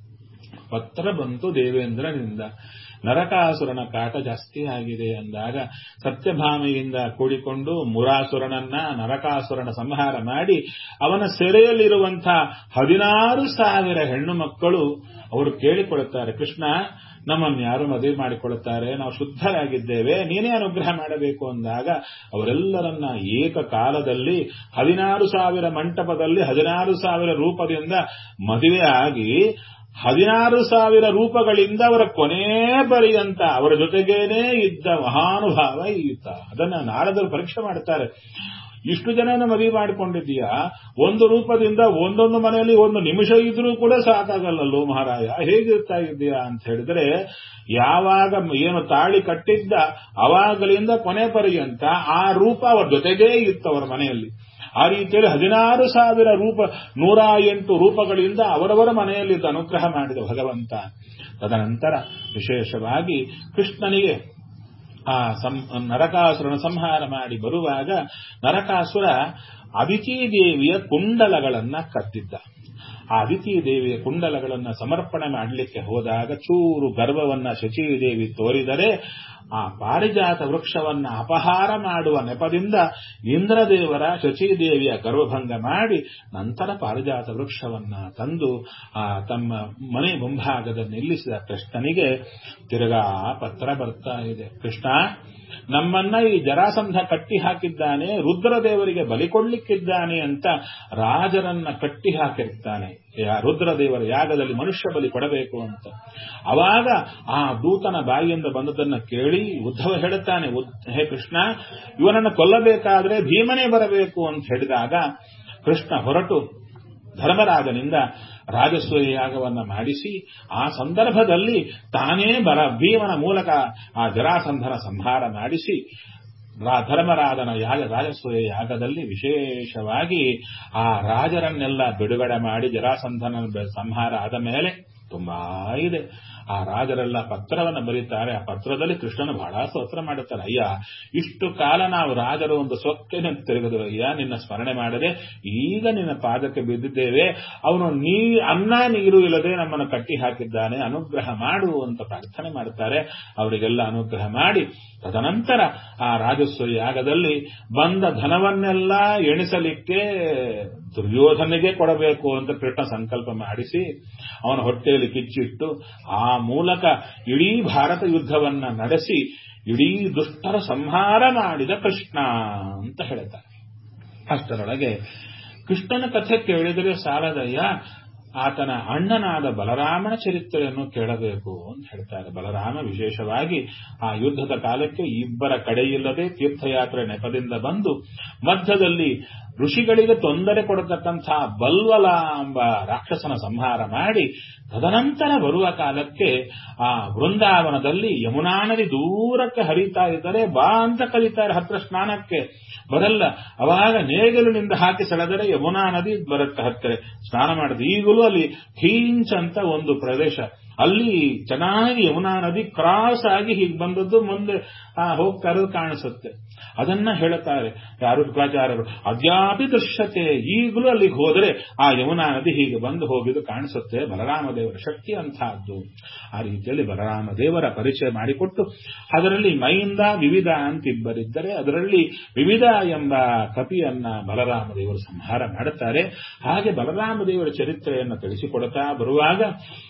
ಪತ್ರ ಬಂತು ದೇವೇಂದ್ರನಿಂದ ನರಕಾಸುರನ ಕಾಟ ಜಾಸ್ತಿ ಆಗಿದೆ ಅಂದಾಗ ಸತ್ಯಭಾಮೆಯಿಂದ ಕೂಡಿಕೊಂಡು ಮುರಾಸುರನನ್ನ ನರಕಾಸುರನ ಸಂಹಾರ ಮಾಡಿ ಅವನ ಸೆರೆಯಲ್ಲಿರುವಂತಹ ಹದಿನಾರು ಸಾವಿರ ಹೆಣ್ಣು ಮಕ್ಕಳು ಅವರು ಕೇಳಿಕೊಳ್ಳುತ್ತಾರೆ ಕೃಷ್ಣ ನಮ್ಮನ್ನು ಯಾರು ಮದುವೆ ಮಾಡಿಕೊಳ್ಳುತ್ತಾರೆ ನಾವು ಶುದ್ಧರಾಗಿದ್ದೇವೆ ನೀನೇ ಅನುಗ್ರಹ ಮಾಡಬೇಕು ಅಂದಾಗ ಅವರೆಲ್ಲರನ್ನ ಏಕಕಾಲದಲ್ಲಿ ಹದಿನಾರು ಸಾವಿರ ಮಂಟಪದಲ್ಲಿ ಹದಿನಾರು ಸಾವಿರ ರೂಪದಿಂದ ಮದುವೆ ಆಗಿ ಹದಿನಾರು ಸಾವಿರ ರೂಪಗಳಿಂದ ಅವರ ಕೊನೆ ಪರ್ಯಂತ ಅವರ ಜೊತೆಗೇನೇ ಇದ್ದ ಮಹಾನುಭಾವ ಈತ ಅದನ್ನ ನಾರದರು ಪರೀಕ್ಷೆ ಮಾಡುತ್ತಾರೆ ಇಷ್ಟು ಜನನ ಮದುವೆ ಮಾಡಿಕೊಂಡಿದ್ದೀಯಾ ಒಂದು ರೂಪದಿಂದ ಒಂದೊಂದು ಮನೆಯಲ್ಲಿ ಒಂದು ನಿಮಿಷ ಇದ್ರೂ ಕೂಡ ಸಾಕಾಗಲ್ಲಲ್ಲೋ ಮಹಾರಾಯ ಹೇಗಿರ್ತಾ ಇದ್ದೀಯಾ ಅಂತ ಹೇಳಿದ್ರೆ ಯಾವಾಗ ಏನು ತಾಳಿ ಕಟ್ಟಿದ್ದ ಅವಾಗಲಿಂದ ಕೊನೆ ಪರ್ಯಂತ ಆ ರೂಪ ಅವರ ಜೊತೆಗೇ ಇತ್ತು ಅವರ ಮನೆಯಲ್ಲಿ ಆ ರೀತಿಯಲ್ಲಿ ಹದಿನಾರು ಸಾವಿರ ರೂಪ ನೂರ ಎಂಟು ರೂಪಗಳಿಂದ ಅವರವರ ಮನೆಯಲ್ಲಿದ್ದ ಅನುಗ್ರಹ ಮಾಡಿದ ಭಗವಂತ ತದನಂತರ ವಿಶೇಷವಾಗಿ ಕೃಷ್ಣನಿಗೆ ಆ ಸಂ ನರಕಾಸುರನ ಸಂಹಾರ ಮಾಡಿ ಬರುವಾಗ ನರಕಾಸುರ ಅದಿತಿ ದೇವಿಯ ಕುಂಡಲಗಳನ್ನ ಕತ್ತಿದ್ದ ಆ ಅದಿತಿ ದೇವಿಯ ಕುಂಡಲಗಳನ್ನ ಸಮರ್ಪಣೆ ಮಾಡಲಿಕ್ಕೆ ಹೋದಾಗ ಚೂರು ಗರ್ವವನ್ನ ಶಚೀದೇವಿ ತೋರಿದರೆ ಆ ಪಾರಿಜಾತ ವೃಕ್ಷವನ್ನ ಅಪಹಾರ ಮಾಡುವ ನೆಪದಿಂದ ಇಂದ್ರದೇವರ ಶಚೀದೇವಿಯ ಗರ್ವಭಂಗ ಮಾಡಿ ನಂತರ ಪಾರಿಜಾತ ವೃಕ್ಷವನ್ನ ತಂದು ಆ ತಮ್ಮ ಮನೆ ಮುಂಭಾಗದಲ್ಲಿ ನಿಲ್ಲಿಸಿದ ಕೃಷ್ಣನಿಗೆ ತಿರುಗಾ ಪತ್ರ ಬರ್ತಾ ಇದೆ ಕೃಷ್ಣ ನಮ್ಮನ್ನ ಈ ಜರಾಸಂಧ ಕಟ್ಟಿ ಹಾಕಿದ್ದಾನೆ ರುದ್ರದೇವರಿಗೆ ಬಲಿ ಕೊಡ್ಲಿಕ್ಕಿದ್ದಾನೆ ಅಂತ ರಾಜರನ್ನ ಕಟ್ಟಿ ಹಾಕಿರ್ತಾನೆ ರುದ್ರದೇವರ ಯಾಗದಲ್ಲಿ ಮನುಷ್ಯ ಬಲಿ ಕೊಡಬೇಕು ಅಂತ ಅವಾಗ ಆ ದೂತನ ಬಾಯಿಯಿಂದ ಬಂದದನ್ನ ಕೇಳಿ ಉದ್ಧವ ಹೇಳುತ್ತಾನೆ ಹೇ ಕೃಷ್ಣ ಇವನನ್ನು ಕೊಲ್ಲಬೇಕಾದ್ರೆ ಭೀಮನೇ ಬರಬೇಕು ಅಂತ ಹೇಳಿದಾಗ ಕೃಷ್ಣ ಹೊರಟು ಧರ್ಮರಾಜನಿಂದ ರಾಜಸೂಯ ಯಾಗವನ್ನ ಮಾಡಿಸಿ ಆ ಸಂದರ್ಭದಲ್ಲಿ ತಾನೇ ಬರ ಭೀಮನ ಮೂಲಕ ಆ ಜರಾಸಂಧನ ಸಂಹಾರ ಮಾಡಿಸಿ ಧರ್ಮರಾಜನ ಯಾಗ ರಾಜಸೂಯ ಯಾಗದಲ್ಲಿ ವಿಶೇಷವಾಗಿ ಆ ರಾಜರನ್ನೆಲ್ಲ ಬಿಡುಗಡೆ ಮಾಡಿ ಜರಾಸಂಧನ ಸಂಹಾರ ಆದ ಮೇಲೆ ತುಂಬಾ ಇದೆ ಆ ರಾಜರೆಲ್ಲ ಪತ್ರವನ್ನು ಬರೀತಾರೆ ಆ ಪತ್ರದಲ್ಲಿ ಕೃಷ್ಣನು ಬಹಳ ಸ್ತೋತ್ರ ಮಾಡುತ್ತಾರೆ ಅಯ್ಯ ಇಷ್ಟು ಕಾಲ ನಾವು ರಾಜರು ಒಂದು ಸೊಕ್ಕೆನ ತಿರುಗಿದ್ರು ಅಯ್ಯ ನಿನ್ನ ಸ್ಮರಣೆ ಮಾಡದೆ ಈಗ ನಿನ್ನ ಪಾದಕ್ಕೆ ಬಿದ್ದಿದ್ದೇವೆ ಅವನು ನೀ ಅನ್ನ ನೀರು ಇಲ್ಲದೆ ನಮ್ಮನ್ನು ಕಟ್ಟಿ ಹಾಕಿದ್ದಾನೆ ಅನುಗ್ರಹ ಮಾಡು ಅಂತ ಪ್ರಾರ್ಥನೆ ಮಾಡುತ್ತಾರೆ ಅವರಿಗೆಲ್ಲ ಅನುಗ್ರಹ ಮಾಡಿ ತದನಂತರ ಆ ರಾಜಸ್ವ ಯಾಗದಲ್ಲಿ ಬಂದ ಧನವನ್ನೆಲ್ಲ ಎಣಿಸಲಿಕ್ಕೆ ದುರ್ಯೋಧನಿಗೆ ಕೊಡಬೇಕು ಅಂತ ಕೃಷ್ಣ ಸಂಕಲ್ಪ ಮಾಡಿಸಿ ಅವನ ಹೊಟ್ಟೆಯಲ್ಲಿ ಕಿಚ್ಚಿಟ್ಟು ಆ ಮೂಲಕ ಇಡೀ ಭಾರತ ಯುದ್ಧವನ್ನ ನಡೆಸಿ ಇಡೀ ದುಷ್ಟರ ಸಂಹಾರ ಮಾಡಿದ ಕೃಷ್ಣ ಅಂತ ಹೇಳ್ತಾರೆ ಅಷ್ಟರೊಳಗೆ ಕೃಷ್ಣನ ಕಥೆ ಕೇಳಿದರೆ ಸಾಲದಯ್ಯ ಆತನ ಅಣ್ಣನಾದ ಬಲರಾಮನ ಚರಿತ್ರೆಯನ್ನು ಕೇಳಬೇಕು ಅಂತ ಹೇಳ್ತಾರೆ ಬಲರಾಮ ವಿಶೇಷವಾಗಿ ಆ ಯುದ್ಧದ ಕಾಲಕ್ಕೆ ಇಬ್ಬರ ಕಡೆಯಿಲ್ಲದೆ ತೀರ್ಥಯಾತ್ರೆ ನೆಪದಿಂದ ಬಂದು ಮಧ್ಯದಲ್ಲಿ ಋಷಿಗಳಿಗೆ ತೊಂದರೆ ಕೊಡತಕ್ಕಂತಹ ಬಲ್ವಲ ಎಂಬ ರಾಕ್ಷಸನ ಸಂಹಾರ ಮಾಡಿ ತದನಂತರ ಬರುವ ಕಾಲಕ್ಕೆ ಆ ವೃಂದಾವನದಲ್ಲಿ ಯಮುನಾ ನದಿ ದೂರಕ್ಕೆ ಹರಿತಾ ಇದ್ದರೆ ಬಾ ಅಂತ ಕರೀತಾರೆ ಹತ್ರ ಸ್ನಾನಕ್ಕೆ ಬರಲ್ಲ ಅವಾಗ ನೇಗಲಿನಿಂದ ಹಾಕಿ ಸೆಳೆದರೆ ಯಮುನಾ ನದಿ ಬರುತ್ತೆ ಹತ್ತಿರ ಸ್ನಾನ ಮಾಡುತ್ತೆ ಈಗಲೂ ಅಲ್ಲಿ ಥೀನ್ಸ್ ಅಂತ ಒಂದು ಪ್ರದೇಶ ಅಲ್ಲಿ ಚೆನ್ನಾಗಿ ಯಮುನಾ ನದಿ ಕ್ರಾಸ್ ಆಗಿ ಹೀಗೆ ಬಂದದ್ದು ಮುಂದೆ ಹೋಗ್ತಾ ಇರೋದು ಕಾಣಿಸುತ್ತೆ ಅದನ್ನ ಹೇಳುತ್ತಾರೆ ಯಾರು ಶುಕ್ರಾಚಾರ್ಯರು ಅದ್ಯಾಪಿ ದೃಶ್ಯತೆ ಈಗಲೂ ಅಲ್ಲಿಗೆ ಹೋದರೆ ಆ ಯಮುನಾ ನದಿ ಹೀಗೆ ಬಂದು ಹೋಗಿದ್ದು ಕಾಣಿಸುತ್ತೆ ಬಲರಾಮ ದೇವರ ಶಕ್ತಿ ಅಂತಹದ್ದು ಆ ರೀತಿಯಲ್ಲಿ ಬಲರಾಮ ದೇವರ ಪರಿಚಯ ಮಾಡಿಕೊಟ್ಟು ಅದರಲ್ಲಿ ಮೈಂದ ವಿವಿಧ ಅಂತ ಇಬ್ಬರಿದ್ದರೆ ಅದರಲ್ಲಿ ವಿವಿಧ ಎಂಬ ಕಪಿಯನ್ನ ಬಲರಾಮ ದೇವರು ಸಂಹಾರ ಮಾಡುತ್ತಾರೆ ಹಾಗೆ ಬಲರಾಮ ದೇವರ ಚರಿತ್ರೆಯನ್ನು ತಿಳಿಸಿಕೊಡುತ್ತಾ ಬರುವಾಗ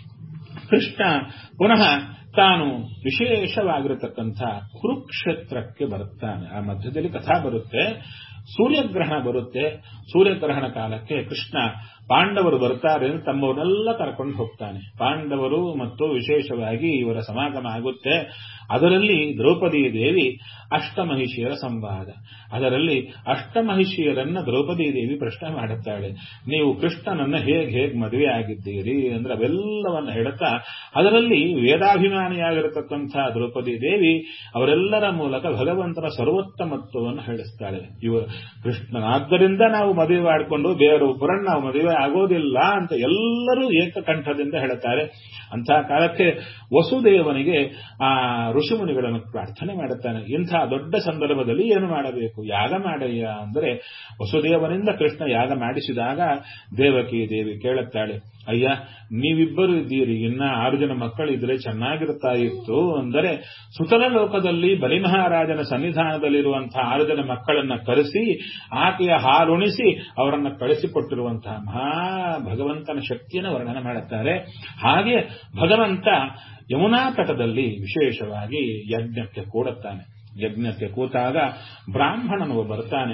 ಕೃಷ್ಣ ಪುನಃ ತಾನು ವಿಶೇಷವಾಗಿರತಕ್ಕಂಥ ಕುರುಕ್ಷೇತ್ರಕ್ಕೆ ಬರುತ್ತಾನೆ ಆ ಮಧ್ಯದಲ್ಲಿ ಕಥಾ ಬರುತ್ತೆ ಸೂರ್ಯಗ್ರಹಣ ಬರುತ್ತೆ ಸೂರ್ಯಗ್ರಹಣ ಕಾಲಕ್ಕೆ ಕೃಷ್ಣ ಪಾಂಡವರು ಬರ್ತಾರೆ ತಮ್ಮವನ್ನೆಲ್ಲ ಕರ್ಕೊಂಡು ಹೋಗ್ತಾನೆ ಪಾಂಡವರು ಮತ್ತು ವಿಶೇಷವಾಗಿ ಇವರ ಸಮಾಗಮ ಆಗುತ್ತೆ ಅದರಲ್ಲಿ ದ್ರೌಪದಿ ದೇವಿ ಅಷ್ಟಮಹಿಷಿಯರ ಸಂವಾದ ಅದರಲ್ಲಿ ಅಷ್ಟಮಹಿಷಿಯರನ್ನ ದ್ರೌಪದಿ ದೇವಿ ಪ್ರಶ್ನೆ ಮಾಡುತ್ತಾಳೆ ನೀವು ಕೃಷ್ಣನನ್ನ ಹೇಗೆ ಹೇಗೆ ಮದುವೆ ಆಗಿದ್ದೀರಿ ಅಂದ್ರೆ ಅವೆಲ್ಲವನ್ನ ಹೇಳುತ್ತಾ ಅದರಲ್ಲಿ ವೇದಾಭಿಮಾನಿಯಾಗಿರತಕ್ಕಂಥ ದ್ರೌಪದಿ ದೇವಿ ಅವರೆಲ್ಲರ ಮೂಲಕ ಭಗವಂತನ ಸರ್ವೋತ್ತಮತ್ವವನ್ನು ಹೇಳಿಸ್ತಾಳೆ ಇವ ಕೃಷ್ಣನಾದ್ದರಿಂದ ನಾವು ಮದುವೆ ಮಾಡಿಕೊಂಡು ಬೇರೊಬ್ಬರನ್ನ ನಾವು ಮದುವೆ ಆಗೋದಿಲ್ಲ ಅಂತ ಎಲ್ಲರೂ ಏಕಕಂಠದಿಂದ ಹೇಳುತ್ತಾರೆ ಅಂತಹ ಕಾಲಕ್ಕೆ ವಸುದೇವನಿಗೆ ಆ ಋಷಿಮುನಿಗಳನ್ನು ಪ್ರಾರ್ಥನೆ ಮಾಡುತ್ತಾನೆ ಇಂಥ ದೊಡ್ಡ ಸಂದರ್ಭದಲ್ಲಿ ಏನು ಮಾಡಬೇಕು ಯಾಗ ಮಾಡಯ್ಯ ಅಂದರೆ ವಸುದೇವನಿಂದ ಕೃಷ್ಣ ಯಾಗ ಮಾಡಿಸಿದಾಗ ದೇವಕಿ ದೇವಿ ಕೇಳುತ್ತಾಳೆ ಅಯ್ಯ ನೀವಿಬ್ಬರು ಇದ್ದೀರಿ ಇನ್ನ ಆರು ಜನ ಮಕ್ಕಳಿದ್ರೆ ಚೆನ್ನಾಗಿರ್ತಾ ಇತ್ತು ಅಂದರೆ ಸುತಲ ಲೋಕದಲ್ಲಿ ಬಲಿಮಹಾರಾಜನ ಸನ್ನಿಧಾನದಲ್ಲಿರುವಂತಹ ಆರು ಜನ ಮಕ್ಕಳನ್ನ ಕರೆಸಿ ಆಕೆಯ ಹಾರುಣಿಸಿ ಅವರನ್ನ ಕಳಿಸಿಕೊಟ್ಟಿರುವಂತಹ ಮಹಾ ಭಗವಂತನ ಶಕ್ತಿಯನ್ನು ವರ್ಣನೆ ಮಾಡುತ್ತಾರೆ ಹಾಗೆ ಭಗವಂತ ಯಮುನಾ ತಟದಲ್ಲಿ ವಿಶೇಷವಾಗಿ ಯಜ್ಞಕ್ಕೆ ಕೂಡುತ್ತಾನೆ ಯಜ್ಞಕ್ಕೆ ಕೂತಾಗ ಬ್ರಾಹ್ಮಣನು ಬರ್ತಾನೆ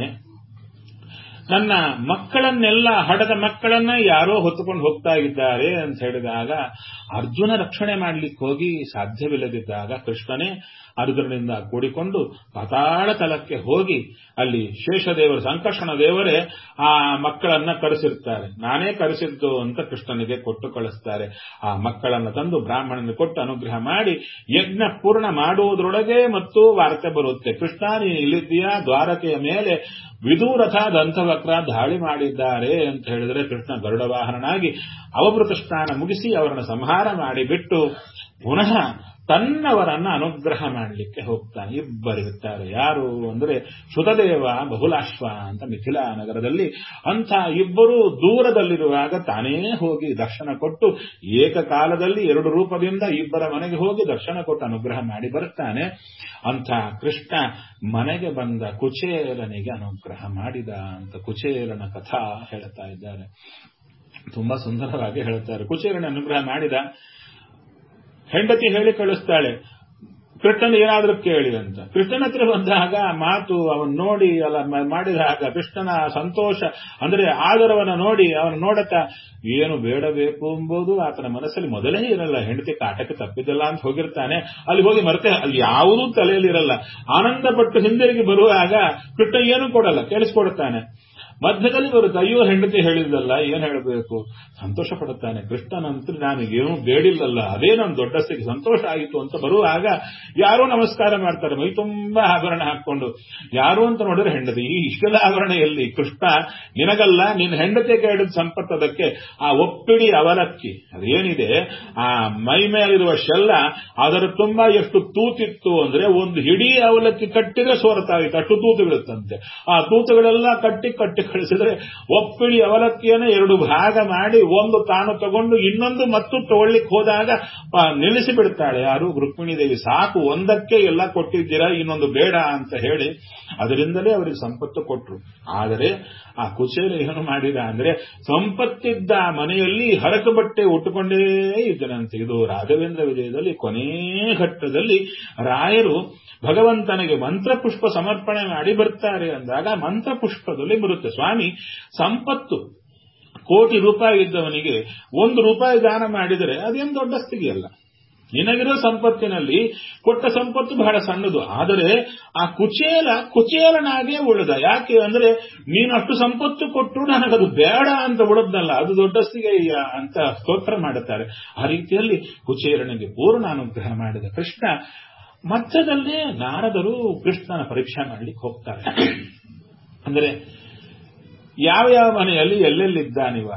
ನನ್ನ ಮಕ್ಕಳನ್ನೆಲ್ಲ ಹಡದ ಮಕ್ಕಳನ್ನ ಯಾರೋ ಹೊತ್ತುಕೊಂಡು ಹೋಗ್ತಾ ಇದ್ದಾರೆ ಅಂತ ಹೇಳಿದಾಗ ಅರ್ಜುನ ರಕ್ಷಣೆ ಮಾಡ್ಲಿಕ್ಕೆ ಹೋಗಿ ಸಾಧ್ಯವಿಲ್ಲದಿದ್ದಾಗ ಕೃಷ್ಣನೇ ಅರ್ಜುನನಿಂದ ಕೂಡಿಕೊಂಡು ಪಾತಾಳ ತಲಕ್ಕೆ ಹೋಗಿ ಅಲ್ಲಿ ಶೇಷದೇವರು ಸಂಕರ್ಷಣ ದೇವರೇ ಆ ಮಕ್ಕಳನ್ನ ಕರೆಸಿರ್ತಾರೆ ನಾನೇ ಕರೆಸಿದ್ದು ಅಂತ ಕೃಷ್ಣನಿಗೆ ಕೊಟ್ಟು ಕಳಿಸ್ತಾರೆ ಆ ಮಕ್ಕಳನ್ನ ತಂದು ಬ್ರಾಹ್ಮಣನಿಗೆ ಕೊಟ್ಟು ಅನುಗ್ರಹ ಮಾಡಿ ಯಜ್ಞ ಪೂರ್ಣ ಮಾಡುವುದರೊಳಗೆ ಮತ್ತು ವಾರ್ತೆ ಬರುತ್ತೆ ಕೃಷ್ಣ ನೀನು ಇಲ್ಲಿದ್ದೀಯಾ ದ್ವಾರಕೆಯ ಮೇಲೆ ವಿದೂರಥ ದಂತವಕ್ರ ದಾಳಿ ಮಾಡಿದ್ದಾರೆ ಅಂತ ಹೇಳಿದರೆ ಕೃಷ್ಣ ಗರುಡ ವಾಹನನಾಗಿ ಅವಭೃತ ಸ್ನಾನ ಮುಗಿಸಿ ಅವರನ್ನು ಸಂಹಾರ ಮಾಡಿ ಬಿಟ್ಟು ಪುನಃ ತನ್ನವರನ್ನ ಅನುಗ್ರಹ ಮಾಡಲಿಕ್ಕೆ ಹೋಗ್ತಾನೆ ಇಬ್ಬರಿರುತ್ತಾರೆ ಯಾರು ಅಂದ್ರೆ ಸುತದೇವ ಬಹುಲಾಶ್ವ ಅಂತ ಮಿಥಿಲಾ ನಗರದಲ್ಲಿ ಅಂಥ ಇಬ್ಬರು ದೂರದಲ್ಲಿರುವಾಗ ತಾನೇ ಹೋಗಿ ದರ್ಶನ ಕೊಟ್ಟು ಏಕಕಾಲದಲ್ಲಿ ಎರಡು ರೂಪದಿಂದ ಇಬ್ಬರ ಮನೆಗೆ ಹೋಗಿ ದರ್ಶನ ಕೊಟ್ಟು ಅನುಗ್ರಹ ಮಾಡಿ ಬರುತ್ತಾನೆ ಅಂಥ ಕೃಷ್ಣ ಮನೆಗೆ ಬಂದ ಕುಚೇಲನಿಗೆ ಅನುಗ್ರಹ ಮಾಡಿದ ಅಂತ ಕುಚೇಲನ ಕಥಾ ಹೇಳ್ತಾ ಇದ್ದಾರೆ ತುಂಬಾ ಸುಂದರವಾಗಿ ಹೇಳ್ತಾರೆ ಕುಚೇಲನ ಅನುಗ್ರಹ ಮಾಡಿದ ಹೆಂಡತಿ ಹೇಳಿ ಕಳಿಸ್ತಾಳೆ ಕೃಷ್ಣನ್ ಏನಾದ್ರೂ ಕೇಳಿ ಅಂತ ಕೃಷ್ಣನ ಹತ್ರ ಬಂದಾಗ ಮಾತು ಅವನ್ ನೋಡಿ ಅಲ್ಲ ಮಾಡಿದಾಗ ಕೃಷ್ಣನ ಸಂತೋಷ ಅಂದ್ರೆ ಆದರವನ್ನ ನೋಡಿ ಅವನ ನೋಡತ್ತ ಏನು ಬೇಡಬೇಕು ಎಂಬುದು ಆತನ ಮನಸ್ಸಲ್ಲಿ ಮೊದಲೇ ಇರಲ್ಲ ಹೆಂಡತಿ ಕಾಟಕ್ಕೆ ತಪ್ಪಿದ್ದಲ್ಲ ಅಂತ ಹೋಗಿರ್ತಾನೆ ಅಲ್ಲಿ ಹೋಗಿ ಮರೆತೆ ಅಲ್ಲಿ ಯಾವುದೂ ತಲೆಯಲ್ಲಿ ಇರಲ್ಲ ಆನಂದ ಪಟ್ಟು ಹಿಂದಿರುಗಿ ಬರುವಾಗ ಕೃಷ್ಣ ಏನು ಕೊಡಲ್ಲ ಕೇಳಿಸ್ಕೊಡುತ್ತಾನೆ ಮಧ್ಯದಲ್ಲಿ ಬರುತ್ತೆ ಅಯ್ಯೋ ಹೆಂಡತಿ ಹೇಳಿದ್ದಲ್ಲ ಏನ್ ಹೇಳಬೇಕು ಸಂತೋಷ ಪಡುತ್ತಾನೆ ಕೃಷ್ಣನಂತೂ ನಾನು ಏನು ಬೇಡಿಲ್ಲಲ್ಲ ಅದೇ ನನ್ನ ದೊಡ್ಡಸ್ತಿಗೆ ಸಂತೋಷ ಆಯಿತು ಅಂತ ಬರುವಾಗ ಯಾರೋ ನಮಸ್ಕಾರ ಮಾಡ್ತಾರೆ ಮೈ ತುಂಬಾ ಆಭರಣ ಹಾಕೊಂಡು ಯಾರು ಅಂತ ನೋಡಿದ್ರೆ ಹೆಂಡತಿ ಈ ಇಷ್ಟೆಲ್ಲ ಆಭರಣ ಎಲ್ಲಿ ಕೃಷ್ಣ ನಿನಗಲ್ಲ ನಿನ್ನ ಹೆಂಡತಿ ಕೇಳಿದ ಸಂಪತ್ತದಕ್ಕೆ ಆ ಒಪ್ಪಿಡಿ ಅವಲಕ್ಕಿ ಅದೇನಿದೆ ಆ ಮೈ ಮೇಲಿರುವ ಶೆಲ್ಲ ಅದರ ತುಂಬಾ ಎಷ್ಟು ತೂತಿತ್ತು ಅಂದ್ರೆ ಒಂದು ಹಿಡೀ ಅವಲಕ್ಕಿ ಕಟ್ಟಿದ್ರೆ ಸೋರ್ತಾ ಇತ್ತು ಅಷ್ಟು ತೂತು ಬೀಳುತ್ತಂತೆ ಆ ತೂತುಗಳೆಲ್ಲ ಕಟ್ಟಿ ಕಟ್ಟಿ ಕಳಿಸಿದ್ರೆ ಒಪ್ಪಿಡಿ ಅವಲಕ್ಕಿಯನ್ನು ಎರಡು ಭಾಗ ಮಾಡಿ ಒಂದು ತಾನು ತಗೊಂಡು ಇನ್ನೊಂದು ಮತ್ತು ತಗೊಳ್ಳಿಕ್ಕೆ ಹೋದಾಗ ನಿಲ್ಲಿಸಿ ಬಿಡ್ತಾಳೆ ಯಾರು ರುಕ್ಮಿಣಿ ದೇವಿ ಸಾಕು ಒಂದಕ್ಕೆ ಎಲ್ಲ ಕೊಟ್ಟಿದ್ದೀರಾ ಇನ್ನೊಂದು ಬೇಡ ಅಂತ ಹೇಳಿ ಅದರಿಂದಲೇ ಅವರಿಗೆ ಸಂಪತ್ತು ಕೊಟ್ರು ಆದರೆ ಆ ಕುಚೇಲ ಏನು ಮಾಡಿದ ಅಂದ್ರೆ ಸಂಪತ್ತಿದ್ದ ಮನೆಯಲ್ಲಿ ಹರಕ ಬಟ್ಟೆ ಉಟ್ಟುಕೊಂಡೇ ಇದ್ದನಂತೆ ಇದು ರಾಘವೇಂದ್ರ ವಿಜಯದಲ್ಲಿ ಕೊನೇ ಘಟ್ಟದಲ್ಲಿ ರಾಯರು ಭಗವಂತನಿಗೆ ಮಂತ್ರಪುಷ್ಪ ಸಮರ್ಪಣೆ ಮಾಡಿ ಬರ್ತಾರೆ ಅಂದಾಗ ಮಂತ್ರಪುಷ್ಪದಲ್ಲಿ ಬರುತ್ತೆ ಸ್ವಾಮಿ ಸಂಪತ್ತು ಕೋಟಿ ರೂಪಾಯಿ ಇದ್ದವನಿಗೆ ಒಂದು ರೂಪಾಯಿ ದಾನ ಮಾಡಿದರೆ ಅದೇನು ದೊಡ್ಡ ಸ್ಥಿತಿಯಲ್ಲ ನಿನಗಿರೋ ಸಂಪತ್ತಿನಲ್ಲಿ ಕೊಟ್ಟ ಸಂಪತ್ತು ಬಹಳ ಸಣ್ಣದು ಆದರೆ ಆ ಕುಚೇಲ ಕುಚೇಲನಾಗೇ ಉಳಿದ ಯಾಕೆ ಅಂದ್ರೆ ನೀನು ಅಷ್ಟು ಸಂಪತ್ತು ಕೊಟ್ಟು ನನಗದು ಬೇಡ ಅಂತ ಉಳಿದ್ನಲ್ಲ ಅದು ದೊಡ್ಡಸ್ತಿಗೆ ಅಂತ ಸ್ತೋತ್ರ ಮಾಡುತ್ತಾರೆ ಆ ರೀತಿಯಲ್ಲಿ ಕುಚೇಲನಿಗೆ ಪೂರ್ಣ ಅನುಗ್ರಹ ಮಾಡಿದ ಕೃಷ್ಣ ಮಧ್ಯದಲ್ಲೇ ನಾರದರು ಕೃಷ್ಣನ ಪರೀಕ್ಷೆ ಮಾಡಲಿಕ್ಕೆ ಹೋಗ್ತಾರೆ ಅಂದರೆ ಯಾವ ಯಾವ ಮನೆಯಲ್ಲಿ ಎಲ್ಲೆಲ್ಲಿದ್ದಾನಿವ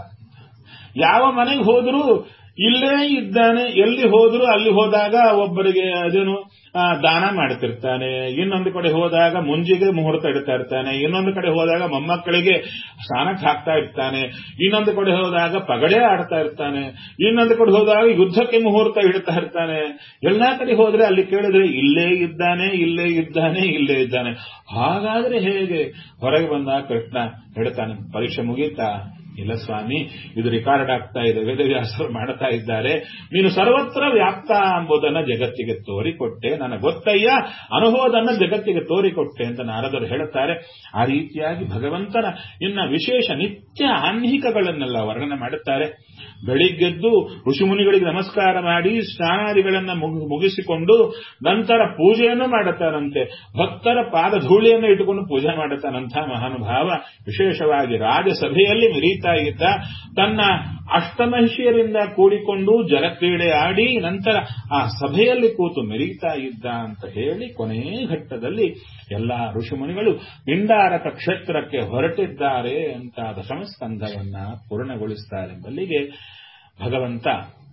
ಯಾವ ಮನೆಗೆ ಹೋದರೂ ಇಲ್ಲೇ ಇದ್ದಾನೆ ಎಲ್ಲಿ ಹೋದ್ರು ಅಲ್ಲಿ ಹೋದಾಗ ಒಬ್ಬರಿಗೆ ಅದೇನು ದಾನ ಮಾಡ್ತಿರ್ತಾನೆ ಇನ್ನೊಂದು ಕಡೆ ಹೋದಾಗ ಮುಂಜಿಗೆ ಮುಹೂರ್ತ ಇಡ್ತಾ ಇರ್ತಾನೆ ಇನ್ನೊಂದು ಕಡೆ ಹೋದಾಗ ಮೊಮ್ಮಕ್ಕಳಿಗೆ ಸ್ನಾನಕ್ಕೆ ಹಾಕ್ತಾ ಇರ್ತಾನೆ ಇನ್ನೊಂದು ಕಡೆ ಹೋದಾಗ ಪಗಡೆ ಆಡ್ತಾ ಇರ್ತಾನೆ ಇನ್ನೊಂದು ಕಡೆ ಹೋದಾಗ ಯುದ್ಧಕ್ಕೆ ಮುಹೂರ್ತ ಇಡ್ತಾ ಇರ್ತಾನೆ ಎಲ್ಲಾ ಕಡೆ ಹೋದ್ರೆ ಅಲ್ಲಿ ಕೇಳಿದ್ರೆ ಇಲ್ಲೇ ಇದ್ದಾನೆ ಇಲ್ಲೇ ಇದ್ದಾನೆ ಇಲ್ಲೇ ಇದ್ದಾನೆ ಹಾಗಾದ್ರೆ ಹೇಗೆ ಹೊರಗೆ ಬಂದಾಗ ಕೃಷ್ಣ ಹೇಳ್ತಾನೆ ಪರೀಕ್ಷೆ ಮುಗೀತಾ ಇಲ್ಲ ಸ್ವಾಮಿ ಇದು ರಿಕಾರ್ಡ್ ಆಗ್ತಾ ಇದೆ ವೇದವ್ಯಾಸರು ಮಾಡ್ತಾ ಇದ್ದಾರೆ ನೀನು ಸರ್ವತ್ರ ವ್ಯಾಪ್ತ ಎಂಬುದನ್ನ ಜಗತ್ತಿಗೆ ತೋರಿಕೊಟ್ಟೆ ನನಗೆ ಗೊತ್ತಯ್ಯ ಅನುಭವದನ್ನ ಜಗತ್ತಿಗೆ ತೋರಿಕೊಟ್ಟೆ ಅಂತ ನಾರದರು ಹೇಳುತ್ತಾರೆ ಆ ರೀತಿಯಾಗಿ ಭಗವಂತನ ಇನ್ನ ವಿಶೇಷ ನಿತ್ಯ ಆನ್ಹಿಕಗಳನ್ನೆಲ್ಲ ವರ್ಣನೆ ಮಾಡುತ್ತಾರೆ ಬೆಳಿಗ್ಗೆದ್ದು ಋಷಿಮುನಿಗಳಿಗೆ ನಮಸ್ಕಾರ ಮಾಡಿ ಸ್ನಾನಾದಿಗಳನ್ನ ಮುಗಿಸಿಕೊಂಡು ನಂತರ ಪೂಜೆಯನ್ನು ಮಾಡುತ್ತಾರಂತೆ ಭಕ್ತರ ಪಾದ ಧೂಳಿಯನ್ನು ಇಟ್ಟುಕೊಂಡು ಪೂಜೆ ಮಾಡುತ್ತಾನಂಥ ಮಹಾನುಭಾವ ವಿಶೇಷವಾಗಿ ರಾಜಸಭೆಯಲ್ಲಿ ಮೆರೀತಾ ಇದ್ದ ತನ್ನ ಅಷ್ಟಮಹಿಷಿಯರಿಂದ ಕೂಡಿಕೊಂಡು ಜಲಕ್ರೀಡೆ ಆಡಿ ನಂತರ ಆ ಸಭೆಯಲ್ಲಿ ಕೂತು ಮೆರೀತಾ ಇದ್ದ ಅಂತ ಹೇಳಿ ಕೊನೆ ಘಟ್ಟದಲ್ಲಿ ಎಲ್ಲ ಋಷಿಮುನಿಗಳು ಪಿಂಡಾರಕ ಕ್ಷೇತ್ರಕ್ಕೆ ಹೊರಟಿದ್ದಾರೆ ಅಂತ ದಶಮಸ್ಕಂಧವನ್ನ ಪೂರ್ಣಗೊಳಿಸ್ತಾರೆ ಎಂಬಲ್ಲಿಗೆ ಭಗವಂತ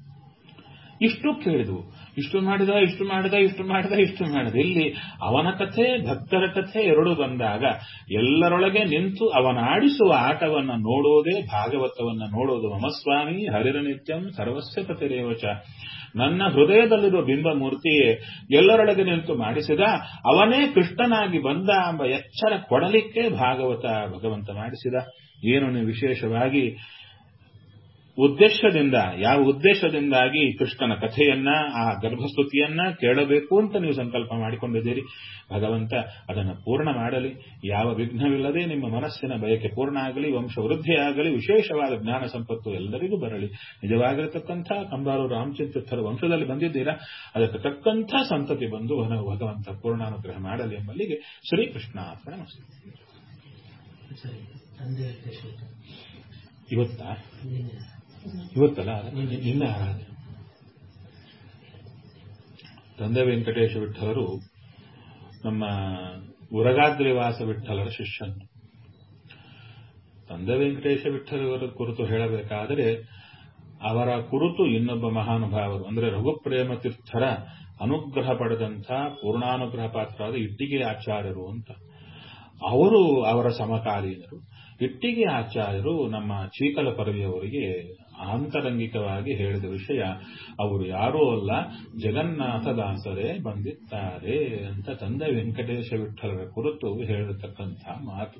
ಇಷ್ಟು ಕೇಳಿದ್ವು ಇಷ್ಟು ಮಾಡಿದ ಇಷ್ಟು ಮಾಡಿದ ಇಷ್ಟು ಮಾಡಿದ ಇಷ್ಟು ಮಾಡಿದ ಇಲ್ಲಿ ಅವನ ಕಥೆ ಭಕ್ತರ ಕಥೆ ಎರಡು ಬಂದಾಗ ಎಲ್ಲರೊಳಗೆ ನಿಂತು ಅವನ ಆಡಿಸುವ ಆಟವನ್ನ ನೋಡೋದೇ ಭಾಗವತವನ್ನ ನೋಡೋದು ಮಮಸ್ವಾಮಿ ಹರಿರನಿತ್ಯಂ ಸರ್ವಸ್ಯ ಪತಿರೇವಚ ನನ್ನ ಹೃದಯದಲ್ಲಿರುವ ಬಿಂಬಮೂರ್ತಿಯೇ ಎಲ್ಲರೊಳಗೆ ನಿಂತು ಮಾಡಿಸಿದ ಅವನೇ ಕೃಷ್ಣನಾಗಿ ಬಂದ ಎಂಬ ಎಚ್ಚರ ಕೊಡಲಿಕ್ಕೆ ಭಾಗವತ ಭಗವಂತ ಮಾಡಿಸಿದ ಏನು ನೀವು ವಿಶೇಷವಾಗಿ ಉದ್ದೇಶದಿಂದ ಯಾವ ಉದ್ದೇಶದಿಂದಾಗಿ ಕೃಷ್ಣನ ಕಥೆಯನ್ನ ಆ ಗರ್ಭಸ್ತುತಿಯನ್ನ ಕೇಳಬೇಕು ಅಂತ ನೀವು ಸಂಕಲ್ಪ ಮಾಡಿಕೊಂಡಿದ್ದೀರಿ ಭಗವಂತ ಅದನ್ನು ಪೂರ್ಣ ಮಾಡಲಿ ಯಾವ ವಿಘ್ನವಿಲ್ಲದೆ ನಿಮ್ಮ ಮನಸ್ಸಿನ ಬಯಕೆ ಪೂರ್ಣ ಆಗಲಿ ವಂಶ ವೃದ್ಧಿಯಾಗಲಿ ವಿಶೇಷವಾದ ಜ್ಞಾನ ಸಂಪತ್ತು ಎಲ್ಲರಿಗೂ ಬರಲಿ ನಿಜವಾಗಿರತಕ್ಕಂಥ ಕಂಬಾರು ರಾಮಚಂದ್ರಥರ ವಂಶದಲ್ಲಿ ಬಂದಿದ್ದೀರಾ ಅದಕ್ಕೆ ತಕ್ಕಂಥ ಸಂತತಿ ಬಂದು ಭಗವಂತ ಪೂರ್ಣಾನುಗ್ರಹ ಮಾಡಲಿ ಎಂಬಲ್ಲಿಗೆ ಶ್ರೀಕೃಷ್ಣ ಅರ್ಪಣೆ ಇವತ್ತಾ ಇವತ್ತಲ್ಲ ನಿನ್ನ ಆರಾಧನೆ ತಂದೆ ವೆಂಕಟೇಶ ವಿಠಲರು ನಮ್ಮ ಉರಗಾದ್ರಿವಾಸ ವಿಠಲರ ಶಿಷ್ಯನು ತಂದೆ ವೆಂಕಟೇಶ ವಿಠಲವರ ಕುರಿತು ಹೇಳಬೇಕಾದರೆ ಅವರ ಕುರಿತು ಇನ್ನೊಬ್ಬ ಮಹಾನುಭಾವರು ಅಂದರೆ ರಘುಪ್ರೇಮ ತೀರ್ಥರ ಅನುಗ್ರಹ ಪಡೆದಂಥ ಪೂರ್ಣಾನುಗ್ರಹ ಪಾತ್ರರಾದ ಇಟ್ಟಿಗೆ ಆಚಾರ್ಯರು ಅಂತ ಅವರು ಅವರ ಸಮಕಾಲೀನರು ಇಟ್ಟಿಗೆ ಆಚಾರ್ಯರು ನಮ್ಮ ಚೀಕಲ ಪರವಿಯವರಿಗೆ ಆಂತರಂಗಿಕವಾಗಿ ಹೇಳಿದ ವಿಷಯ ಅವರು ಯಾರೂ ಅಲ್ಲ ಜಗನ್ನಾಥದಾಸರೇ ಬಂದಿದ್ದಾರೆ ಅಂತ ತಂದೆ ವೆಂಕಟೇಶ ವಿಠಲರ ಕುರಿತು ಹೇಳಿರತಕ್ಕಂಥ ಮಾತು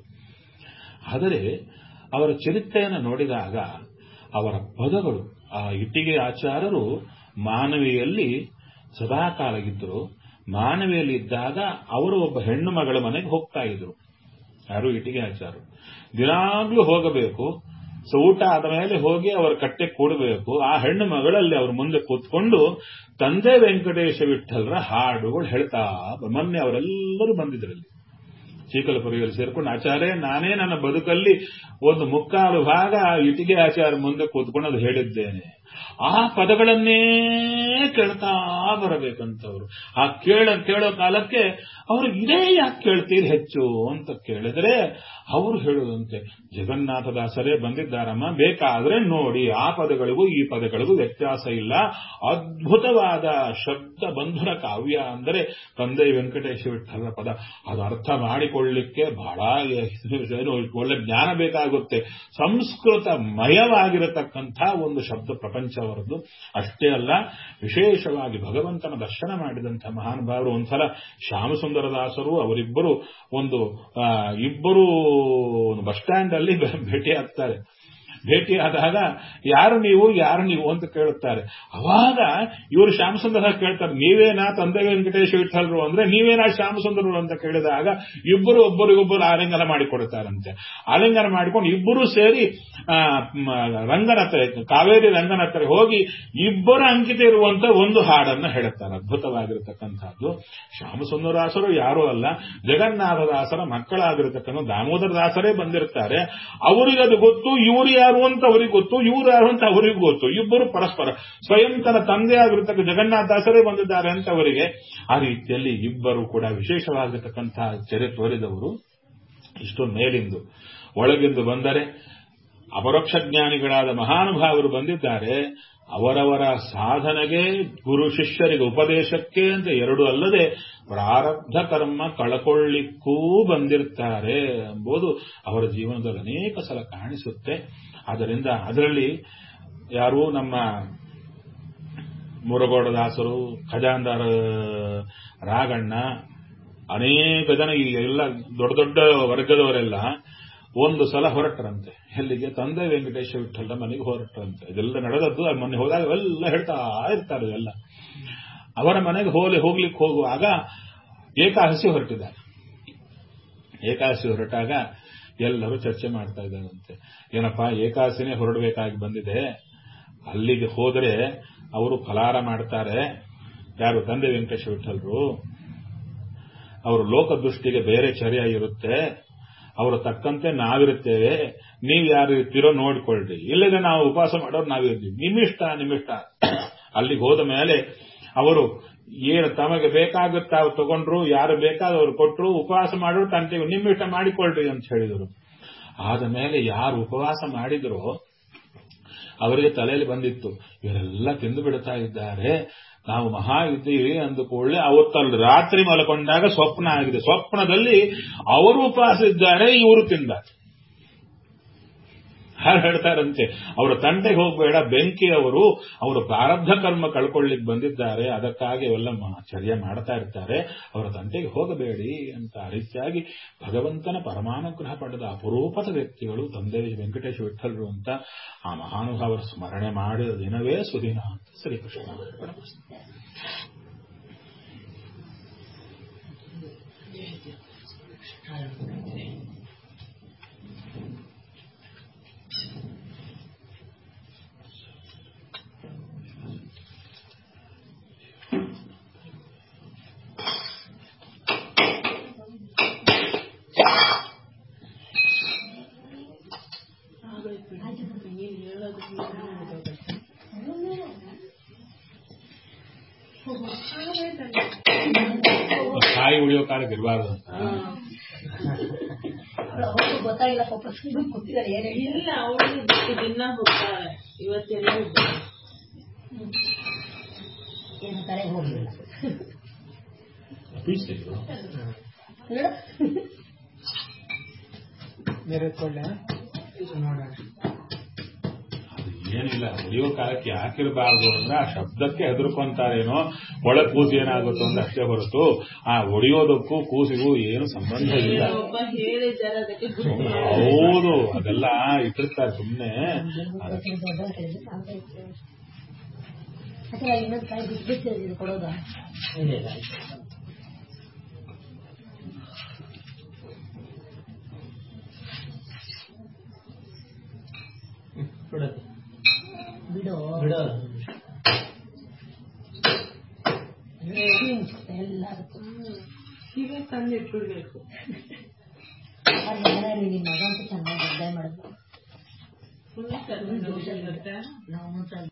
ಆದರೆ ಅವರ ಚರಿತ್ರೆಯನ್ನು ನೋಡಿದಾಗ ಅವರ ಪದಗಳು ಆ ಇಟ್ಟಿಗೆ ಆಚಾರ್ಯರು ಮಾನವಿಯಲ್ಲಿ ಸದಾಕಾಲ ಇದ್ದರು ಮಾನವಿಯಲ್ಲಿ ಇದ್ದಾಗ ಅವರು ಒಬ್ಬ ಹೆಣ್ಣು ಮಗಳ ಮನೆಗೆ ಹೋಗ್ತಾ ಇದ್ರು ಯಾರು ಇಟ್ಟಿಗೆ ಆಚಾರ್ಯರು ದಿನಾಗ್ಲೂ ಹೋಗಬೇಕು ಸೊ ಊಟ ಆದ ಮೇಲೆ ಹೋಗಿ ಅವರ ಕಟ್ಟೆ ಕೂಡಬೇಕು ಆ ಹೆಣ್ಣು ಮಗಳಲ್ಲಿ ಅವ್ರ ಮುಂದೆ ಕೂತ್ಕೊಂಡು ತಂದೆ ವೆಂಕಟೇಶ ವಿಠಲರ ಹಾಡುಗಳು ಹೇಳ್ತಾ ಮೊನ್ನೆ ಅವರೆಲ್ಲರೂ ಬಂದಿದ್ರಲ್ಲಿ ಚೀಕಲಪುರಿಯಲ್ಲಿ ಸೇರ್ಕೊಂಡು ಆಚಾರ್ಯ ನಾನೇ ನನ್ನ ಬದುಕಲ್ಲಿ ಒಂದು ಮುಕ್ಕಾಲು ಭಾಗ ಇಟಿಗೆ ಆಚಾರ್ಯ ಮುಂದೆ ಕೂತ್ಕೊಂಡು ಅದು ಹೇಳಿದ್ದೇನೆ ಆ ಪದಗಳನ್ನೇ ಕೇಳ್ತಾ ಬರಬೇಕಂತವ್ರು ಆ ಕೇಳ ಕೇಳೋ ಕಾಲಕ್ಕೆ ಅವರು ಇದೇ ಯಾಕೆ ಕೇಳ್ತೀರಿ ಹೆಚ್ಚು ಅಂತ ಕೇಳಿದ್ರೆ ಅವರು ಹೇಳುದಂತೆ ಜಗನ್ನಾಥದಾಸರೇ ಬಂದಿದ್ದಾರಮ್ಮ ಬೇಕಾದ್ರೆ ನೋಡಿ ಆ ಪದಗಳಿಗೂ ಈ ಪದಗಳಿಗೂ ವ್ಯತ್ಯಾಸ ಇಲ್ಲ ಅದ್ಭುತವಾದ ಶಬ್ದ ಬಂಧುರ ಕಾವ್ಯ ಅಂದರೆ ತಂದೆ ವೆಂಕಟೇಶ ವಿಠಲ ಪದ ಅದು ಅರ್ಥ ಮಾಡಿಕೊಳ್ಳಿಕ್ಕೆ ಬಹಳ ಒಳ್ಳೆ ಜ್ಞಾನ ಬೇಕಾಗುತ್ತೆ ಸಂಸ್ಕೃತ ಮಯವಾಗಿರತಕ್ಕಂಥ ಒಂದು ಶಬ್ದ ಪ್ರಪಂಚ ಅವರದ್ದು ಅಷ್ಟೇ ಅಲ್ಲ ವಿಶೇಷವಾಗಿ ಭಗವಂತನ ದರ್ಶನ ಮಾಡಿದಂಥ ಮಹಾನುಭಾವರು ಒಂದ್ಸಲ ಶ್ಯಾಮಸುಂದರದಾಸರು ಅವರಿಬ್ಬರು ಒಂದು ಇಬ್ಬರು ಬಸ್ ಸ್ಟ್ಯಾಂಡ್ ಅಲ್ಲಿ ಭೇಟಿ ಆಗ್ತಾರೆ ಭೇಟಿಯಾದಾಗ ಯಾರು ನೀವು ಯಾರು ನೀವು ಅಂತ ಕೇಳುತ್ತಾರೆ ಅವಾಗ ಇವರು ಶ್ಯಾಮಸುಂದರ ಕೇಳ್ತಾರೆ ನೀವೇನಾ ತಂದೆ ವೆಂಕಟೇಶ ವಿಠಲರು ಅಂದ್ರೆ ನೀವೇನಾ ಶ್ಯಾಮಸುಂದರರು ಅಂತ ಕೇಳಿದಾಗ ಇಬ್ಬರು ಒಬ್ಬರಿಗೊಬ್ಬರು ಆಲಿಂಗನ ಮಾಡಿಕೊಡ್ತಾರಂತೆ ಆಲಿಂಗನ ಮಾಡಿಕೊಂಡು ಇಬ್ಬರು ಸೇರಿ ರಂಗನ ಹತ್ರ ಕಾವೇರಿ ರಂಗನ ಹತ್ರ ಹೋಗಿ ಇಬ್ಬರ ಅಂಕಿತ ಇರುವಂತ ಒಂದು ಹಾಡನ್ನ ಹೇಳುತ್ತಾರೆ ಅದ್ಭುತವಾಗಿರತಕ್ಕಂಥದ್ದು ಶ್ಯಾಮಸುಂದರದಾಸರು ಯಾರೂ ಅಲ್ಲ ಜಗನ್ನಾಥದಾಸರ ಮಕ್ಕಳಾಗಿರತಕ್ಕಂಥ ದಾಮೋದರ ದಾಸರೇ ಬಂದಿರ್ತಾರೆ ಅವರಿಗೆ ಅದು ಗೊತ್ತು ಇವರು ಯಾರು ಅಂತ ಅವರಿಗೆ ಗೊತ್ತು ಇವರು ಯಾರು ಅಂತ ಅವರಿಗೂ ಗೊತ್ತು ಇಬ್ಬರು ಪರಸ್ಪರ ಸ್ವಯಂ ತನ್ನ ತಂದೆ ಆಗಿರತಕ್ಕ ಜಗನ್ನಾಥದಾಸರೇ ಬಂದಿದ್ದಾರೆ ಅಂತ ಅವರಿಗೆ ಆ ರೀತಿಯಲ್ಲಿ ಇಬ್ಬರು ಕೂಡ ವಿಶೇಷವಾಗಿರತಕ್ಕಂತಹ ಚರೆ ತೋರಿದವರು ಇಷ್ಟು ಮೇಲಿಂದು ಒಳಗಿಂದು ಬಂದರೆ ಅಪರೋಕ್ಷ ಜ್ಞಾನಿಗಳಾದ ಮಹಾನುಭಾವರು ಬಂದಿದ್ದಾರೆ ಅವರವರ ಸಾಧನೆಗೆ ಗುರು ಶಿಷ್ಯರಿಗೆ ಉಪದೇಶಕ್ಕೆ ಅಂತ ಎರಡು ಅಲ್ಲದೆ ಪ್ರಾರಬ್ಧ ಕರ್ಮ ಕಳಕೊಳ್ಳಿಕ್ಕೂ ಬಂದಿರ್ತಾರೆ ಎಂಬುದು ಅವರ ಜೀವನದಲ್ಲಿ ಅನೇಕ ಸಲ ಕಾಣಿಸುತ್ತೆ ಆದ್ದರಿಂದ ಅದರಲ್ಲಿ ಯಾರು ನಮ್ಮ ಮುರಗೋಡದಾಸರು ಖಜಾಂದಾರ ರಾಗಣ್ಣ ಅನೇಕ ಜನ ಈ ಎಲ್ಲ ದೊಡ್ಡ ದೊಡ್ಡ ವರ್ಗದವರೆಲ್ಲ ಒಂದು ಸಲ ಹೊರಟರಂತೆ ಎಲ್ಲಿಗೆ ತಂದೆ ವೆಂಕಟೇಶ ವಿಠಲ ಮನೆಗೆ ಹೊರಟರಂತೆ ಇದೆಲ್ಲ ನಡೆದದ್ದು ಅಲ್ಲಿ ಮೊನ್ನೆ ಹೋದಾಗ ಎಲ್ಲ ಹೇಳ್ತಾ ಇರ್ತಾರೆ ಎಲ್ಲ ಅವರ ಮನೆಗೆ ಹೋಲಿ ಹೋಗ್ಲಿಕ್ಕೆ ಹೋಗುವಾಗ ಏಕಾದಶಿ ಹೊರಟಿದ್ದಾರೆ ಏಕಾದಶಿ ಹೊರಟಾಗ ಎಲ್ಲರೂ ಚರ್ಚೆ ಮಾಡ್ತಾ ಇದ್ದಾರಂತೆ ಏನಪ್ಪಾ ಏಕಾದಶಿನೇ ಹೊರಡಬೇಕಾಗಿ ಬಂದಿದೆ ಅಲ್ಲಿಗೆ ಹೋದರೆ ಅವರು ಫಲಾರ ಮಾಡ್ತಾರೆ ಯಾರು ತಂದೆ ವೆಂಕಟೇಶ ವಿಠಲರು ಅವರು ಲೋಕದೃಷ್ಟಿಗೆ ಬೇರೆ ಚರ್ಯ ಇರುತ್ತೆ ಅವರ ತಕ್ಕಂತೆ ನಾವಿರುತ್ತೇವೆ ನೀವು ಯಾರು ಇರ್ತೀರೋ ನೋಡ್ಕೊಳ್ರಿ ಇಲ್ಲದೆ ನಾವು ಉಪವಾಸ ಮಾಡೋರು ನಾವಿರ್ತೀವಿ ನಿಮ್ಮಿಷ್ಟ ನಿಮ್ಮಿಷ್ಟ ಅಲ್ಲಿಗೆ ಹೋದ ಮೇಲೆ ಅವರು ಏನು ತಮಗೆ ಬೇಕಾಗುತ್ತೆ ಅವ್ರು ತಗೊಂಡ್ರು ಯಾರು ಬೇಕಾದವ್ರು ಕೊಟ್ಟರು ಉಪವಾಸ ಮಾಡೋರು ತಂಟೆವು ನಿಮ್ಮಿಷ್ಟ ಮಾಡಿಕೊಳ್ರಿ ಅಂತ ಹೇಳಿದರು ಆದ ಮೇಲೆ ಯಾರು ಉಪವಾಸ ಮಾಡಿದ್ರೋ ಅವರಿಗೆ ತಲೆಯಲ್ಲಿ ಬಂದಿತ್ತು ಇವರೆಲ್ಲ ತಿಂದು ಬಿಡ್ತಾ ಇದ್ದಾರೆ ನಾವು ಮಹಾ ಇದ್ದೀವಿ ಅಂದುಕೊಳ್ಳೆ ಅವತ್ತಲ್ಲಿ ರಾತ್ರಿ ಮಲ್ಕೊಂಡಾಗ ಸ್ವಪ್ನ ಆಗಿದೆ ಸ್ವಪ್ನದಲ್ಲಿ ಅವರು ಉಪವಾಸ ಇದ್ದಾರೆ ಇವರು ತಿಂದಾರೆ ಹಾಗೆ ಹೇಳ್ತಾರಂತೆ ಅವರ ತಂಟೆಗೆ ಹೋಗಬೇಡ ಬೆಂಕಿಯವರು ಅವರು ಪ್ರಾರಬ್ಧ ಕರ್ಮ ಕಳ್ಕೊಳ್ಳಿಕ್ ಬಂದಿದ್ದಾರೆ ಅದಕ್ಕಾಗಿ ಅವೆಲ್ಲ ಚರ್ಯ ಮಾಡ್ತಾ ಇರ್ತಾರೆ ಅವರ ತಂಟೆಗೆ ಹೋಗಬೇಡಿ ಅಂತ ಆ ರೀತಿಯಾಗಿ ಭಗವಂತನ ಪರಮಾನುಗ್ರಹ ಪಡೆದ ಅಪರೂಪದ ವ್ಯಕ್ತಿಗಳು ತಂದೆ ವೆಂಕಟೇಶ ವಿಠಲರು ಅಂತ ಆ ಮಹಾನುಭಾವರ ಸ್ಮರಣೆ ಮಾಡಿದ ದಿನವೇ ಸುದಿನ ಅಂತ ಶ್ರೀಕೃಷ್ಣ ಕಾಯಿ ಉಳಿಯೋ ಕಾಲಕ್ಕೆ ಇರಬಾರ್ದು ಅಂತ ಗೊತ್ತಾಗಿಲ್ಲ ಪಾಪ ಸುಮ್ಮನೆ ಕೂತಿದ್ದಾರೆ ಏನ್ ಹೇಳಿ ಇಲ್ಲ ಅವಳು ದಿನ ಹೋಗ್ತಾಳೆ ಇವತ್ತೆಲ್ಲ ಹೋಗ್ತಾಳೆ ಏನು ತಲೆಗೆ ಹೋಗ್ಲಿಲ್ಲ ಪೀಸ್ ಇದು ನೋಡು ಬೇರೆ ಕೊಳ್ಳೆ ನೋಡೋಣ ಅದು ಏನಿಲ್ಲ ಹೊಡೆಯೋ ಕಾಲಕ್ಕೆ ಯಾಕಿರಬಾರ್ದು ಅಂದ್ರೆ ಆ ಶಬ್ದಕ್ಕೆ ಹೆದರ್ಕೊಂತಾರೇನೋ ಒಳ ಕೂಸು ಏನಾಗುತ್ತೋ ಅಂತ ಅಷ್ಟೇ ಹೊರತು ಆ ಹೊಡೆಯೋದಕ್ಕೂ ಕೂಸಿಗೂ ಏನು ಸಂಬಂಧ ಇಲ್ಲ ಒಬ್ಬ ಹೇಳಿದ್ದಾರೆ ಅದಕ್ಕೆ ಬುದ್ಧಿ ಸುಮ್ನೆ ಹೌದು ಅದೆಲ್ಲ ಇಟ್ಟಿರ್ತಾರೆ ಸುಮ್ಮನೆ ಅಥವಾ ಇನ್ನೊಂದು ಕಾಯಿ ಬಿಟ್ಬಿಟ್ಟು ಇದು ಕೊಡೋದಾ ಇಲ್ಲ ಇಲ್ಲ ಹ್ಮ್, ಬಿಡೋದು ಬಿಡು ಬಿಡೋ ಎಲ್ಲದಕ್ಕೂ ಈಗ ತಂದು ಇಟ್ಬಿಡ್ಬೇಕು ಅವ್ರ ಮನೆಯಲ್ಲಿ ನಿಮ್ಮ ಮಗ ಅಂತೂ ಚೆನ್ನಾಗಿ ದೊಡ್ಡ ಮಾಡಿದ್ರು ಫುಲ್ ಕರ್ಕೊಂಡು ಹೋಗಿರುತ್ತೆ ನಾವು